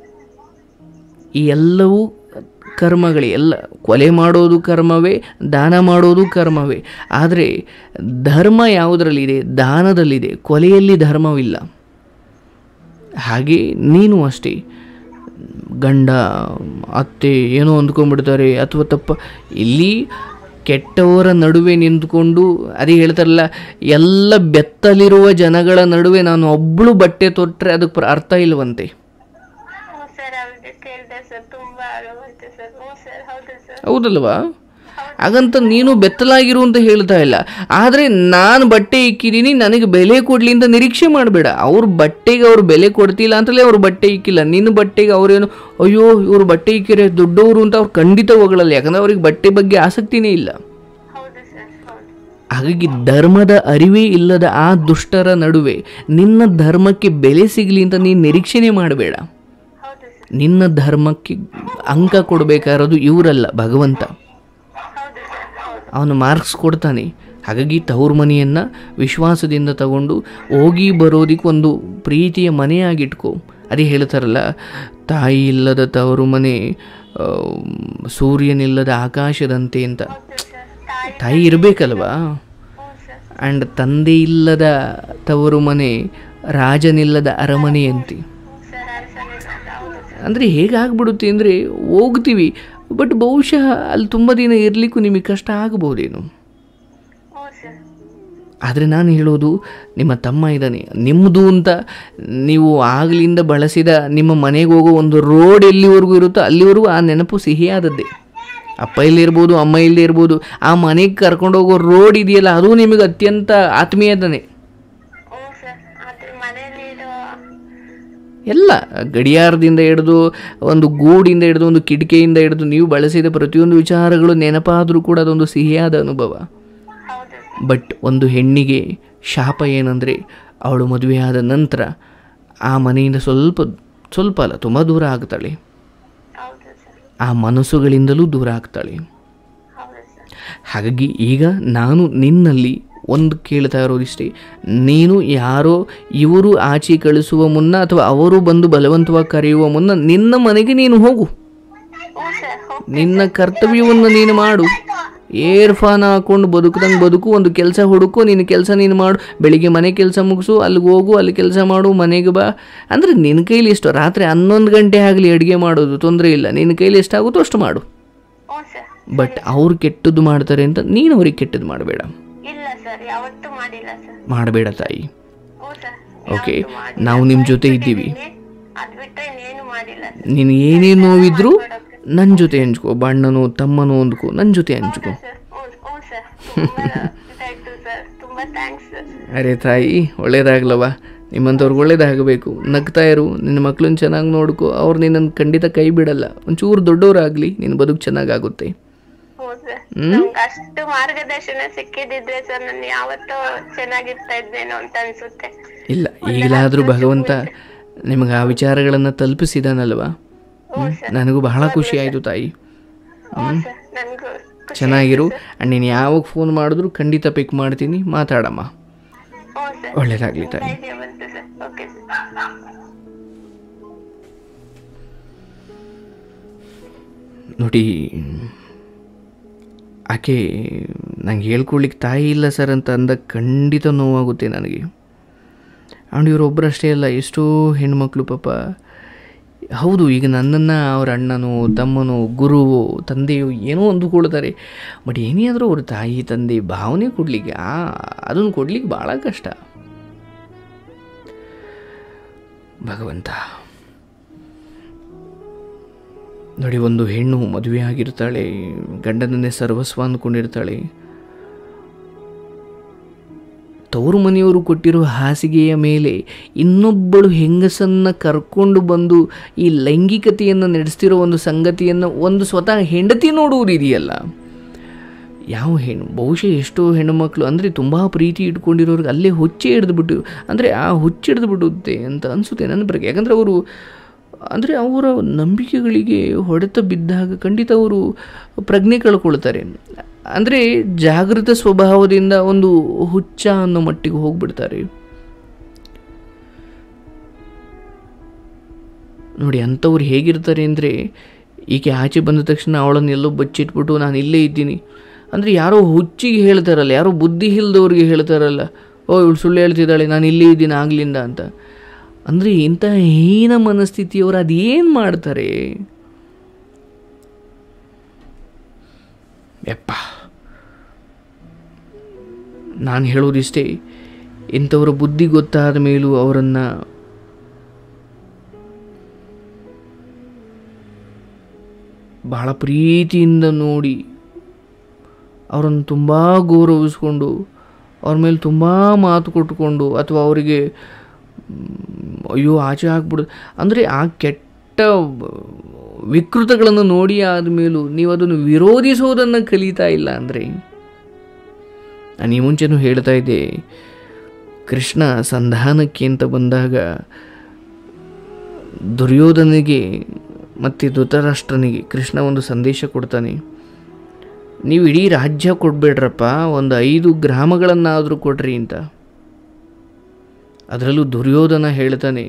ಈ ಎಲ್ಲವೂ ಕರ್ಮಗಳೇ ಎಲ್ಲ ಕೊಲೆ ಮಾಡೋದು ಕರ್ಮವೇ ದಾನ ಮಾಡೋದು ಕರ್ಮವೇ ಆದರೆ ಧರ್ಮ ಯಾವುದರಲ್ಲಿದೆ ದಾನದಲ್ಲಿದೆ ಕೊಲೆಯಲ್ಲಿ ಧರ್ಮವಿಲ್ಲ ಹಾಗೆ ನೀನು ಅಷ್ಟೇ ಗಂಡ ಅತ್ತೆ ಏನೋ ಅಂದ್ಕೊಂಡ್ಬಿಡ್ತಾರೆ ಅಥವಾ ತಪ್ಪ ಇಲ್ಲಿ ಕೆಟ್ಟವರ ನಡುವೆ ನಿಂತ್ಕೊಂಡು ಅದೇ ಹೇಳ್ತಾರಲ್ಲ ಎಲ್ಲ ಬೆತ್ತಲಿರುವ ಜನಗಳ ನಡುವೆ ನಾನು ಒಬ್ಬಳು ಬಟ್ಟೆ ತೊಟ್ಟರೆ ಅದಕ್ಕೆ ಪ್ರ- ಅರ್ಥ ಇಲ್ವಂತೆ ಹ್ಞೂ ಸರ್ ಅವ್ರಿಗೆ ಕೇಳಿದೆ ಸರ್ ತುಂಬಾ ಆಗೋಗುತ್ತೆ ಸರ್ ಹ್ಞೂ ಸರ್ ಹೌದು ಸರ್ ಹೌದಲ್ವಾ ಹಾಗಂತ ನೀನು ಬೆತ್ತಲಾಗಿರು ಅಂತ ಹೇಳ್ತಾ ಇಲ್ಲ ಆದರೆ ನಾನು ಬಟ್ಟೆ ಇಕ್ಕಿದ್ದೀನಿ ನನಗೆ ಬೆಲೆ ಕೊಡಲಿ ಅಂತ ನಿರೀಕ್ಷೆ ಮಾಡಬೇಡ ಅವ್ರ ಬಟ್ಟೆಗೆ ಅವ್ರು ಬೆಲೆ ಕೊಡ್ತಿಲ್ಲ ಅಂತಲೇ ಅವ್ರು ಬಟ್ಟೆ ಇಕ್ಕಿಲ್ಲ ನಿನ್ನ ಬಟ್ಟೆಗೆ ಅವ್ರೇನು ಅಯ್ಯೋ ಇವರು ಬಟ್ಟೆ ಇಕ್ಕಿರೆ ದೊಡ್ಡವರು ಅಂತ ಅವ್ರು ಖಂಡಿತ ಹೋಗಳಲ್ಲ ಯಾಕಂದ್ರೆ ಅವ್ರಿಗೆ ಬಟ್ಟೆ ಬಗ್ಗೆ ಆಸಕ್ತಿನೇ ಇಲ್ಲ ಹೌದು ಸರ್ ಹೌದು ಹಾಗಾಗಿ ಧರ್ಮದ ಅರಿವೇ ಇಲ್ಲದ ಆ ದುಷ್ಟರ ನಡುವೆ ನಿನ್ನ ಧರ್ಮಕ್ಕೆ ಬೆಲೆ ಸಿಗಲಿ ಅಂತ ನೀನು ನಿರೀಕ್ಷೆನೇ ಮಾಡಬೇಡ ಹೌದು ಸರ್ ನಿನ್ನ ಧರ್ಮಕ್ಕೆ ಅಂಕ ಕೊಡಬೇಕಾಗಿರೋದು ಇವರಲ್ಲ ಭಗವಂತ ಹೌದು ಸರ್ ಹೌದು ಅವನು ಮಾರ್ಕ್ಸ್ ಕೊಡ್ತಾನೆ ಹಾಗಾಗಿ ತವ್ರ ಮನೆಯನ್ನು ವಿಶ್ವಾಸದಿಂದ ತಗೊಂಡು ಹೋಗಿ ಬರೋದಕ್ಕೆ ಒಂದು ಪ್ರೀತಿಯ ಮನೆಯಾಗಿಟ್ಕೋ ಅದೇ ಹೇಳ್ತಾರಲ್ಲ ತಾಯಿ ಇಲ್ಲದ ತವರು ಮನೆ ಆ, ಸೂರ್ಯನಿಲ್ಲದ ಆಕಾಶದಂತೆ ಅಂತ ಹೌದು ಸರ್ ತಾಯಿ ತಾಯಿ ಇರಬೇಕಲ್ವಾ ಹ್ಞೂ ಸರ್ ಆ್ಯಂಡ್ ತಂದೆ ಇಲ್ಲದ ತವರು ಮನೆ ರಾಜನಿಲ್ಲದ ಅರಮನೆಯಂತೆ ಹ್ಞೂ ಸರ್ ಅರಸನೇ ಹೌದು ಸರ್ ಅಂದರೆ ಹೇಗಾಗ್ಬಿಡುತ್ತೆ ಅಂದರೆ ಹೋಗ್ತೀವಿ ಬಟ್ ಬಹುಶಃ ಅಲ್ಲಿ ತುಂಬ ದಿನ ಇರಲಿಕ್ಕೂ ನಿಮಗೆ ಕಷ್ಟ ಆಗ್ಬೋದೇನು ಹ್ಞೂ ಸರ್ ಆದರೆ ನಾನು ಹೇಳೋದು ನಿಮ್ಮ ತಮ್ಮ ಇದ್ದಾನೆ ನಿಮ್ಮದು ಅಂತ ನೀವು ಆಗಲಿಂದ ಬಳಸಿದ ನಿಮ್ಮ ಮನೆಗೆ ಹೋಗೋ ಒಂದು ರೋಡ್ ಎಲ್ಲಿವರೆಗೂ ಇರುತ್ತೋ ಅಲ್ಲಿವರೆಗೂ ಆ ನೆನಪು ಸಿಹಿಯಾದದ್ದೇ ಅಪ್ಪ ಇಲ್ಲಿ ಇರ್ಬೋದು ಅಮ್ಮ ಇಲ್ಲಿ ಇರ್ಬೋದು ಆ ಮನೆಗೆ ಕರ್ಕೊಂಡು ಹೋಗೋ ರೋಡ್ ಇದೆಯಲ್ಲ ಅದು ನಿಮಗೆ ಅತ್ಯಂತ ಆತ್ಮೀಯತನೇ ಹ್ಞೂ ಸರ್ ಅದ್ರ ಮನೇಲಿ ಇರೋ ಎಲ್ಲ ಗಡಿಯಾರದಿಂದ ಹಿಡಿದು ಒಂದು ಗೂಡಿಂದ ಹಿಡಿದು ಒಂದು ಕಿಟಕಿಯಿಂದ ಹಿಡಿದು ನೀವು ಬಳಸಿದ ಪ್ರತಿಯೊಂದು ವಿಚಾರಗಳು ನೆನಪಾದರೂ ಕೂಡ ಅದೊಂದು ಸಿಹಿಯಾದ ಅನುಭವ ಹೌದು ಸರ್ ಬಟ್ ಒಂದು ಹೆಣ್ಣಿಗೆ ಶಾಪ ಏನಂದರೆ ಅವಳು ಮದುವೆಯಾದ ನಂತರ ಆ ಮನೆಯಿಂದ ಸ್ವಲ್ಪ ಸ್ವಲ್ಪ ಅಲ್ಲ ತುಂಬ ದೂರ ಆಗ್ತಾಳೆ ಹೌದು ಸರ್ ಆ ಮನಸ್ಸುಗಳಿಂದಲೂ ದೂರ ಆಗ್ತಾಳೆ ಹೌದು ಸರ್ ಹಾಗಾಗಿ ಈಗ ನಾನು ನಿನ್ನಲ್ಲಿ ಒಂದು ಕೇಳ್ತಾ ಇರೋದಿಷ್ಟೇ ನೀನು ಯಾರೋ ಇವರು ಆಚೆ ಕಳಿಸುವ ಮುನ್ನ ಅಥವಾ ಅವರು ಬಂದು ಬಲವಂತವಾಗಿ ಕರೆಯುವ ಮುನ್ನ ನಿನ್ನ ಮನೆಗೆ ನೀನು ಹೋಗು ಹ್ಞೂ ಸರ್ ಹೋಗಿ ನಿನ್ನ ಕರ್ತವ್ಯವನ್ನು ನೀನು ಮಾಡು ಏರ್ ಫಾನ್ ಹಾಕೊಂಡು ಬದುಕ್ದಂಗೆ ಬದುಕು ಒಂದು ಕೆಲಸ ಹುಡುಕು ನಿನ್ನ ಕೆಲಸ ನೀನು ಮಾಡು ಬೆಳಿಗ್ಗೆ ಮನೆ ಕೆಲಸ ಮುಗಿಸು ಅಲ್ಲಿಗೆ ಹೋಗು ಅಲ್ಲಿ ಕೆಲಸ ಮಾಡು ಮನೆಗೆ ಬಾ ಅಂದರೆ ನಿನ್ನ ಕೈಲಿ ಎಷ್ಟು ರಾತ್ರಿ ಹನ್ನೊಂದು ಗಂಟೆ ಆಗಲಿ ಅಡುಗೆ ಮಾಡೋದು ತೊಂದರೆ ಇಲ್ಲ ನಿನ್ನ ಕೈಲಿ ಎಷ್ಟಾಗುತ್ತೋ ಅಷ್ಟು ಮಾಡು ಹ್ಞೂ ಸರ್ ಬಟ್ ಅವ್ರು ಕೆಟ್ಟದ್ದು ಮಾಡ್ತಾರೆ ಅಂತ ನೀನು ಅವ್ರಿಗೆ ಕೆಟ್ಟದ್ದು ಮಾಡಬೇಡ ಇಲ್ಲ ಸರ್ ಯಾವತ್ತೂ ಮಾಡಿಲ್ಲ ಸರ್ ಮಾಡಬೇಡ ತಾಯಿ ಹ್ಞೂ ಸರ್ ಓಕೆ ಯಾವತ್ತೂ ಮಾಡಿಲ್ಲ. ನಾವು ನಿಮ್ಮ ಜೊತೆ ಇದ್ದೀವಿ ಅದ್ ಬಿಟ್ರೆ ಇನ್ನೇನು ಮಾಡಿಲ್ಲ ಸರ್ ನೀನು ಏನೇನು ನೋವಿದ್ರೂ ನನ್ನ ಜೊತೆ ಹಂಚ್ಕೋ ಬಣ್ಣನೋ ತಮ್ಮನೋ ಅಂದ್ಕೋ ನನ್ನ ಜೊತೆ ಹಂಚ್ಕೋ ಸರ್ ಹ್ಞೂ ಹ್ಞೂ ಸರ್ ತುಂಬಾ ಇದಾಯ್ತು ಸರ್ ತುಂಬಾ ಥ್ಯಾಂಕ್ಸ್ ಅರೆ ತಾಯಿ ಒಳ್ಳೇದಾಗ್ಲವ ನಿಮ್ಮಂಥವ್ರಿಗೆ ಒಳ್ಳೇದಾಗಬೇಕು ನಗ್ತಾ ಇರು ನಿನ್ನ ಮಕ್ಳನ್ನ ಚೆನ್ನಾಗಿ ನೋಡ್ಕೊ ಅವ್ರು ನಿನ್ನನ್ನು ಖಂಡಿತ ಕೈ ಬಿಡಲ್ಲ ಒಂಚೂರು ದೊಡ್ಡವರಾಗಲಿ ನಿನ್ನ ಬದುಕು ಚೆನ್ನಾಗಾಗುತ್ತೆ ಹ್ಞೂ ಸರ್ ನಮ್ಗೆ ಅಷ್ಟು ಮಾರ್ಗದರ್ಶನ ಸಿಕ್ಕಿದಿದ್ರೆ ಸರ್ ನಾನು ಯಾವತ್ತೋ ಚೆನ್ನಾಗಿರ್ತಾ ಇದ್ದೇನೋ ಅಂತ ಅನ್ಸುತ್ತೆ ಇಲ್ಲ ಈಗಲಾದರೂ ಭಗವಂತ ನಿಮಗೆ ಆ ವಿಚಾರಗಳನ್ನು ತಲುಪಿಸಿದಾನಲ್ವಾ ಹ್ಞೂ ಸರ್ ನನಗೂ ಬಹಳ ಖುಷಿ ಆಯಿತು ತಾಯಿ ಹ್ಞೂ ಸರ್ ನನ್ಗೂ ಖುಷಿ ಚೆನ್ನಾಗಿರು ಆ್ಯಂಡ್ ನೀನು ಯಾವಾಗ ಫೋನ್ ಮಾಡಿದ್ರು ಖಂಡಿತ ಪಿಕ್ ಮಾಡ್ತೀನಿ ಮಾತಾಡಮ್ಮ ಹ್ಞೂ ಸರ್ ಒಳ್ಳೇದಾಗಲಿ ತಾಯಿ ಧೈರ್ಯ ಬಂತು ಸರ್ ಓಕೆ ಸರ್ ನೋಡಿ ಆಕೆ ನಂಗೆ ಹೇಳ್ಕೊಳ್ಲಿಕ್ಕೆ ತಾಯಿ ಇಲ್ಲ ಸರ್ ಅಂತ ಅಂದಾಗ ಖಂಡಿತ ನೋವಾಗುತ್ತೆ ನನಗೆ ಆ್ಯಂಡ್ ಇವರೊಬ್ಬರಷ್ಟೇ ಅಲ್ಲ ಎಷ್ಟೋ ಹೆಣ್ಮಕ್ಳು ಪಾಪ ಹೌದು ಈಗ ನನ್ನನ್ನು ಅವ್ರ ಅಣ್ಣನೋ ತಮ್ಮನೋ ಗುರುವೋ ತಂದೆಯೋ ಏನೋ ಅಂದುಕೊಳ್ತಾರೆ ಬಟ್ ಏನೇ ಆದರೂ ಅವ್ರ ತಾಯಿ ತಂದೆ ಭಾವನೆ ಕೊಡಲಿಕ್ಕೆ ಆ ಅದನ್ನು ಕೊಡ್ಲಿಕ್ಕೆ ಭಾಳ ಕಷ್ಟ ಭಗವಂತ ನೋಡಿ ಒಂದು ಹೆಣ್ಣು ಮದುವೆ ಆಗಿರ್ತಾಳೆ ಗಂಡನನ್ನೇ ಸರ್ವಸ್ವ ಅಂದ್ಕೊಂಡಿರ್ತಾಳೆ ತವರು ಮನೆಯವರು ಕೊಟ್ಟಿರೋ ಹಾಸಿಗೆಯ ಮೇಲೆ ಇನ್ನೊಬ್ಬಳು ಹೆಂಗಸನ್ನು ಕರ್ಕೊಂಡು ಬಂದು ಈ ಲೈಂಗಿಕತೆಯನ್ನು ನಡೆಸ್ತಿರೋ ಒಂದು ಸಂಗತಿಯನ್ನು ಒಂದು ಸ್ವತಃ ಹೆಂಡತಿ ನೋಡುವುದಿದೆಯಲ್ಲ ಯಾವ ಹೆಣ್ಣು ಬಹುಶಃ ಎಷ್ಟೋ ಹೆಣ್ಣುಮಕ್ಕಳು ಅಂದರೆ ತುಂಬ ಪ್ರೀತಿ ಇಟ್ಕೊಂಡಿರೋರಿಗೆ ಅಲ್ಲೇ ಹುಚ್ಚೆ ಹಿಡಿದ್ಬಿಟ್ಟು ಅಂದರೆ ಆ ಹುಚ್ಚು ಹಿಡಿದು ಬಿಡುತ್ತೆ ಅಂತ ಅನಿಸುತ್ತೆ ನನ್ನ ಬಗ್ಗೆ ಯಾಕಂದರೆ ಅವರು ಅಂದರೆ ಅವರ ನಂಬಿಕೆಗಳಿಗೆ ಹೊಡೆತ ಬಿದ್ದಾಗ ಖಂಡಿತ ಅವರು ಪ್ರಜ್ಞೆ ಕಳ್ಕೊಳ್ತಾರೆ ಅಂದರೆ ಜಾಗೃತ ಸ್ವಭಾವದಿಂದ ಒಂದು ಹುಚ್ಚ ಅನ್ನೋ ಮಟ್ಟಿಗೆ ಹೋಗ್ಬಿಡ್ತಾರೆ ನೋಡಿ ಅಂಥವ್ರು ಹೇಗಿರ್ತಾರೆ ಅಂದರೆ ಈಕೆ ಆಚೆ ಬಂದ ತಕ್ಷಣ ಅವಳನ್ನು ಎಲ್ಲೋ ಬಚ್ಚಿಟ್ಬಿಟ್ಟು ನಾನು ಇಲ್ಲೇ ಇದ್ದೀನಿ ಅಂದರೆ ಯಾರೋ ಹುಚ್ಚಿಗೆ ಹೇಳ್ತಾರಲ್ಲ ಯಾರೋ ಬುದ್ಧಿ ಇಲ್ದವ್ರಿಗೆ ಹೇಳ್ತಾರಲ್ಲ ಓ ಇವಳು ಸುಳ್ಳು ಹೇಳ್ತಿದ್ದಾಳೆ ನಾನು ಇಲ್ಲೇ ಇದ್ದೀನಿ ಆಗ್ಲಿಂದ ಅಂತ ಅಂದರೆ ಇಂಥ ಹೀನ ಮನಸ್ಥಿತಿಯವರು ಅದೇನು ಮಾಡ್ತಾರೆ ಯಪ್ಪ ನಾನು ಹೇಳೋದಿಷ್ಟೇ ಇಂಥವರ ಬುದ್ಧಿ ಗೊತ್ತಾದ ಮೇಲೂ ಅವರನ್ನು ಬಹಳ ಪ್ರೀತಿಯಿಂದ ನೋಡಿ ಅವರನ್ನು ತುಂಬ ಗೌರವಿಸ್ಕೊಂಡು ಅವ್ರ ಮೇಲೆ ತುಂಬ ಮಾತು ಕೊಟ್ಟುಕೊಂಡು ಅಥವಾ ಅವರಿಗೆ ಮ್, ಅಯ್ಯೋ ಆಚೆ ಹಾಕ್ಬಿಡೋದು ಅಂದರೆ ಆ ಕೆಟ್ಟ ವಿಕೃತಗಳನ್ನು ನೋಡಿ ಆದಮೇಲೂ ನೀವು ಅದನ್ನು ವಿರೋಧಿಸೋದನ್ನು ಕಲಿತಾ ಇಲ್ಲ ಅಂದರೆ ನಾನು ಈ ಮುಂಚೆನೂ ಹೇಳ್ತಾ ಇದ್ದೆ ಕೃಷ್ಣ ಸಂಧಾನಕ್ಕೆ ಅಂತ ಬಂದಾಗ ದುರ್ಯೋಧನಿಗೆ ಮತ್ತು ಧೃತರಾಷ್ಟ್ರನಿಗೆ ಕೃಷ್ಣ ಒಂದು ಸಂದೇಶ ಕೊಡ್ತಾನೆ ನೀವು ಇಡೀ ರಾಜ್ಯ ಕೊಡಬೇಡ್ರಪ್ಪ ಒಂದು ಐದು ಗ್ರಾಮಗಳನ್ನಾದರೂ ಕೊಡ್ರಿ ಅಂತ ಅದರಲ್ಲೂ ದುರ್ಯೋಧನ ಹೇಳ್ತಾನೆ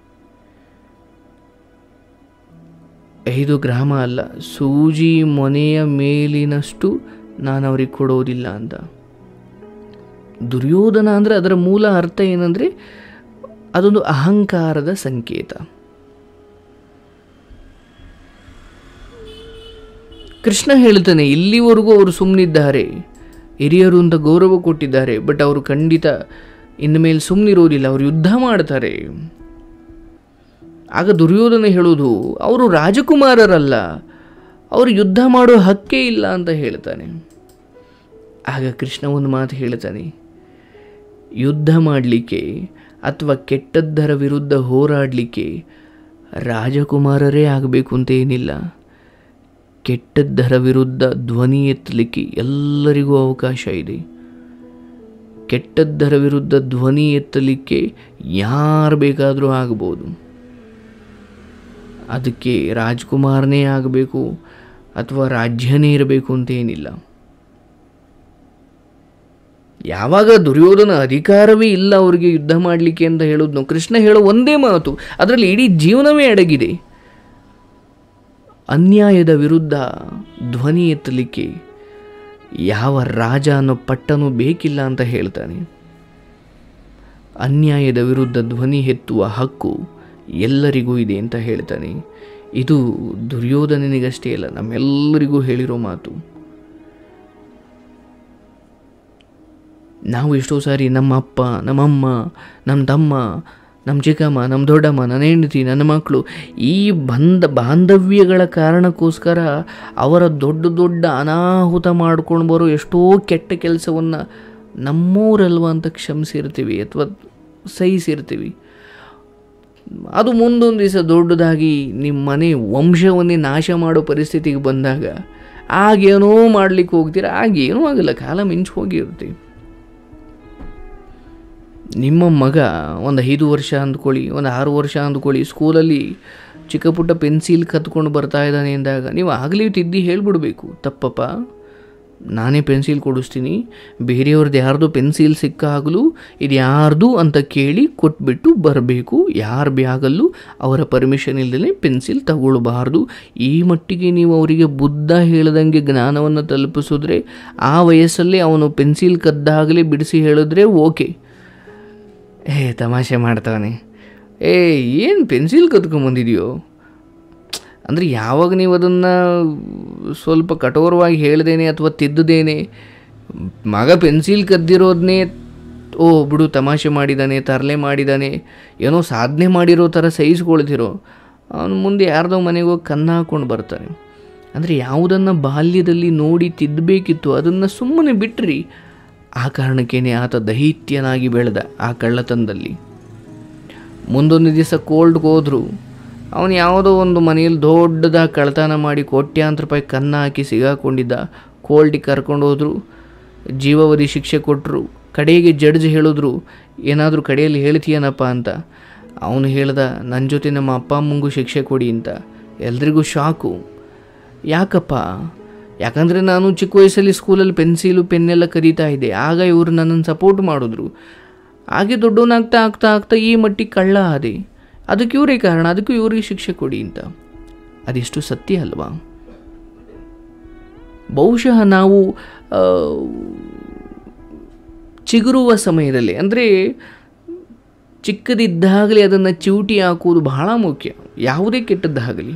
ಐದು ಗ್ರಾಮ ಅಲ್ಲ ಸೂಜಿ ಮೊನೆಯ ಮೇಲಿನಷ್ಟು ನಾನು ಅವ್ರಿಗೆ ಕೊಡೋದಿಲ್ಲ ಅಂತ ದುರ್ಯೋಧನ ಅಂದರೆ ಅದರ ಮೂಲ ಅರ್ಥ ಏನಂದರೆ ಅದೊಂದು ಅಹಂಕಾರದ ಸಂಕೇತ ಕೃಷ್ಣ ಹೇಳ್ತಾನೆ ಇಲ್ಲಿವರೆಗೂ ಅವರು ಸುಮ್ಮನಿದ್ದಾರೆ ಹಿರಿಯರು ಅಂತ ಗೌರವ ಕೊಟ್ಟಿದ್ದಾರೆ ಬಟ್ ಅವರು ಖಂಡಿತ ಇನ್ನು ಮೇಲೆ ಸುಮ್ಮನಿರೋದಿಲ್ಲ ಅವರು ಯುದ್ಧ ಮಾಡ್ತಾರೆ ಆಗ ದುರ್ಯೋಧನ ಹೇಳೋದು ಅವರು ರಾಜಕುಮಾರರಲ್ಲ ಅವರು ಯುದ್ಧ ಮಾಡೋ ಹಕ್ಕೇ ಇಲ್ಲ ಅಂತ ಹೇಳ್ತಾನೆ ಆಗ ಕೃಷ್ಣ ಒಂದು ಮಾತು ಹೇಳ್ತಾನೆ ಯುದ್ಧ ಮಾಡಲಿಕ್ಕೆ ಅಥವಾ ಕೆಟ್ಟದ್ದರ ವಿರುದ್ಧ ಹೋರಾಡಲಿಕ್ಕೆ ರಾಜಕುಮಾರರೇ ಆಗಬೇಕು ಅಂತ ಏನಿಲ್ಲ ಕೆಟ್ಟದ್ದರ ವಿರುದ್ಧ ಧ್ವನಿ ಎತ್ತಲಿಕ್ಕೆ ಎಲ್ಲರಿಗೂ ಅವಕಾಶ ಇದೆ ಕೆಟ್ಟದ್ದರ ವಿರುದ್ಧ ಧ್ವನಿ ಎತ್ತಲಿಕ್ಕೆ ಯಾರು ಬೇಕಾದರೂ ಆಗ್ಬೋದು ಅದಕ್ಕೆ ರಾಜ್ಕುಮಾರನೇ ಆಗಬೇಕು ಅಥವಾ ರಾಜ್ಯನೇ ಇರಬೇಕು ಅಂತ ಏನಿಲ್ಲ ಯಾವಾಗ ದುರ್ಯೋಧನ ಅಧಿಕಾರವೇ ಇಲ್ಲ ಅವರಿಗೆ ಯುದ್ಧ ಮಾಡಲಿಕ್ಕೆ ಅಂತ ಹೇಳೋದು ಕೃಷ್ಣ ಹೇಳೋ ಒಂದೇ ಮಾತು ಅದರಲ್ಲಿ ಇಡೀ ಜೀವನವೇ ಅಡಗಿದೆ ಅನ್ಯಾಯದ ವಿರುದ್ಧ ಧ್ವನಿ ಎತ್ತಲಿಕ್ಕೆ ಯಾವ ರಾಜ ಅನ್ನೋ ಪಟ್ಟನೂ ಬೇಕಿಲ್ಲ ಅಂತ ಹೇಳ್ತಾನೆ ಅನ್ಯಾಯದ ವಿರುದ್ಧ ಧ್ವನಿ ಎತ್ತುವ ಹಕ್ಕು ಎಲ್ಲರಿಗೂ ಇದೆ ಅಂತ ಹೇಳ್ತಾನೆ ಇದು ದುರ್ಯೋಧನನಿಗಷ್ಟೇ ಅಲ್ಲ ನಮ್ಮೆಲ್ಲರಿಗೂ ಹೇಳಿರೋ ಮಾತು ನಾವು ಎಷ್ಟೋ ಸಾರಿ ನಮ್ಮ ಅಪ್ಪ ನಮ್ಮಮ್ಮ ನಮ್ಮ ತಮ್ಮ ನಮ್ಮ ಚಿಕ್ಕಮ್ಮ ನಮ್ಮ ದೊಡ್ಡಮ್ಮ ನನ್ನ ಹೆಂಡತಿ ನನ್ನ ಮಕ್ಕಳು ಈ ಬಂಧ ಬಾಂಧವ್ಯಗಳ ಕಾರಣಕ್ಕೋಸ್ಕರ ಅವರ ದೊಡ್ಡ ದೊಡ್ಡ ಅನಾಹುತ ಮಾಡ್ಕೊಂಡು ಬರೋ ಎಷ್ಟೋ ಕೆಟ್ಟ ಕೆಲಸವನ್ನು ನಮ್ಮೂರಲ್ವ ಅಂತ ಕ್ಷಮಿಸಿರ್ತೀವಿ ಅಥವಾ ಸಹಿಸಿರ್ತೀವಿ ಅದು ಮುಂದೊಂದು ದಿವಸ ದೊಡ್ಡದಾಗಿ ನಿಮ್ಮ ಮನೆ ವಂಶವನ್ನೇ ನಾಶ ಮಾಡೋ ಪರಿಸ್ಥಿತಿಗೆ ಬಂದಾಗ ಆಗೇನೋ ಮಾಡ್ಲಿಕ್ಕೆ ಹೋಗ್ತೀರ ಆಗೇನೂ ಆಗಲ್ಲ ಕಾಲ ಮಿಂಚು ಹೋಗಿರುತ್ತೆ ನಿಮ್ಮ ಮಗ ಒಂದು ಐದು ವರ್ಷ ಅಂದ್ಕೊಳ್ಳಿ ಒಂದು ಆರು ವರ್ಷ ಅಂದ್ಕೊಳ್ಳಿ ಸ್ಕೂಲಲ್ಲಿ ಚಿಕ್ಕ ಪುಟ್ಟ ಪೆನ್ಸಿಲ್ ಕತ್ಕೊಂಡು ಬರ್ತಾ ಇದ್ದಾನೆ ಅಂದಾಗ ನೀವು ಆಗಲೇ ತಿದ್ದಿ ಹೇಳ್ಬಿಡ್ಬೇಕು ತಪ್ಪಪ್ಪ ನಾನೇ ಪೆನ್ಸಿಲ್ ಕೊಡಿಸ್ತೀನಿ ಬೇರೆಯವ್ರದ್ದು ಯಾರ್ದು ಪೆನ್ಸಿಲ್ ಸಿಕ್ಕಾಗಲೂ ಇದು ಯಾರ್ದು ಅಂತ ಕೇಳಿ ಕೊಟ್ಬಿಟ್ಟು ಬರಬೇಕು ಯಾರ ಬ್ಯಾಗಲ್ಲೂ ಅವರ ಪರ್ಮಿಷನ್ ಇಲ್ಲದೇ ಪೆನ್ಸಿಲ್ ತಗೊಳ್ಬಾರ್ದು ಈ ಮಟ್ಟಿಗೆ ನೀವು ಅವರಿಗೆ ಬುದ್ಧ ಹೇಳ್ದಂಗೆ ಜ್ಞಾನವನ್ನು ತಲುಪಿಸಿದ್ರೆ ಆ ವಯಸ್ಸಲ್ಲಿ ಅವನು ಪೆನ್ಸಿಲ್ ಕದ್ದಾಗಲೇ ಬಿಡಿಸಿ ಹೇಳಿದ್ರೆ ಓಕೆ ಏ ತಮಾಷೆ ಮಾಡ್ತಾನೆ ಏ ಏನು ಪೆನ್ಸಿಲ್ ಕತ್ಕೊಂಬಂದಿದೆಯೋ ಅಂದರೆ ಯಾವಾಗ ನೀವು ಅದನ್ನು ಸ್ವಲ್ಪ ಕಠೋರವಾಗಿ ಹೇಳ್ದೇನೆ ಅಥವಾ ತಿದ್ದದೇನೆ ಮಗ ಪೆನ್ಸಿಲ್ ಕದ್ದಿರೋದನ್ನೇ ಓ ಬಿಡು ತಮಾಷೆ ಮಾಡಿದ್ದಾನೆ ತರಲೆ ಮಾಡಿದ್ದಾನೆ ಏನೋ ಸಾಧನೆ ಮಾಡಿರೋ ಥರ ಸಹಿಸ್ಕೊಳ್ತಿರೋ ಅವನು ಮುಂದೆ ಯಾರ್ದೋ ಮನೆಗೆ ಹೋಗಿ ಕನ್ನ ಹಾಕ್ಕೊಂಡು ಬರ್ತಾನೆ ಅಂದರೆ ಯಾವುದನ್ನು ಬಾಲ್ಯದಲ್ಲಿ ನೋಡಿ ತಿದ್ದಬೇಕಿತ್ತು ಅದನ್ನು ಸುಮ್ಮನೆ ಬಿಟ್ರಿ ಆ ಕಾರಣಕ್ಕೇನೆ ಆತ ದೈತ್ಯನಾಗಿ ಬೆಳೆದ ಆ ಕಳ್ಳತನದಲ್ಲಿ ಮುಂದೊಂದು ದಿವಸ ಕೋಲ್ಡ್ಗೆ ಹೋದ್ರು ಅವನು ಯಾವುದೋ ಒಂದು ಮನೆಯಲ್ಲಿ ದೊಡ್ಡದಾಗಿ ಕಳ್ತನ ಮಾಡಿ ಕೋಟ್ಯಾಂತರ ರೂಪಾಯಿ ಕನ್ನ ಹಾಕಿ ಸಿಗಾಕೊಂಡಿದ್ದ ಕೋಲ್ಡಿಗೆ ಕರ್ಕೊಂಡು ಹೋದ್ರು ಜೀವಾವಧಿ ಶಿಕ್ಷೆ ಕೊಟ್ಟರು ಕಡೆಗೆ ಜಡ್ಜ್ ಹೇಳಿದ್ರು ಏನಾದರೂ ಕಡೆಯಲ್ಲಿ ಹೇಳ್ತೀಯನಪ್ಪ ಅಂತ ಅವನು ಹೇಳ್ದ ನನ್ನ ಜೊತೆ ನಮ್ಮ ಅಪ್ಪ ಅಮ್ಮಂಗೂ ಶಿಕ್ಷೆ ಕೊಡಿ ಅಂತ ಎಲ್ರಿಗೂ ಶಾಕು ಯಾಕಪ್ಪ ಯಾಕಂದರೆ ನಾನು ಚಿಕ್ಕ ವಯಸ್ಸಲ್ಲಿ ಸ್ಕೂಲಲ್ಲಿ ಪೆನ್ಸಿಲು ಪೆನ್ನೆಲ್ಲ ಕದೀತಾ ಇದ್ದೆ ಆಗ ಇವರು ನನ್ನನ್ನು ಸಪೋರ್ಟ್ ಮಾಡಿದ್ರು ಹಾಗೆ ದೊಡ್ಡವನಾಗ್ತಾ ಆಗ್ತಾ ಆಗ್ತಾ ಈ ಮಟ್ಟಿಗೆ ಕಳ್ಳ ಆದೆ ಅದಕ್ಕೆ ಇವರೇ ಕಾರಣ ಅದಕ್ಕೂ ಇವರಿಗೆ ಶಿಕ್ಷೆ ಕೊಡಿ ಅಂತ ಅದೆಷ್ಟು ಸತ್ಯ ಅಲ್ವಾ ಬಹುಶಃ ನಾವು ಆ, ಚಿಗುರುವ ಸಮಯದಲ್ಲಿ ಅಂದರೆ ಚಿಕ್ಕದಿದ್ದಾಗಲೇ ಅದನ್ನು ಚಿವುಟಿ ಹಾಕುವುದು ಬಹಳ ಮುಖ್ಯ ಯಾವುದೇ ಕೆಟ್ಟದ್ದಾಗಲಿ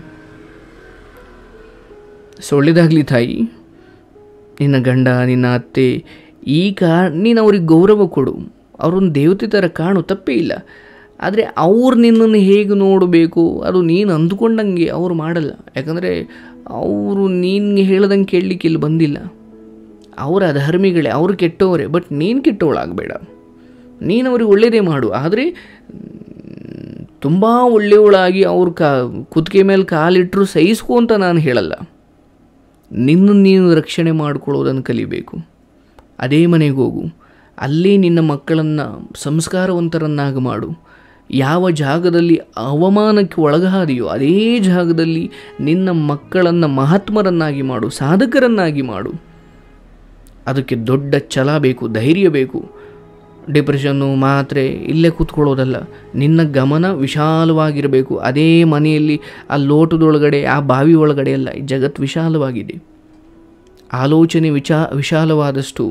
ಸೊಳ್ಳೆದಾಗಲಿ ತಾಯಿ ನಿನ್ನ ಗಂಡ ನಿನ್ನ ಅತ್ತೆ ಈ ಕಾರ್ ನೀನು ಅವ್ರಿಗೆ ಗೌರವ ಕೊಡು ಅವ್ರನ್ನ ದೇವತೆ ಥರ ಕಾಣು ತಪ್ಪೇ ಇಲ್ಲ ಆದರೆ ಅವ್ರು ನಿನ್ನನ್ನು ಹೇಗೆ ನೋಡಬೇಕು ಅದು ನೀನು ಅಂದ್ಕೊಂಡಂಗೆ ಅವ್ರು ಮಾಡಲ್ಲ ಯಾಕಂದರೆ ಅವರು ನೀನು ಹೇಳ್ದಂಗೆ ಕೇಳಲಿಕ್ಕೆ ಇಲ್ಲಿ ಬಂದಿಲ್ಲ ಅವರ ಅಧರ್ಮಿಗಳೇ ಅವರು ಕೆಟ್ಟವರೇ ಬಟ್ ನೀನು ಕೆಟ್ಟವಳಾಗಬೇಡ ನೀನು ಅವ್ರಿಗೆ ಒಳ್ಳೆಯದೇ ಮಾಡು ಆದರೆ ತುಂಬ ಒಳ್ಳೆಯವಳಾಗಿ ಅವ್ರ ಕಾ ಕುತ್ತಿಗೆ ಮೇಲೆ ಕಾಲಿಟ್ಟರು ಸಹಿಸ್ಕೊ ಅಂತ ನಾನು ಹೇಳಲ್ಲ ನಿನ್ನ ನೀನು ರಕ್ಷಣೆ ಮಾಡ್ಕೊಳ್ಳೋದನ್ನು ಕಲಿಬೇಕು ಅದೇ ಮನೆಗೆ ಹೋಗು ಅಲ್ಲೇ ನಿನ್ನ ಮಕ್ಕಳನ್ನು ಸಂಸ್ಕಾರವಂತರನ್ನಾಗಿ ಮಾಡು ಯಾವ ಜಾಗದಲ್ಲಿ ಅವಮಾನಕ್ಕೆ ಒಳಗಾದೆಯೋ ಅದೇ ಜಾಗದಲ್ಲಿ ನಿನ್ನ ಮಕ್ಕಳನ್ನು ಮಹಾತ್ಮರನ್ನಾಗಿ ಮಾಡು ಸಾಧಕರನ್ನಾಗಿ ಮಾಡು ಅದಕ್ಕೆ ದೊಡ್ಡ ಛಲ ಬೇಕು ಧೈರ್ಯ ಬೇಕು ಡಿಪ್ರೆಷನ್ನು ಮಾತ್ರೆ ಇಲ್ಲೇ ಕೂತ್ಕೊಳ್ಳೋದಲ್ಲ ನಿನ್ನ ಗಮನ ವಿಶಾಲವಾಗಿರಬೇಕು ಅದೇ ಮನೆಯಲ್ಲಿ ಆ ಲೋಟದೊಳಗಡೆ ಆ ಬಾವಿ ಒಳಗಡೆ ಅಲ್ಲ ಈ ಜಗತ್ತು ವಿಶಾಲವಾಗಿದೆ ಆಲೋಚನೆ ವಿಚಾ ವಿಶಾಲವಾದಷ್ಟು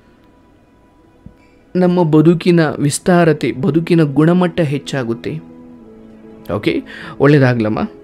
ನಮ್ಮ ಬದುಕಿನ ವಿಸ್ತಾರತೆ ಬದುಕಿನ ಗುಣಮಟ್ಟ ಹೆಚ್ಚಾಗುತ್ತೆ ಓಕೆ ಒಳ್ಳೆಯದಾಗ್ಲಮ್ಮ